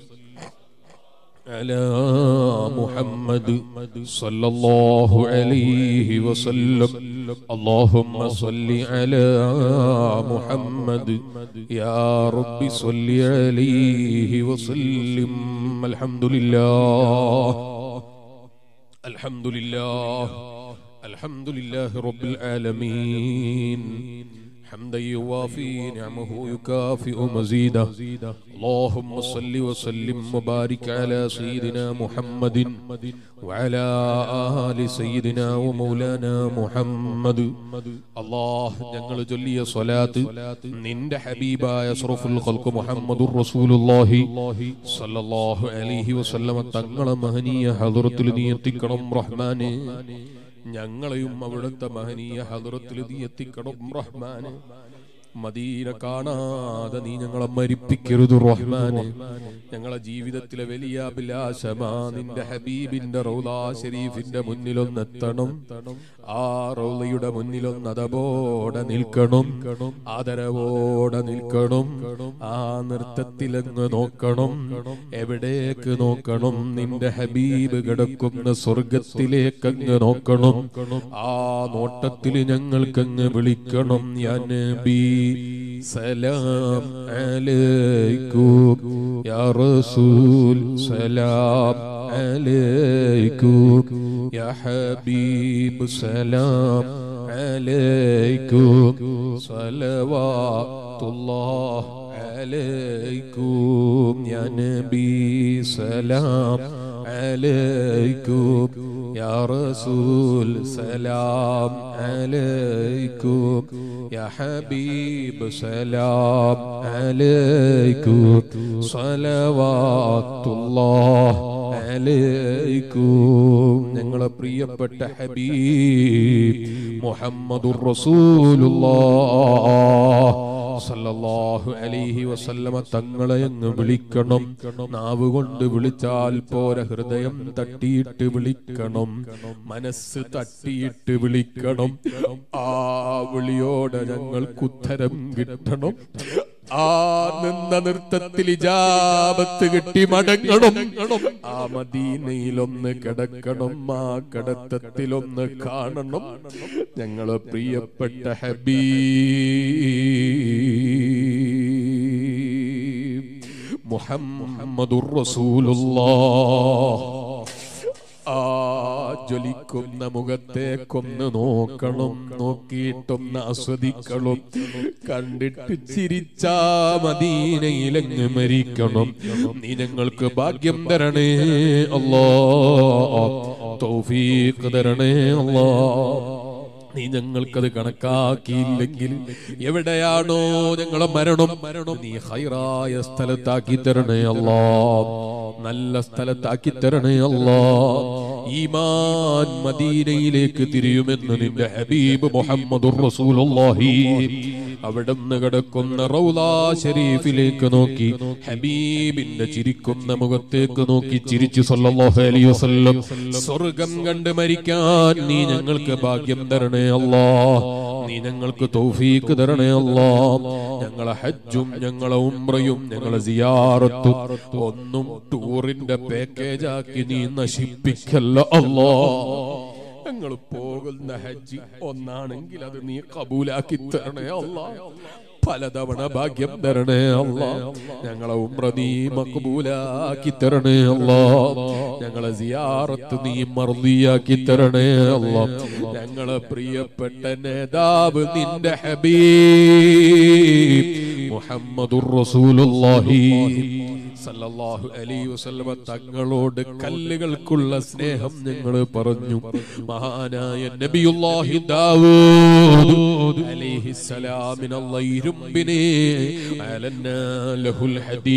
على محمد صلى الله عليه وسلم اللهم صل على محمد يا رب صل عليه وسلم الحمد لله الحمد لله الحمد لله رب العالمين حمدا يوافي نعمه يكافئ مزيدا اللهم صل وسلم وبارك على سيدنا محمد وعلى آل سيدنا ومولانا محمد الله ഞങ്ങൾ ചൊല്ലിയ സ്വലാത്ത് നിന്റെ ഹബീബായ അഷ്റഫുൽ ഖൽഖ് മുഹമ്മദുർ റസൂലുള്ളാഹി സ്വല്ലല്ലാഹു അലൈഹി വസല്ലമ തങ്ങളെ മഹനീയ ഹദറത്തിൽ നീ എത്തിക്കണം റഹ്മാനെ ഞങ്ങളെയും അവിടുത്തെ മഹനീയ ഹദറത്തിൽ നീ എത്തിക്കണം റഹ്മാനെ മദീന കാണാതെ നീ ഞങ്ങളെ മരിപ്പിക്കരുത് റഹ്മാനെ ഞങ്ങളെ ജീവിതത്തിലെ വലിയ അഭിലാഷമാ നിന്റെ ഹബീബിന്റെ റൗലാ ഷരീഫിന്റെ മുന്നിലൊന്നെത്തണം ആ റൗലയുടെ മുന്നിലൊന്ന് അതപോടെ നിൽക്കണം ആദരവോടെ നിൽക്കണം ആ നൃത്തത്തിലങ്ങ് നോക്കണം എവിടേക്ക് നോക്കണം നിന്റെ ഹബീബ് കിടക്കുന്ന സ്വർഗത്തിലേക്കങ്ങ് നോക്കണം ആ നോട്ടത്തിൽ ഞങ്ങൾക്കങ്ങ് വിളിക്കണം ഞാൻ നബി സലാം അലൈക്കും യാ റസൂൽ സലാം അലൈക്കും യാ ഹബീബ് സലാം അലൈക്കും സലവാത്തുല്ലാഹ് عليكم يا نبي سلام عليكم يا رسول سلام عليكم يا حبيب سلام عليكم صلوات الله عليكم ഞങ്ങളെ പ്രിയപ്പെട്ട ഹബീബ് മുഹമ്മദുർ റസൂലുള്ളാഹ് സല്ലല്ലാഹു അലൈഹി വസല്ലമ തങ്ങളെ അങ്ങ് വിളിക്കണം നാവ് കൊണ്ട് വിളിച്ചാൽ പോര ഹൃദയം തട്ടിയിട്ട് വിളിക്കണം മനസ്സ് തട്ടിയിട്ട് വിളിക്കണം ആ വിളിയോടെ ഞങ്ങൾക്ക് ഉത്തരം കിട്ടണം ആ നിന്ന നൃത്തത്തിൽ ഇജാബത്ത് കിട്ടി മടങ്ങണം ആ മദീനയിലൊന്ന് കിടക്കണം ആ കിടത്തത്തിലൊന്ന് കാണണം ഞങ്ങളെ പ്രിയപ്പെട്ട ഹബീബ് മുഹമ്മദുർ റസൂലുള്ളാഹ് ആ ജ്വലിക്കുന്ന മുഖത്തേക്കൊന്ന് നോക്കണം നോക്കിയിട്ടൊന്ന് ആസ്വദിക്കണം കണ്ടിട്ട് ചിരിച്ച മദീനയിലങ്ങ് മരിക്കണം നീ ഞങ്ങൾക്ക് ഭാഗ്യം തരണേ അല്ലാ തൗഫീഖ് തരണേ അല്ലാ നീ ഞങ്ങൾക്കത് കണക്കാക്കിയില്ലെങ്കിൽ എവിടെയാണോ ഞങ്ങളെ മരണം മരണം നീ ഹൈറായ സ്ഥലത്താക്കി തരണേ അല്ലാ നല്ല സ്ഥലത്താക്കി തരണേ അല്ലാ ഈമാൻ മദീനയിലേക്ക് തിരിയുമെന്ന് നിന്റെ ഹബീബ് മുഹമ്മദുർ റസൂലുള്ളാഹി അവിടുന്ന് കിടക്കുന്ന റൗലാ ഷരീഫിലേക്ക് നോക്കി ഹബീബിന്റെ ചിരിക്കുന്ന മുഖത്തേക്ക് നോക്കി ചിരിച്ചു സല്ലല്ലാഹു അലൈഹി വസല്ലം സ്വർഗം കണ്ട് മരിക്കാൻ നീ ഞങ്ങൾക്ക് ഭാഗ്യം തരണേ അല്ലാ നീ ഞങ്ങൾക്ക് തൗഫീക്ക് തരണേ അല്ലാ ഞങ്ങളെ ഹജ്ജും ഞങ്ങളെ ഉംറയും ഞങ്ങളെ സിയാറത്തും ഒന്നും ടൂറിന്റെ പാക്കേജ് ആക്കി നീ നശിപ്പിക്കല്ല അല്ലാ ഞങ്ങൾ പോകുന്ന ഹജ്ജ് ഒന്നാണെങ്കിൽ അത് നീ കബൂലാക്കി തരണേ അല്ലാ പലതവണ ഭാഗ്യം തരണേ അല്ല ഞങ്ങളെ ഉമ്ര നീ മക്ബൂലാക്കി തരണേ അല്ല ഞങ്ങളെ സിയാറത്ത് നീ മർദിയാക്കി തരണേ അല്ല ഞങ്ങളെ പ്രിയപ്പെട്ട നേതാവ് നിന്റെ ഹബീബ് മുഹമ്മദുർ റസൂലുള്ളാഹി സല്ലല്ലാഹു അലൈഹി വസല്ലമ തങ്ങളോട് കല്ലുകൾക്കുള്ള സ്നേഹം ഞങ്ങൾ പറഞ്ഞു മഹാനായ നബിയുല്ലാഹി ദാവൂദ് അലൈഹിസ്സലാമിനുള്ള ഇരുമ്പിനെ അലന്നാ ലഹുൽ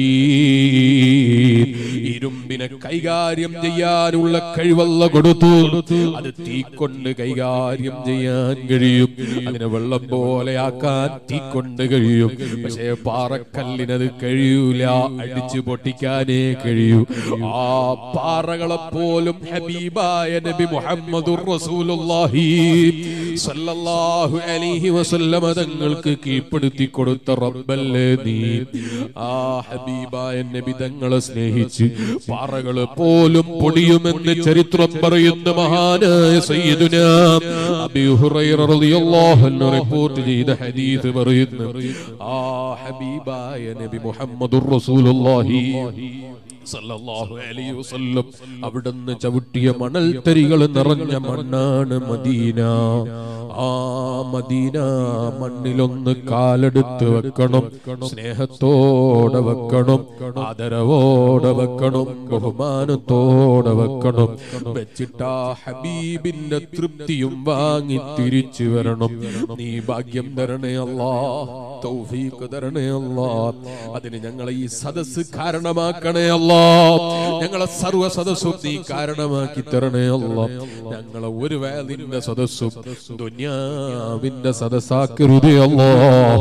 ഹദീദ് ഇരുമ്പിനെ കൈകാര്യം ചെയ്യാനുള്ള കഴിവല്ല കൊടുത്തു അത് തീ കൊണ്ട് കൈകാര്യം ചെയ്യാൻ കഴിയും അതിനെ വെള്ളം പോലെ ആക്കാൻ തീ കൊണ്ട് കഴിയും പക്ഷേ പാറക്കല്ലിനത് കഴിയൂല അടിച്ചു പൊട്ടിക്കാനേ കഴിയൂ ആ പാറകളെ പോലും ഹബീബായ നബി മുഹമ്മദുർ റസൂലുള്ളാഹി സല്ലല്ലാഹു അലൈഹി വസല്ലമ തങ്ങൾക്ക് കീഴ്പ്പെടുത്തി കൊടുത്ത റബ്ബല്ലേ നീ ആ ഹബീബായ നബി തങ്ങളെ സ്നേഹിച്ച് പാറകള് പോലും പൊടിയുമെന്ന് ചരിത്രം പറയുന്ന മഹാനായ സയ്യിദുന അബീ ഹുറൈറ റളിയല്ലാഹു അൻഹു റിപ്പോർട്ട് ചെയ്ത ഹദീസ് പറയുന്നു ആ ഹബീബായ നബി മുഹമ്മദുർ റസൂലുള്ളാഹി സല്ലല്ലാഹു അലൈഹി വസല്ലം അവിടുന്ന് ചവിട്ടിയ മണൽത്തരികൾ നിറഞ്ഞ മണ്ണാണ് മദീന ആ മദീന മണ്ണിലൊന്ന് കാലെടുത്ത് വെക്കണം സ്നേഹത്തോടെ വെക്കണം ആദരവോടെ വെക്കണം ബഹുമാനത്തോടെ വെക്കണം വെച്ചിട്ട് ആ ഹബീബിന്റെ തൃപ്തിയും വാങ്ങി തിരിച്ചു വരണം നീ ഭാഗ്യം തരണേ അല്ലാ തൗഫീഖ് തരണേ അല്ലാ അതിന് ഞങ്ങളെ ഈ സദസ്സ് കാരണമാക്കണേ അല്ലാ ഞങ്ങളെ സർവ സദസ്സും നീ കാരണമാക്കി തരണേ അല്ല ഞങ്ങളെ ഒരു വേദിന്റെ സദസ്സും ദുന്യാവിന്റെ സദസ്സാക്കരുതേ അല്ലോ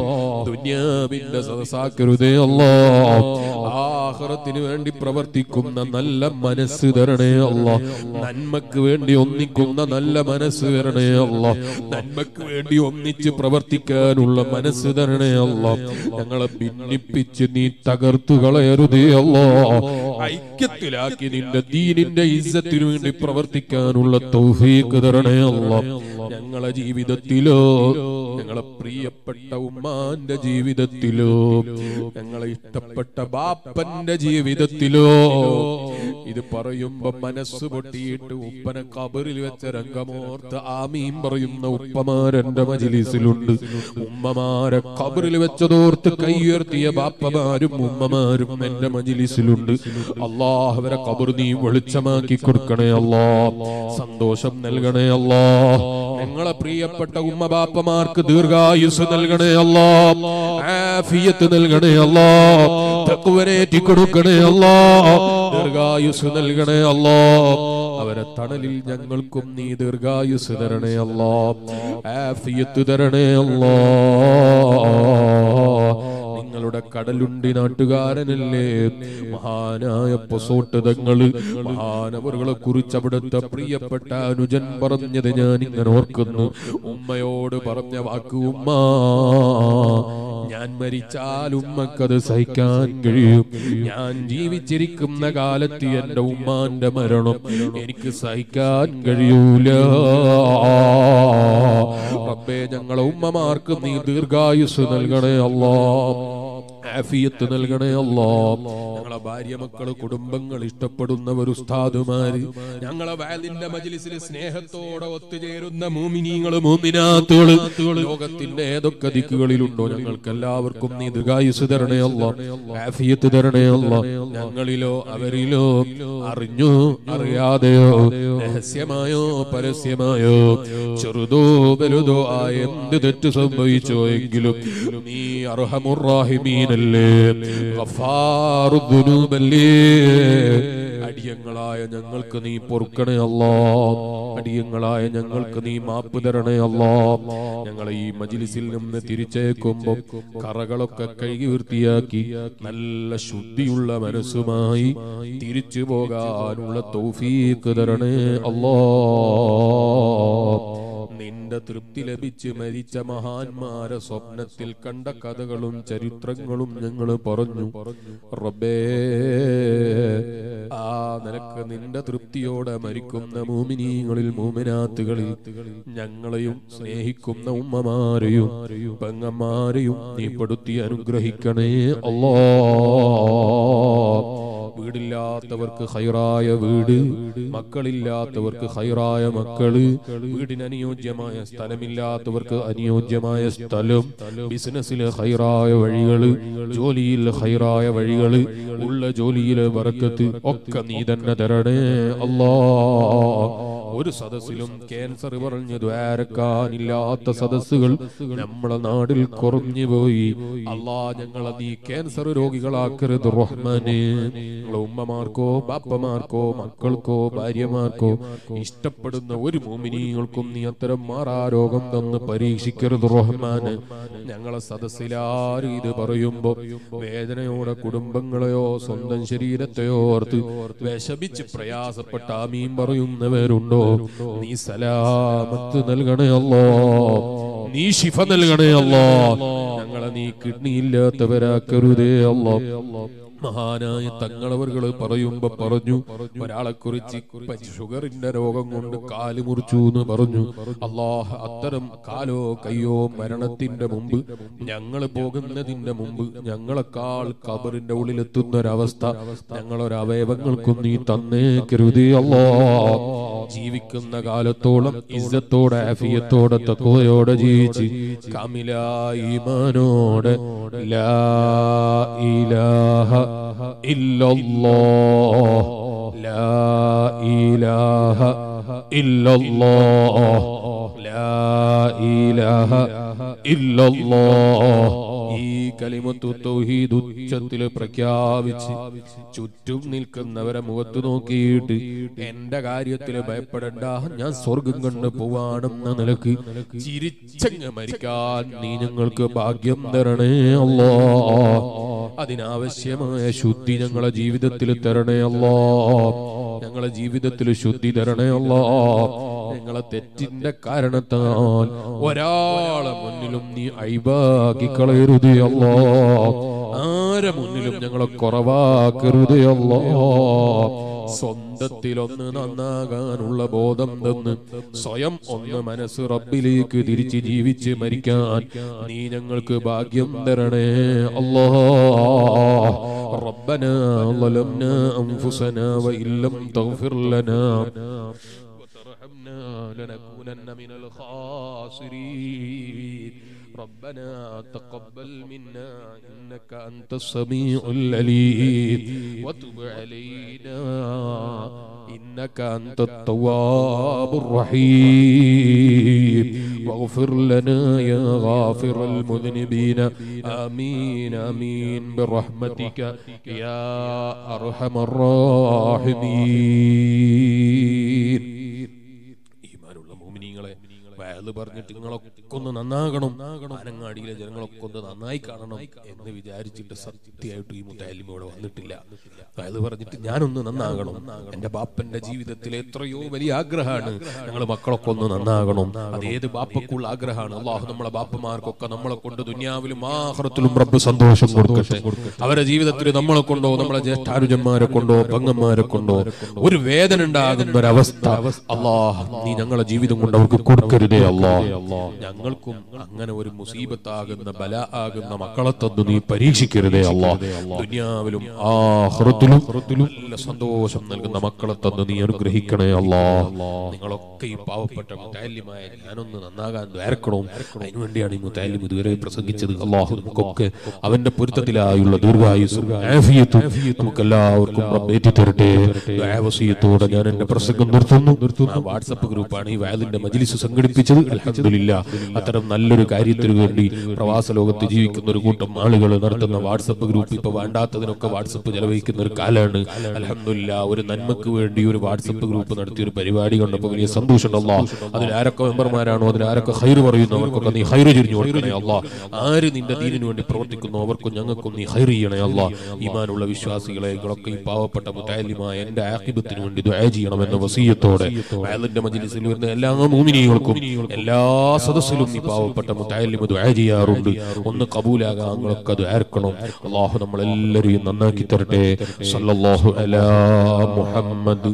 ദുന്യാവിന്റെ സദസ്സാക്കരുതേ അല്ലോ ആഹ്റത്തിന് വേണ്ടി പ്രവർത്തിക്കുന്ന നല്ല മനസ്സ് തരണേ അല്ലോ നന്മക്ക് വേണ്ടി ഒന്നിക്കുന്ന നല്ല മനസ്സ് തരണേ അല്ലോ നന്മക്ക് വേണ്ടി ഒന്നിച്ച് പ്രവർത്തിക്കാനുള്ള മനസ്സ് തരണേ അല്ലോ ഞങ്ങളെ ഭിന്നിപ്പിച്ച് നീ തകർത്തു കളയരുതേ അല്ലോ ഐക്യത്തിലാക്കി നിന്റെ ദീനിന്റെ ഇജ്ജത്തിനു വേണ്ടി പ്രവർത്തിക്കാനുള്ള തൗഫീഖ് തരണേ അല്ലോ ഞങ്ങളെ ജീവിതത്തിലോ ഞങ്ങളെ പ്രിയപ്പെട്ട ഉമ്മാന്റെ ജീവിതത്തിലോ ഞങ്ങളെ ഇഷ്ടപ്പെട്ട ബാപ്പന്റെ ജീവിതത്തിലോ ഇത് പറയുമ്പോ മനസ്സ് പൊട്ടിയിട്ട് ഉപ്പനെ കബറിൽ വെച്ച രംഗമോർത്ത് ആമീൻ പറയുന്ന ഉപ്പമാരെന്റെ മജിലിസിലുണ്ട് ഉമ്മമാരെ കബറിൽ വെച്ചതോർത്ത് കൈയുയർത്തിയ ബാപ്പമാരും ഉമ്മമാരും എന്റെ മജിലിസിലുണ്ട് അള്ളാഹ് അവരെ കബർ നീ വെളിച്ചമാക്കി കൊടുക്കണേ അല്ലാ സന്തോഷം നൽകണേ അല്ലാ ഞങ്ങളെ പ്രിയപ്പെട്ട ഉമ്മ ബാപ്പമാർക്ക് ദീർഘായുസ് നൽകണേ അല്ലാ ആഫിയത്ത് നൽകണേ അല്ലാ തക്കുവനേറ്റി കൊടുക്കണേ അല്ലാ ദീർഘായുസ് നൽകണേ അല്ലാ അവരെ തണലിൽ ഞങ്ങൾക്കും നീ ദീർഘായുസ് തരണേ അല്ലാ ആഫിയത്ത് തരണേ അല്ലാ നിങ്ങളുടെ കടലുണ്ടി നാട്ടുകാരനല്ലേ മഹാനായ പൊസോട്ട് തങ്ങള് മഹാനവറുകളെ കുറിച്ച് അവിടുത്തെ പ്രിയപ്പെട്ട അനുജൻ പറഞ്ഞത് ഞാൻ ഇങ്ങനെ ഓർക്കുന്നു ഉമ്മയോട് പറഞ്ഞ വാക്ക് ഉമ്മ ഞാൻ മരിച്ചാൽ ഉമ്മക്കത് സഹിക്കാൻ കഴിയും ഞാൻ ജീവിച്ചിരിക്കുന്ന കാലത്ത് എന്റെ ഉമ്മാന്റെ മരണം എനിക്ക് സഹിക്കാൻ കഴിയൂല റബ്ബേ ഞങ്ങളെ ഉമ്മമാർക്ക് നീ ദീർഘായുസ് നൽകണേ അല്ലാ ആഫിയത്ത് നൽകണേ അല്ലാ ഞങ്ങളെ ഭാര്യ മക്കള് കുടുംബങ്ങൾ ഇഷ്ടപ്പെടുന്നവർ ഉസ്താദുമാര് ഞങ്ങളെ വാലിന്റെ മജിലിസിൽ സ്നേഹത്തോടെ ഒത്തുചേരുന്ന മൂമിനീങ്ങള് മൂമിനാത്തുകള് ലോകത്തിന്റെ ഏതൊക്കെ ദിക്കുകളിലുണ്ടോ ഞങ്ങൾക്ക് എല്ലാവർക്കും നീ ദീർഘായുസ് തരണേ അല്ല ആഫിയത്ത് തരണേ അല്ല ഞങ്ങളിലോ അവരിലോ അറിഞ്ഞോ അറിയാതെയോ രഹസ്യമായോ പരസ്യമായോ ചെറുതോ വലുതോ ആയ എന്ത് തെറ്റ് സംഭവിച്ചോ എങ്കിലും നീ അർഹമുറാഹിമീനല്ലേ ഗഫാറുദ്ദുനൂബല്ലേ അടിയങ്ങളായ ഞങ്ങൾക്ക് നീ പൊറുക്കണേ അല്ലാ അടിയങ്ങളായ ഞങ്ങൾക്ക് നീ മാപ്പ് തരണേ അല്ലാ ഞങ്ങളെ ഈ മജിലിസിൽ നിന്ന് തിരിച്ചേക്കുമ്പോ കറകളൊക്കെ കഴുകി വൃത്തിയാക്കി നല്ല ശുദ്ധിയുള്ള മനസ്സുമായി തിരിച്ചു പോകാനുള്ള തൗഫീഖ് തരണേ അല്ലാ നിന്റെ തൃപ്തി ലഭിച്ച് മരിച്ച മഹാന്മാരെ സ്വപ്നത്തിൽ കണ്ട കഥകളും ചരിത്രങ്ങളും ഞങ്ങൾ പറഞ്ഞു റബ്ബേ ആ നിനക്ക് നിന്റെ തൃപ്തിയോടെ മരിക്കുന്ന മൂമിനീങ്ങളിൽ മൂമിനാത്തുകളിൽ ഞങ്ങളെയും സ്നേഹിക്കുന്ന ഉമ്മമാരെയും പെങ്ങന്മാരെയും നീ പെടുത്തി അനുഗ്രഹിക്കണേ അല്ലാ വീടില്ലാത്തവർക്ക് ഹൈറായ വീട് മക്കളില്ലാത്തവർക്ക് ഹൈറായ മക്കള് വീടിന് അനുയോജ്യമായ സ്ഥലമില്ലാത്തവർക്ക് അനുയോജ്യമായ സ്ഥലം ബിസിനസ്സിലെ ഹൈറായ വഴികള് ജോലിയിൽ ഹൈറായ വഴികള് ഉള്ള ജോലിയിലെ വറക്കത്ത് ഒക്കെ നീ തന്നെ തരണേ അല്ലാ ഒരു സദസ്സിലും ക്യാൻസർ പറഞ്ഞു ദ്വാരക്കാനില്ലാത്ത സദസ്സുകൾ നമ്മളെ നാട്ടിൽ കുറഞ്ഞു പോയി അല്ലാ ഞങ്ങളെ നീ ക്യാൻസർ രോഗികളാക്കരുത് റഹ്മാനെ ഞങ്ങളെ ഉമ്മമാർക്കോ ബാപ്പമാർക്കോ മക്കൾക്കോ ഭാര്യമാർക്കോ ഇഷ്ടപ്പെടുന്ന ഒരു മോമിനികൾക്കും നീ അത്തരം മാറാ രോഗം തന്ന് പരീക്ഷിക്കരുത് റഹ്മാന് ഞങ്ങളെ സദസ്സിലാരും ഇത് പറയുമ്പോ വേദനയോടെ കുടുംബങ്ങളെയോ സ്വന്തം ശരീരത്തെയോ ഓർത്ത് വിഷമിച്ച് പ്രയാസപ്പെട്ട ആമീൻ പറയുന്നവരുണ്ടോ നീ സലാമത്ത് നൽകണേ അല്ലോ നീ ശിഫ നൽകണേ അല്ലോ ഞങ്ങളെ നീ കിഡ്നി ഇല്ലാത്തവരാക്കരുതേ അല്ലോ മഹാനായ തങ്ങളവറുകൾ പറയുമ്പോ പറഞ്ഞു ഒരാളെ കുറിച്ച് ഷുഗറിന്റെ രോഗം കൊണ്ട് കാല് മുറിച്ചു എന്ന് പറഞ്ഞു അള്ളാഹ് അത്തരം കാലോ കയ്യോ മരണത്തിന്റെ മുമ്പ് ഞങ്ങൾ പോകുന്നതിന്റെ മുമ്പ് ഞങ്ങളെക്കാൾ കബറിന്റെ ഉള്ളിലെത്തുന്ന ഒരവസ്ഥ ഞങ്ങളൊരു അവയവങ്ങൾക്കും നീ തന്നേ കരുതി അല്ലോ ജീവിക്കുന്ന കാലത്തോളം ഇസ്സത്തോടെ ആഫിയത്തോടെ തക്കോയോടെ ജീവിച്ച് കമിലാ ഈമാനോടെ ലാ ഇലാഹ ഇല്ലല്ലാഹ് ലാ ഇലാഹ ഇല്ലല്ലാഹ് ലാ ഇലാഹ ഇല്ലല്ലാഹ് ഈ കലിമത്തു തൗഹീദ് ഉച്ചത്തിൽ പ്രഖ്യാപിച്ച് ചുറ്റും നിൽക്കുന്നവരെ മുഖത്ത് നോക്കിയിട്ട് എന്റെ കാര്യത്തിൽ ഭയപ്പെടണ്ട ഞാൻ സ്വർഗം കണ്ട് പോവാണെന്ന നിലക്ക് ചിരിച്ചങ്ങ് മരിക്കാൻ നീ ഞങ്ങൾക്ക് ഭാഗ്യം തരണേ അല്ലോ അതിനാവശ്യമായ ശുദ്ധി ഞങ്ങളെ ജീവിതത്തിൽ തരണേ അല്ലോ ഞങ്ങളെ ജീവിതത്തിൽ ശുദ്ധി തരണേ അല്ലോ ഞങ്ങളെ തെറ്റിന്റെ കാരണത്താൽ ഒരാളെ മുന്നിലും നീ അഴിവാക്കി കളയരുതേ അല്ലോ ആരെ മുന്നിലും ഞങ്ങളെ കുറവാക്കരുതേ അല്ലോ സ്വന്തത്തിൽ ഒന്ന് നന്നാകാനുള്ള ബോധം തന്ന് സ്വയം ഒന്ന് മനസ്സ് റബ്ബിലേക്ക് തിരിച്ച് ജീവിച്ച് മരിക്കാൻ നീ ഞങ്ങൾക്ക് ഭാഗ്യം തരണേ അല്ലാ ربنا ظلمنا أنفسنا وإن لم تغفر لنا وترحمنا لنكونن من الخاسرين ربنا تقبل منا إنك أنت السميع العليم وتب علينا إنك أنت التواب الرحيم واغفر لنا يا غافر المذنبين آمين آمين برحمتك يا أرحم الراحمين ഈമാനുള്ള മോമിനിങ്ങളെ വയല് പറഞ്ഞിട്ട് നിങ്ങളൊക്കെ ഒന്ന് നന്നാകണം ആനങ്ങാടിയിലെ ജനങ്ങളൊക്കെ ഒന്ന് നന്നായി കാണണം എന്ന് വിചാരിച്ചിട്ട് സത്യമായിട്ട് ഈ മുത്തായാലും ഇവിടെ വന്നിട്ടില്ല വയല് പറഞ്ഞിട്ട് ഞാനൊന്ന് നന്നാകണം എന്റെ ബാപ്പന്റെ ജീവിതത്തിൽ എത്രയോ വലിയ ആഗ്രഹമാണ് ഞങ്ങൾ മക്കളൊക്കെ ഒന്ന് നന്നാകണം അത് ഏത് ബാപ്പക്കുള്ള ആഗ്രഹമാണ് അള്ളാഹു നമ്മളെ ബാപ്പമാർക്കൊക്കെ നമ്മളെ കൊണ്ട് ദുനിയാവിലും ആഹ്റത്തിലും റബ്ബ് സന്തോഷം കൊടുക്കട്ടെ അവരുടെ ജീവിതത്തിൽ നമ്മളെ കൊണ്ടോ നമ്മളെ ജ്യേഷ്ഠാനുജന്മാരെ കൊണ്ടോ പെങ്ങന്മാരെ കൊണ്ടോ ഒരു വേദന ഉണ്ടാകുന്ന ഒരവസ്ഥ അള്ളാഹ് നീ ഞങ്ങളെ ജീവിതം കൊണ്ട് അവർക്ക് കൊടുക്കരുതേ അല്ലാ ഞങ്ങൾക്കും അങ്ങനെ ഒരു മുസീബത്താകുന്ന ബല ആകുന്ന മക്കളെ തന്നു നീ പരീക്ഷിക്കരുതേ അല്ലാ ദുനിയാവിലും ആഹ്റത്തിലും നല്ല സന്തോഷം നൽകുന്ന മക്കളെ തന്നു നീ അനുഗ്രഹിക്കണേ അല്ലാ നിങ്ങളൊക്കെ ഈ പാവപ്പെട്ട മുത്താലിമായ ഞാനൊന്ന് നന്നാകാൻ ദ്വാരക്കണം അതിനുവേണ്ടിയാണ് ഈ മുത്താലിം ഇതുവരെ പ്രസംഗിച്ചത് അള്ളാഹു നമുക്കൊക്കെ അവന്റെ പൊരുത്തത്തിലായുള്ള ദീർഘായുസും ആഫിയത്തും നമുക്കെല്ലാവർക്കും റബ്ബ് ഏറ്റിത്തരട്ടെ ദുആവസിയത്തോടെ ഞാൻ എന്റെ പ്രസംഗം നിർത്തുന്നു ആ വാട്സപ്പ് ഗ്രൂപ്പാണ് ഈ വയലിന്റെ മജ്ലിസ് സംഘടിപ്പിച്ചത് അൽഹംദുലില്ലാ അത്തരം നല്ലൊരു കാര്യത്തിന് വേണ്ടി പ്രവാസ ലോകത്ത് ജീവിക്കുന്ന ഒരു കൂട്ടം ആളുകൾ നടത്തുന്ന വാട്സപ്പ് ഗ്രൂപ്പ് ഇപ്പൊ വേണ്ടാത്തതിനൊക്കെ വാട്സപ്പ് ചെലവഴിക്കുന്ന ഒരു കാലാണ് അൽഹംദുലില്ലാ ഒരു നന്മക്ക് വേണ്ടി ഒരു വാട്സപ്പ് ഗ്രൂപ്പ് നടത്തിയ ഒരു പരിപാടി കണ്ടപ്പോൾ വലിയ സന്തോഷമുണ്ടല്ലോ അതിൽ ആരൊക്കെ മെമ്പർമാരാണോ അതിൽ ആരൊക്കെ ഹൈറ് പറയുന്നു അവർക്കൊക്കെ നീ ഹൈറ് തിരിഞ്ഞു കൊടുക്കണേ അല്ല ആര് നിന്റെ ദീനിനു വേണ്ടി പ്രവർത്തിക്കുന്നു അവർക്കും ഞങ്ങൾക്കും നീ ഹൈറ് ചെയ്യണേ അല്ല ഈമാനുള്ള വിശ്വാസികളെ നിങ്ങളൊക്കെ ഈ പാവപ്പെട്ട മുത്താലിമായ എന്റെ ആക്കിബത്തിന് വേണ്ടി ദുആ ചെയ്യണമെന്ന വസീയത്തോടെ വയലിന്റെ മജ്ലിസിൽ വരുന്ന എല്ലാ മൂമിനികൾക്കും എല്ലാ സദസ്സിലും ഈ പാവപ്പെട്ട മുത്താലിമ ദുആ ചെയ്യാറുണ്ട് ഒന്ന് കബൂലാകാൻ നിങ്ങളൊക്കെ ദുആർക്കണം അള്ളാഹു നമ്മളെല്ലാവരെയും നന്നാക്കി തരട്ടെ സല്ലല്ലാഹു അലാ മുഹമ്മദ്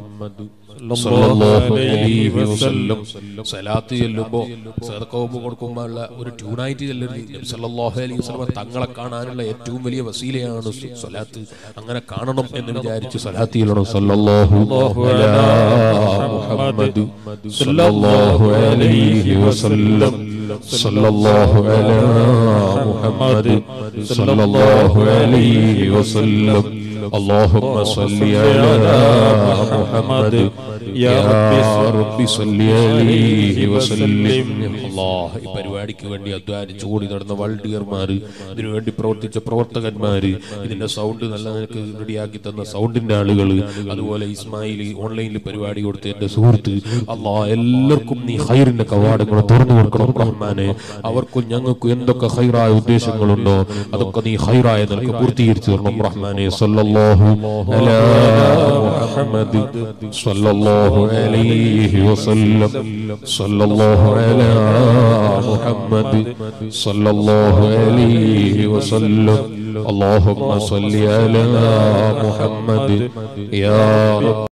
സല്ലല്ലാഹു അലൈഹി വസല്ലം സലാത്ത് ചെല്ലുമ്പോ സദഖവും കൊടുക്കുമ്പോൾ ഉള്ള ഒരു ട്യൂണായിട്ട് ചെല്ലരുത് സല്ലല്ലാഹു അലൈഹി വസല്ലം തങ്ങളെ കാണാനുള്ള ഏറ്റവും വലിയ വസീലയാണ് സ- സലാത്ത് അങ്ങനെ കാണണം എന്ന് വിചാരിച്ച് സലാത്ത് ചെല്ലണം സല്ലല്ലാഹു അലാ മുഹമ്മദ് സല്ലല്ലാഹു അലൈഹി വസല്ലം സല്ലല്ലാഹു അലാ മുഹമ്മദ് സല്ലല്ലാഹു അലൈഹി വസല്ലം اللهم صل على محمد يا رب صل عليه وسلم الله ഈ പരിപാടിക്ക് വേണ്ടി അധ്വാനിച്ചു കൂടി നടന്ന വളണ്ടിയർമാര് ഇതിനു വേണ്ടി പ്രവർത്തിച്ച പ്രവർത്തകന്മാര് ഇതിന്റെ സൗണ്ട് നല്ല നിനക്ക് റെഡിയാക്കി തന്ന സൗണ്ടിന്റെ ആളുകൾ അതുപോലെ ഇസ്മായിൽ ഓൺലൈനിൽ പരിപാടി കൊടുത്ത എന്റെ സുഹൃത്ത് അള്ളാ എല്ലാവർക്കും നീ ഹൈറിന്റെ കവാടങ്ങൾ തുറന്നു കൊടുക്കണം റഹ്മാനെ അവർക്കും ഞങ്ങൾക്കും എന്തൊക്കെ ഹൈറായ ഉദ്ദേശങ്ങളുണ്ടോ അതൊക്കെ നീ ഹൈറായ നിനക്ക് പൂർത്തീകരിച്ചു തരണം റഹ്മാനെ സല്ലല്ലാഹു അലാ മുഹമ്മദ് സല്ലല്ലാഹു അലൈഹി വസല്ലം സല്ലല്ലാഹു അലാ മുഹമ്മദ് സല്ലല്ലാഹു അലൈഹി വസല്ലം اللهم صل على محمد يا رب